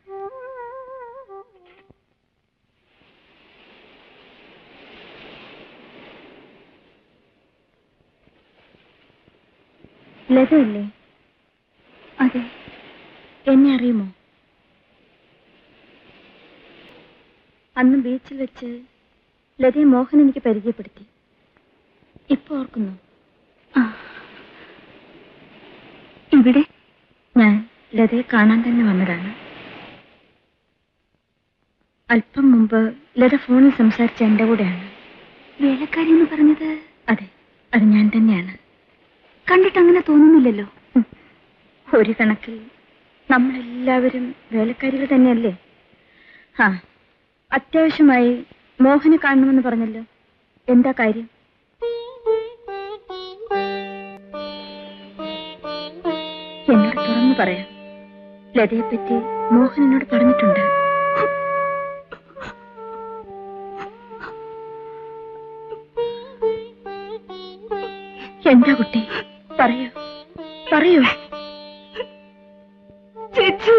ലതയല്ലേ അതെ എന്നെ അറിയുമോ അന്ന് ബീച്ചിൽ വെച്ച് ലതയെ മോഹൻ എനിക്ക് പരിചയപ്പെടുത്തി ഇപ്പൊ ഓർക്കുന്നു ആ. ഇവിടെ ഞാൻ ലതയെ കാണാൻ തന്നെ വന്നതാണ് അല്പം മുമ്പ് ലത ഫോണിൽ സംസാരിച്ച എന്റെ കൂടെയാണ് വേലക്കാരി എന്ന് പറഞ്ഞത് അതെ അത് ഞാൻ തന്നെയാണ് കണ്ടിട്ട് അങ്ങനെ തോന്നുന്നില്ലല്ലോ ഉം. ഒരു കണക്കിൽ നമ്മളെല്ലാവരും വേലക്കാരികൾ തന്നെയല്ലേ ആ അത്യാവശ്യമായി മോഹനെ കാണണമെന്ന് പറഞ്ഞല്ലോ എന്താ കാര്യം എന്നോട് തുറന്നു പറയാം ലതയെപ്പറ്റി മോഹൻ എന്നോട് പറഞ്ഞിട്ടുണ്ട് എന്താ കുട്ടി പറയൂ പറയൂ ചേച്ചി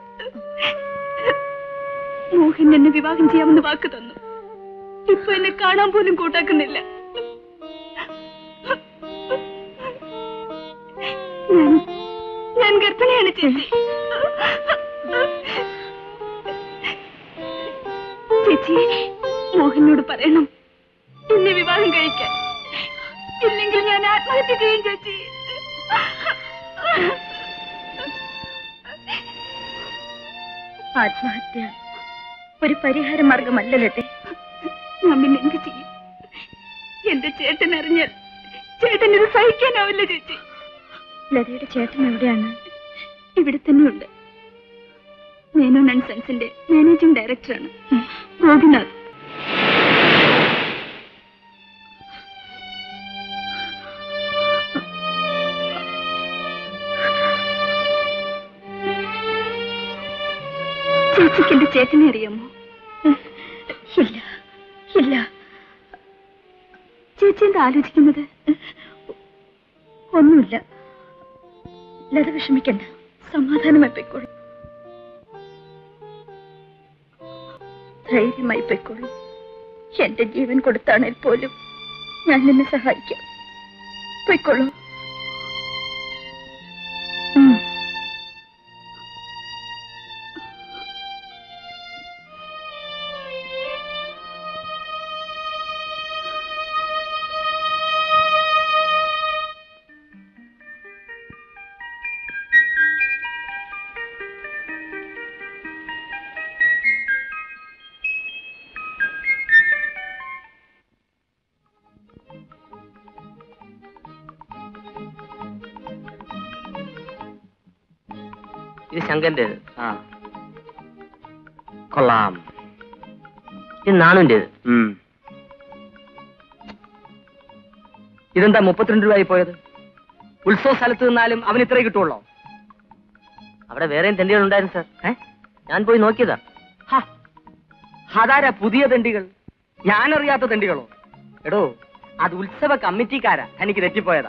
മോഹൻ എന്നെ വിവാഹം ചെയ്യാമെന്ന് വാക്ക് തന്നു ഇപ്പൊ എന്നെ കാണാൻ പോലും കൂട്ടാക്കുന്നില്ല ഞാൻ ഗർഭിണിയാണ് ചേച്ചി ചേച്ചി മോഹനോട് പറയണം എന്നെ വിവാഹം കഴിക്കാൻ ഇല്ലെങ്കിൽ ഞാൻ ആത്മഹത്യ ചെയ്യും ചേച്ചി ആത്മഹത്യ ഒരു പരിഹാര മാർഗമല്ല ലതേ ഞാൻ പിന്നെ എന്ത് ചെയ്യും എന്റെ ചേട്ടൻ അറിഞ്ഞാൽ ചേട്ടൻ ഇത് സഹിക്കാനാവില്ല ചേച്ചി ലതയുടെ ചേട്ടൻ എവിടെയാണ് ഇവിടെ തന്നെയുണ്ട് മേനോൻ ആൻഡ് സൺസിന്റെ മാനേജിംഗ് ഡയറക്ടറാണ് ഗോപിനാഥ് ചേച്ചിക്ക് എന്റെ ചേട്ടനെ അറിയാമോ ഇല്ല ഇല്ല ചേച്ചി എന്താ ആലോചിക്കുന്നത് ഒന്നുമില്ല ലത വിഷമിക്കണ്ട സമാധാനമായി പൊയ്ക്കോളൂ ധൈര്യമായി പൊയ്ക്കോളൂ എന്റെ ജീവൻ കൊടുത്താണെങ്കിൽ പോലും ഞാൻ നിന്നെ സഹായിക്കാം പൊയ്ക്കോളൂ ഉം. ഇത് ശങ്കന്റെ ആ കൊള്ളാം ഇത് നാണുന്റേത് ഇതെന്താ മുപ്പത്തിരണ്ട് രൂപയായി പോയത് ഉത്സവ സ്ഥലത്ത് നിന്നാലും അവന് ഇത്രേ കിട്ടുള്ളോ അവിടെ വേറെയും തെണ്ടികൾ ഉണ്ടായിരുന്നു സാർ ഏ ഞാൻ പോയി നോക്കിയതാ ഹാ, അതാരാ പുതിയ തെണ്ടികൾ ഞാനറിയാത്ത തെണ്ടികളോ എടോ അത് ഉത്സവ കമ്മിറ്റിക്കാരാ എനിക്ക് തെറ്റിപ്പോയതാ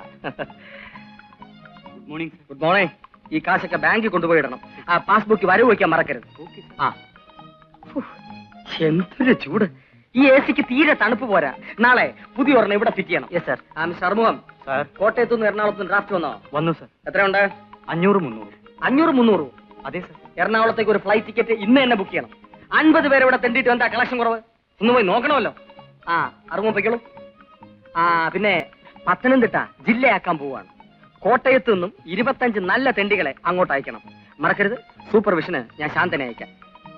ഗുഡ് മോർണിംഗ് ഗുഡ് മോർണിംഗ് ഈ കാശൊക്കെ ബാങ്കിൽ കൊണ്ടുപോയി ഇടണം ആ പാസ്ബുക്ക് വരവ് വയ്ക്കാൻ മറക്കരുത് ആ ഫു, എന്തൊരു ചൂട് ഈ എ സിക്ക് തീരെ തണുപ്പ് പോരാ നാളെ പുതിയ ഒരെണ്ണം ഇവിടെ ഫിറ്റ് ചെയ്യണം യെസ് സാർ ആ മിസ്റ്റർ അറുമുഖം സാർ കോട്ടയത്തു നിന്ന് എറണാകുളത്ത് നിന്ന് ഡ്രാഫ്റ്റ് വന്നോ വന്നു സാർ എത്രയുണ്ട് അഞ്ഞൂറ് മുന്നൂറ് അഞ്ഞൂറ് മുന്നൂറ് അതെ സാർ എറണാകുളത്തേക്ക് ഒരു ഫ്ലൈറ്റ് ടിക്കറ്റ് ഇന്ന് തന്നെ ബുക്ക് ചെയ്യണം അൻപത് പേരെ ഇവിടെ തെണ്ടിയിട്ട് എന്താ കളക്ഷൻ കുറവ് ഒന്ന് പോയി നോക്കണമല്ലോ ആ അറുമുഖം പൊയ്ക്കോളൂ ആ പിന്നെ പത്തനംതിട്ട ജില്ലയാക്കാൻ പോവാണ് കോട്ടയത്തു നിന്നും ഇരുപത്തഞ്ച് നല്ല തെണ്ടികളെ അങ്ങോട്ട് അയക്കണം മറക്കരുത് സൂപ്പർവിഷന് ഞാൻ ശാന്തനെ അയക്കാം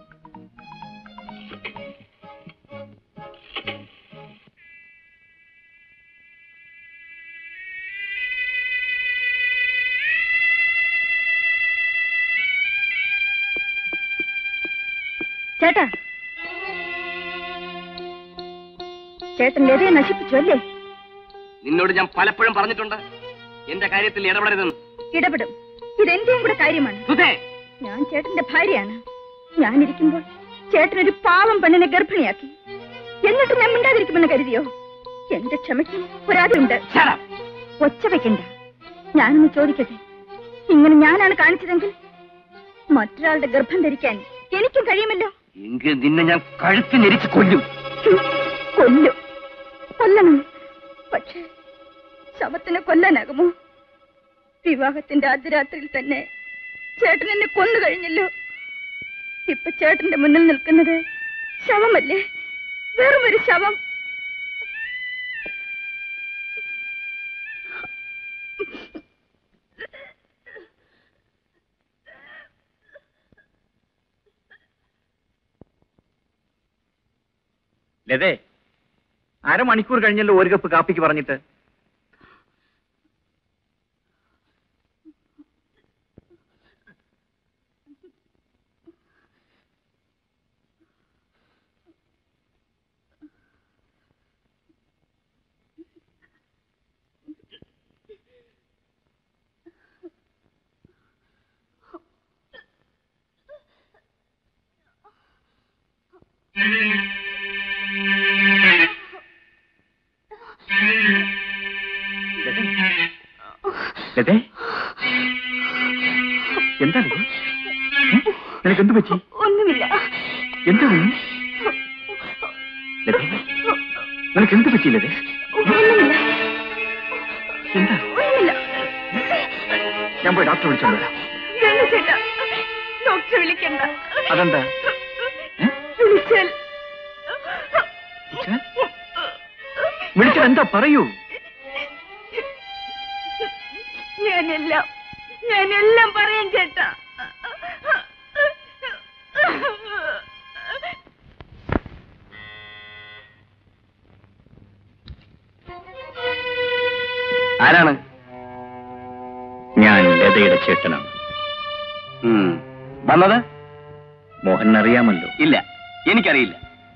ചേട്ടാ ചേട്ടൻ ലതയെ നശിപ്പിച്ചു അല്ലേ നിന്നോട് ഞാൻ പലപ്പോഴും പറഞ്ഞിട്ടുണ്ട് എന്റെ കാര്യത്തിൽ ഇടപെടരുതെന്ന് ഇടപെടും ഇതെന്റെയും കൂടെ കാര്യമാണ് സുധേ ഞാൻ ചേട്ടന്റെ ഭാര്യയാണ് ഞാനിരിക്കുമ്പോൾ ചേട്ടനൊരു പാവം പെണ്ണിനെ ഗർഭിണിയാക്കി എന്നിട്ട് ഞാൻ മിണ്ടാതിരിക്കുമെന്ന് കരുതിയോ എന്റെ ക്ഷമയ്ക്ക് ഒരാതിയുണ്ട് ഒച്ച വെക്കണ്ട ഞാനൊന്ന് ചോദിക്കട്ടെ ഇങ്ങനെ ഞാനാണ് കാണിച്ചതെങ്കിൽ മറ്റൊരാളുടെ ഗർഭം ധരിക്കാൻ എനിക്കും കഴിയുമല്ലോ എങ്കിൽ നിന്നെ ഞാൻ കഴുത്തിനെരിച്ച് കൊല്ലും കൊല്ലും കൊല്ലണം പക്ഷേ ശവത്തിനെ കൊല്ലാനാകുമോ വിവാഹത്തിന്റെ ആദ്യരാത്രിയിൽ തന്നെ ചേട്ടൻ എന്നെ കൊന്നു കഴിഞ്ഞല്ലോ ഇപ്പൊ ചേട്ടന്റെ മുന്നിൽ നിൽക്കുന്നത് ശവമല്ലേ വെറും ഒരു ശവം ലതേ അരമണിക്കൂർ കഴിഞ്ഞല്ലോ ഒരു കപ്പ് കാപ്പിക്ക് പറഞ്ഞിട്ട് ലതേ എന്താണ് നിനക്ക് എന്ത് പറ്റി ഒന്നുമില്ല എന്താണ് ലതേ നിനക്ക് എന്ത് പറ്റി ലതേ ഒന്നുമില്ല എന്താ ഒന്നുമില്ല ഞാൻ പോയി ഡോക്ടറെ വിളിച്ചോണ്ട് വരാം വിളിക്കണ്ട അതെന്താ വിളിച്ചാൽ വിളിച്ചാൽ എന്താ പറയൂ ഞാനെല്ലാം ഞാനെല്ലാം പറയാൻ ചേട്ടാ ആരാണ് ഞാൻ ലതയുടെ ചേട്ടനാണ് ഉം. വന്നത് മോഹൻ അറിയാമല്ലോ ഇല്ല എനിക്കറിയില്ല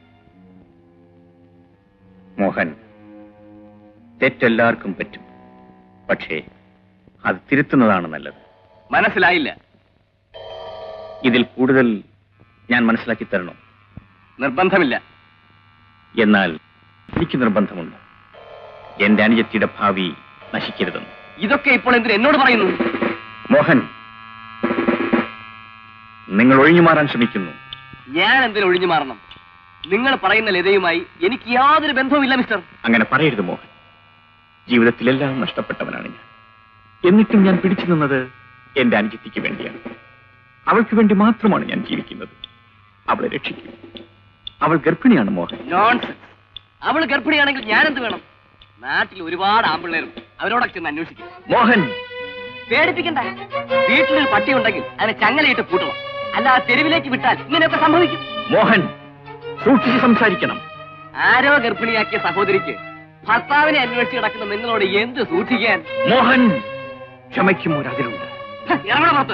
മോഹൻ തെറ്റെല്ലാവർക്കും പറ്റും പക്ഷേ അത് തിരുത്തുന്നതാണ് നല്ലത് മനസ്സിലായില്ല ഇതിൽ കൂടുതൽ ഞാൻ മനസ്സിലാക്കി തരണോ നിർബന്ധമില്ല എന്നാൽ എനിക്ക് നിർബന്ധമുണ്ട് എന്റെ അനുജത്തിയുടെ ഭാവി നശിക്കരുതെന്ന് ഇതൊക്കെ ഇപ്പോൾ എന്തിന് എന്നോട് പറയുന്നു മോഹൻ നിങ്ങൾ ഒഴിഞ്ഞു മാറാൻ ശ്രമിക്കുന്നു ഞാൻ എന്തിനു ഒഴിഞ്ഞു മാറണം നിങ്ങൾ പറയുന്ന ലതയുമായി എനിക്ക് യാതൊരു ബന്ധവുമില്ല മിസ്റ്റർ അങ്ങനെ പറയരുത് മോഹൻ ജീവിതത്തിലെല്ലാം നഷ്ടപ്പെട്ടവനാണ് ഞാൻ എന്നിട്ടും ഞാൻ പിടിച്ചു നിന്നത് എന്റെ അനുജത്തിക്ക് വേണ്ടിയാണ് അവൾക്ക് വേണ്ടി മാത്രമാണ് ഞാൻ ജീവിക്കുന്നത് അവളെ രക്ഷിക്കും അവൾ ഗർഭിണിയാണ് മോഹൻ നോൺസെൻസ് അവൾ ഗർഭിണിയാണെങ്കിൽ ഞാൻ എന്ത് വേണം നാട്ടിൽ ഒരുപാട് ആമ്പിള്ളേരും അവരോടൊക്കെ ചെന്ന് അന്വേഷിക്കും മോഹൻ പേടിപ്പിക്കണ്ട വീട്ടിലൊരു പട്ടി ഉണ്ടെങ്കിൽ അതിനെ ചങ്ങലയിട്ട് പൂട്ടണം അല്ലാതെ തെരുവിലേക്ക് വിട്ടാൽ ഇങ്ങനെയൊക്കെ സംഭവിക്കും മോഹൻ സൂക്ഷിച്ച് സംസാരിക്കണം ആരോ ഗർഭിണിയാക്കിയ സഹോദരിക്ക് ഭർത്താവിനെ അന്വേഷിച്ച് കിടക്കുന്ന നിങ്ങളോട് എന്ത് സൂക്ഷിക്കാൻ മോഹൻ ക്ഷമയ്ക്കും ഒരു അതിലുണ്ട് ഹ, ഇറങ്ങണ പുറത്ത്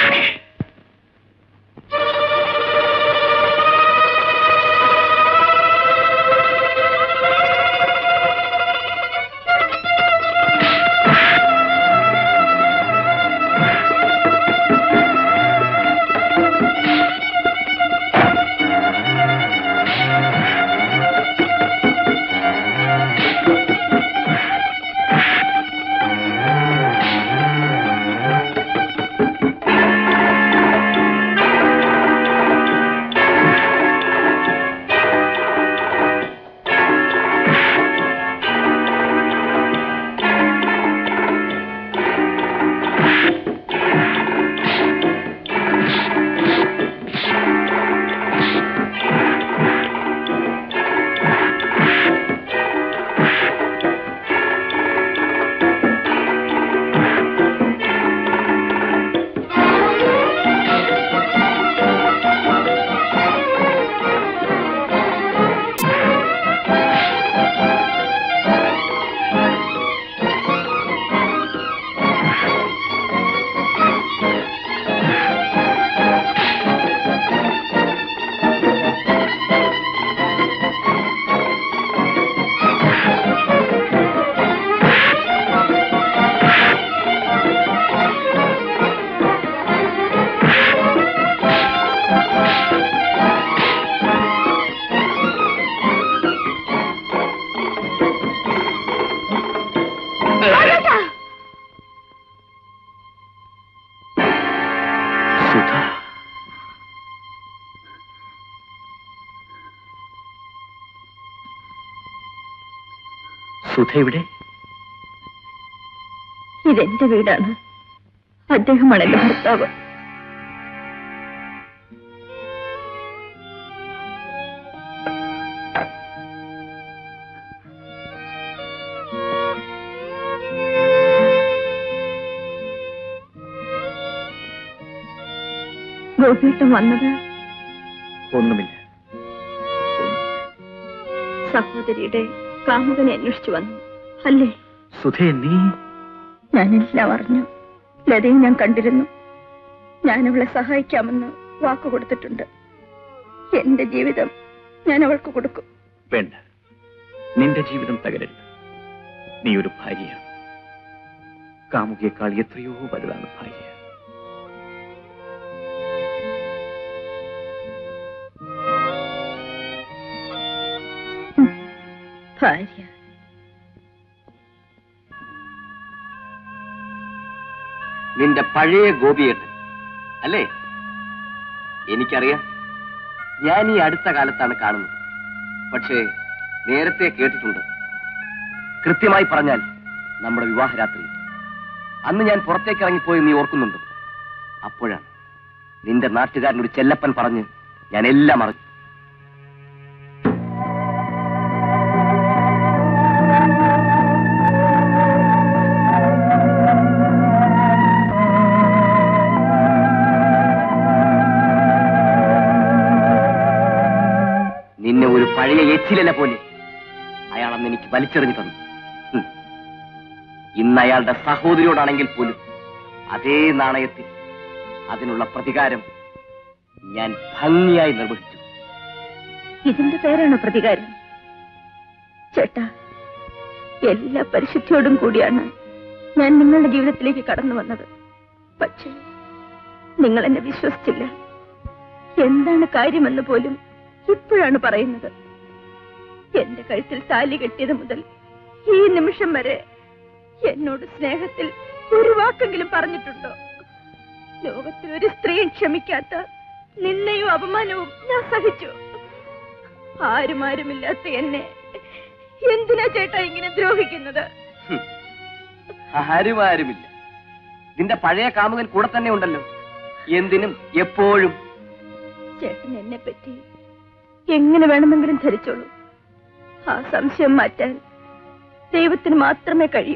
സുധ സുധ എവിടെ ഇതെന്റെ വീടാണ് അദ്ദേഹമാണ് എന്റെ ഭർത്താവ് ഗോപിയേട്ടൻ വന്നത് ഒന്നുമില്ല സഹോദരിയുടെ കാമുകനെ അന്വേഷിച്ചു വന്നു അല്ലേ സുധേ നീ ഞാനെല്ലാം അറിഞ്ഞു ലതയെ ഞാൻ കണ്ടിരുന്നു ഞാൻ അവളെ സഹായിക്കാമെന്ന് വാക്ക് കൊടുത്തിട്ടുണ്ട് എന്റെ ജീവിതം ഞാൻ അവൾക്ക് കൊടുക്കും വേണ്ട നിന്റെ ജീവിതം തകരരുത് നീ ഒരു ഭാര്യയാണ് കാമുകിയേക്കാൾ എത്രയോ വലുതാണ് ഭാര്യ ഭാര്യ നിന്റെ പഴയ ഗോപിയേട്ടൻ അല്ലേ എനിക്കറിയാം ഞാൻ ഈ അടുത്ത കാലത്താണ് കാണുന്നത് പക്ഷേ നേരത്തെ കേട്ടിട്ടുണ്ട് കൃത്യമായി പറഞ്ഞാൽ നമ്മുടെ വിവാഹരാത്രി അന്ന് ഞാൻ പുറത്തേക്ക് ഇറങ്ങിപ്പോയി നീ ഓർക്കുന്നുണ്ട് അപ്പോഴാണ് നിന്റെ നാട്ടുകാരനോട് ചെല്ലപ്പൻ പറഞ്ഞ് ഞാൻ എല്ലാം അറിഞ്ഞു നിന്നെ ഒരു പഴയ എച്ചിലല പോലെ അയാൾ അന്ന് എനിക്ക് വലിച്ചെറിഞ്ഞു തന്നു ഹും. ഇന്ന് അയാളുടെ സഹോദരിയോടാണെങ്കിൽ പോലും അതേ നാണയത്തിൽ അതിനുള്ള പ്രതികാരം ഞാൻ ഭംഗിയായി നിർവഹിച്ചു ഇതിന്റെ പേരാണ് പ്രതികാരം ചേട്ടാ എല്ലാ പരിശുദ്ധിയോടും കൂടിയാണ് ഞാൻ നിങ്ങളുടെ ജീവിതത്തിലേക്ക് കടന്നു വന്നത് പക്ഷേ നിങ്ങൾ എന്നെ വിശ്വസിച്ചില്ല എന്താണ് കാര്യമെന്ന് പോലും ഇപ്പോഴാണ് പറയുന്നത് എന്റെ കഴുത്തിൽ താലി കെട്ടിയത് മുതൽ ഈ നിമിഷം വരെ എന്നോട് സ്നേഹത്തിൽ ഒരു വാക്കെങ്കിലും പറഞ്ഞിട്ടുണ്ടോ ലോകത്തിൽ ഒരു സ്ത്രീയും ക്ഷമിക്കാത്ത നിന്നയും അപമാനവും ഞാൻ സഹിച്ചു ആരുമാരുമില്ലാത്ത എന്നെ എന്തിനാ ചേട്ടാ ഇങ്ങനെ ദ്രോഹിക്കുന്നത് ആരും ആരുമില്ല നിന്റെ പഴയ കാമുകൻ കൂടെ തന്നെ ഉണ്ടല്ലോ എന്തിനും എപ്പോഴും ചേട്ടൻ എന്നെ പറ്റി എങ്ങനെ വേണമെങ്കിലും ധരിച്ചോളൂ ആ സംശയം മാറ്റാൻ ദൈവത്തിന് മാത്രമേ കഴിയൂ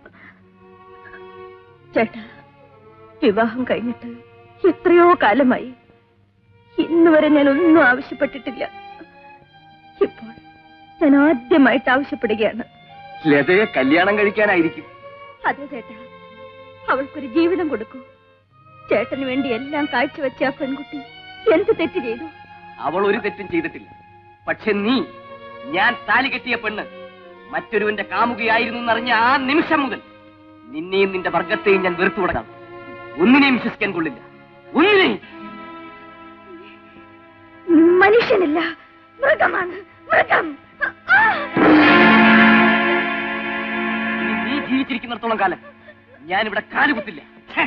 ചേട്ടാ വിവാഹം കഴിഞ്ഞിട്ട് എത്രയോ കാലമായി ഇന്ന് വരെ ഞാൻ ഒന്നും ആവശ്യപ്പെട്ടിട്ടില്ല ഇപ്പോൾ ഞാൻ ആദ്യമായിട്ട് ആവശ്യപ്പെടുകയാണ് ലതയെ കല്യാണം കഴിക്കാനായിരിക്കും അതെ ചേട്ടാ അവൾക്കൊരു ജീവിതം കൊടുക്കൂ ചേട്ടന് വേണ്ടി എല്ലാം കാഴ്ചവെച്ച ആ പെൺകുട്ടി എന്ത് തെറ്റ് ചെയ്തു അവൾ ഒരു തെറ്റും ചെയ്തിട്ടില്ല പക്ഷെ നീ ഞാൻ താലി കെട്ടിയ പെണ്ണ് മറ്റൊരുവന്റെ കാമുകയായിരുന്നു എന്നറിഞ്ഞ ആ നിമിഷം മുതൽ നിന്നെയും നിന്റെ വർഗത്തെയും ഞാൻ വെറുത്തു തുടങ്ങാം ഒന്നിനെയും വിശ്വസിക്കാൻ കൊള്ളില്ല ഒന്നിനെയും മനുഷ്യനല്ല മൃഗമാണ് മൃഗം ഇനി നീ ജീവിച്ചിരിക്കുന്നിടത്തോളം കാലം ഞാനിവിടെ കാലുകുത്തില്ല ഛേ!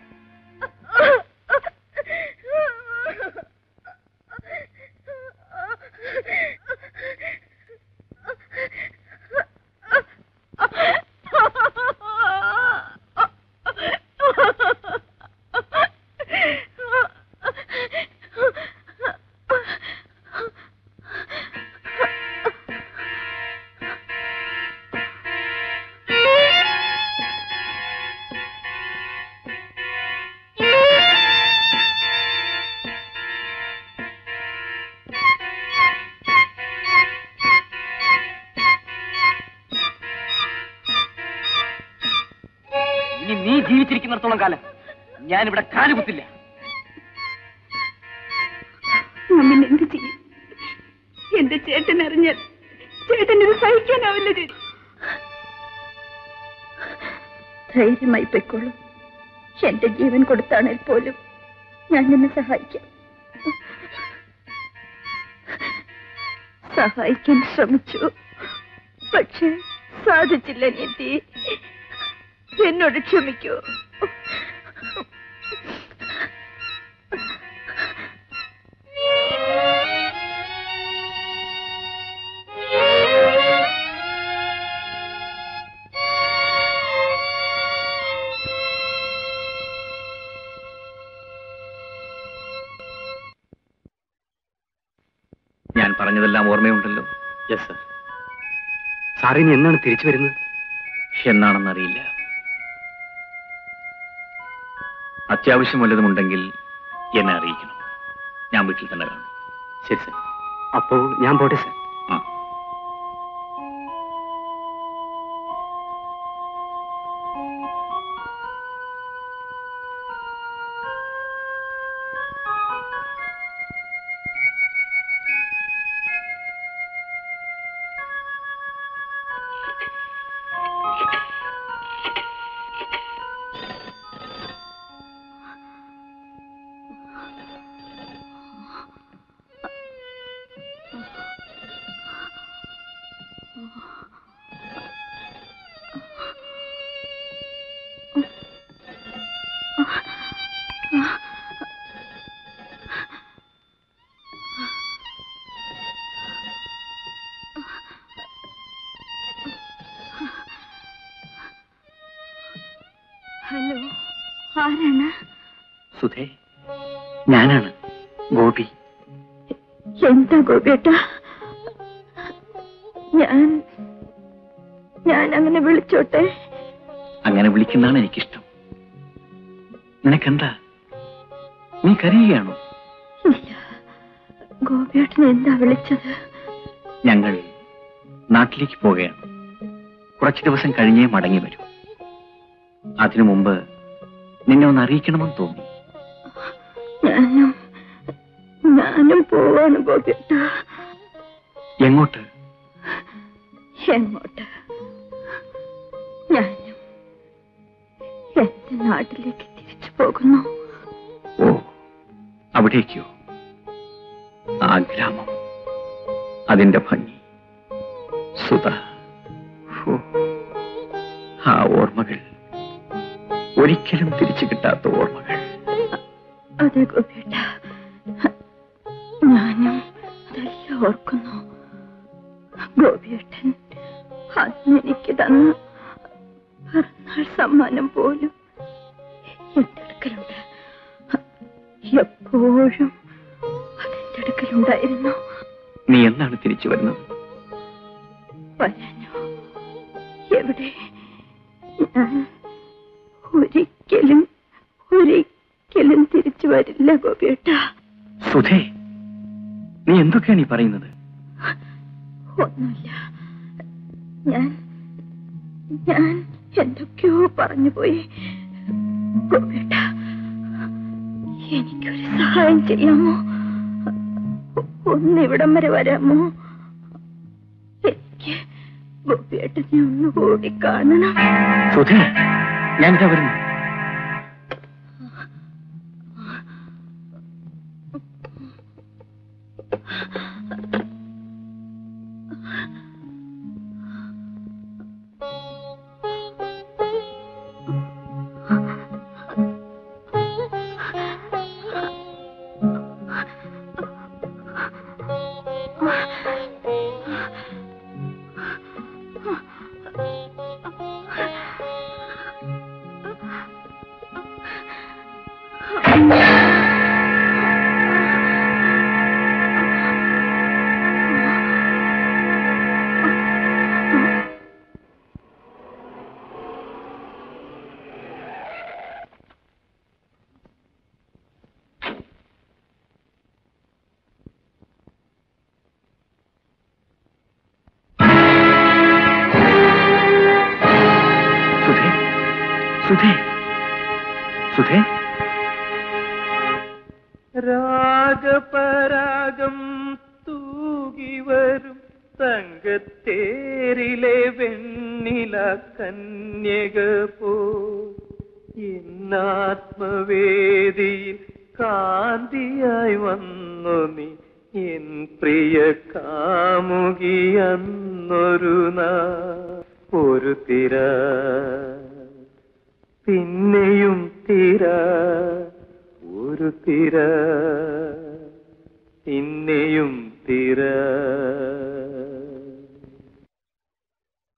ഇനി നീ ജീവിച്ചിരിക്കുന്നിടത്തോളം കാലം ഞാനിവിടെ കാലുകുത്തില്ല നമ്മൾ എന്ത് ചെയ്യും എന്റെ ചേട്ടൻ അറിഞ്ഞാൽ ചേട്ടൻ ഇത് സഹിക്കാനാവില്ല ചേച്ചി ധൈര്യമായി പൊയ്ക്കോളൂ എന്റെ ജീവൻ കൊടുത്താണെങ്കിൽ പോലും ഞാൻ നിന്നെ സഹായിക്കാം സഹായിക്കാൻ ശ്രമിച്ചു പക്ഷെ സാധിച്ചില്ല നിധി എന്നോട് ക്ഷമിക്കൂ ഞാൻ പറഞ്ഞതെല്ലാം ഓർമ്മയുണ്ടല്ലോ യെസ് സർ സാറിനി എന്നാണ് തിരിച്ചു വരുന്നത് എന്നാണെന്നറിയില്ല അത്യാവശ്യം വല്ലതുമുണ്ടെങ്കിൽ എന്നെ അറിയിക്കണം ഞാൻ വീട്ടിൽ തന്നെ കാണും ശരി സർ അപ്പോ ഞാൻ പോട്ടെ സർ ആ ഹലോ ആരാണ് സുധേ ഞാനാണ് ഗോപി എന്താ ഗോപിയേട്ട ഞാൻ ഞാൻ അങ്ങനെ വിളിച്ചോട്ടെ അങ്ങനെ വിളിക്കുന്നതാണ് എനിക്കിഷ്ടം നിനക്കെന്താ നീ കരയുകയാണോ ഇല്ല ഗോപിയേട്ടൻ എന്താ വിളിച്ചത് ഞങ്ങൾ നാട്ടിലേക്ക് പോവുകയാണ് കുറച്ച് ദിവസം കഴിഞ്ഞേ മടങ്ങി വരൂ അതിനു മുമ്പ് നിന്നെ ഒന്ന് അറിയിക്കണമെന്ന് തോന്നി ഞാനും ഞാനും പോവാണ് ഗോപിയേട്ട എങ്ങോട്ട് എങ്ങോട്ട് ഞാനും എന്റെ നാട്ടിലേക്ക് തിരിച്ചു പോകുന്നു ഓ അവിടേക്കോ ആ ഗ്രാമം അതിന്റെ ഭംഗി സുധ ഹോ, ആ ഓർമ്മകൾ ഒരിക്കലും തിരിച്ചു കിട്ടാത്ത ഓർമ്മകൾ അതെ ഗോപിയേട്ട ഞാനും അതെല്ലാം ഓർക്കുന്നു ഗോപിയേട്ടൻ അന്ന് എനിക്ക് തന്ന പിറന്നാൾ സമ്മാനം പോലും എന്റെ അടുക്കലുണ്ട് എപ്പോഴും അതെന്റെ അടുക്കലുണ്ടായിരുന്നു നീ എന്നാണ് തിരിച്ചു വരുന്നത് വരാനോ എവിടെ ഞാൻ ഒരിക്കലും ഒരിക്കലും തിരിച്ചു വരില്ല ഗോപിയേട്ട സുധേ നീ എന്തൊക്കെയാണ് ഈ പറയുന്നത് ഒന്നുമില്ല ഞാൻ ഞാൻ എന്തൊക്കെയോ പറഞ്ഞു പോയി ഗോപിയേട്ട എനിക്കൊരു സഹായം ചെയ്യാമോ ഒന്ന് ഇവിടം വരെ വരാമോ എനിക്ക് ഗോപിയേട്ടനെ ഒന്നുകൂടി കാണണം സുധേ ഞാനിതാ വരുന്നു സുധേ സുധേ സുധേ രാഗപരാഗം തൂകി വരും തങ്കത്തേരിലെ വെണ്ണില കന്യക പോ എന്നാത്മവേദിയിൽ കാന്തിയായി വന്നു നീ എൻ പ്രിയ കാമുകി അന്നൊരു നാ ഒരു തിര പിന്നെയും തിര ഒരു തിര പിന്നെയും തിര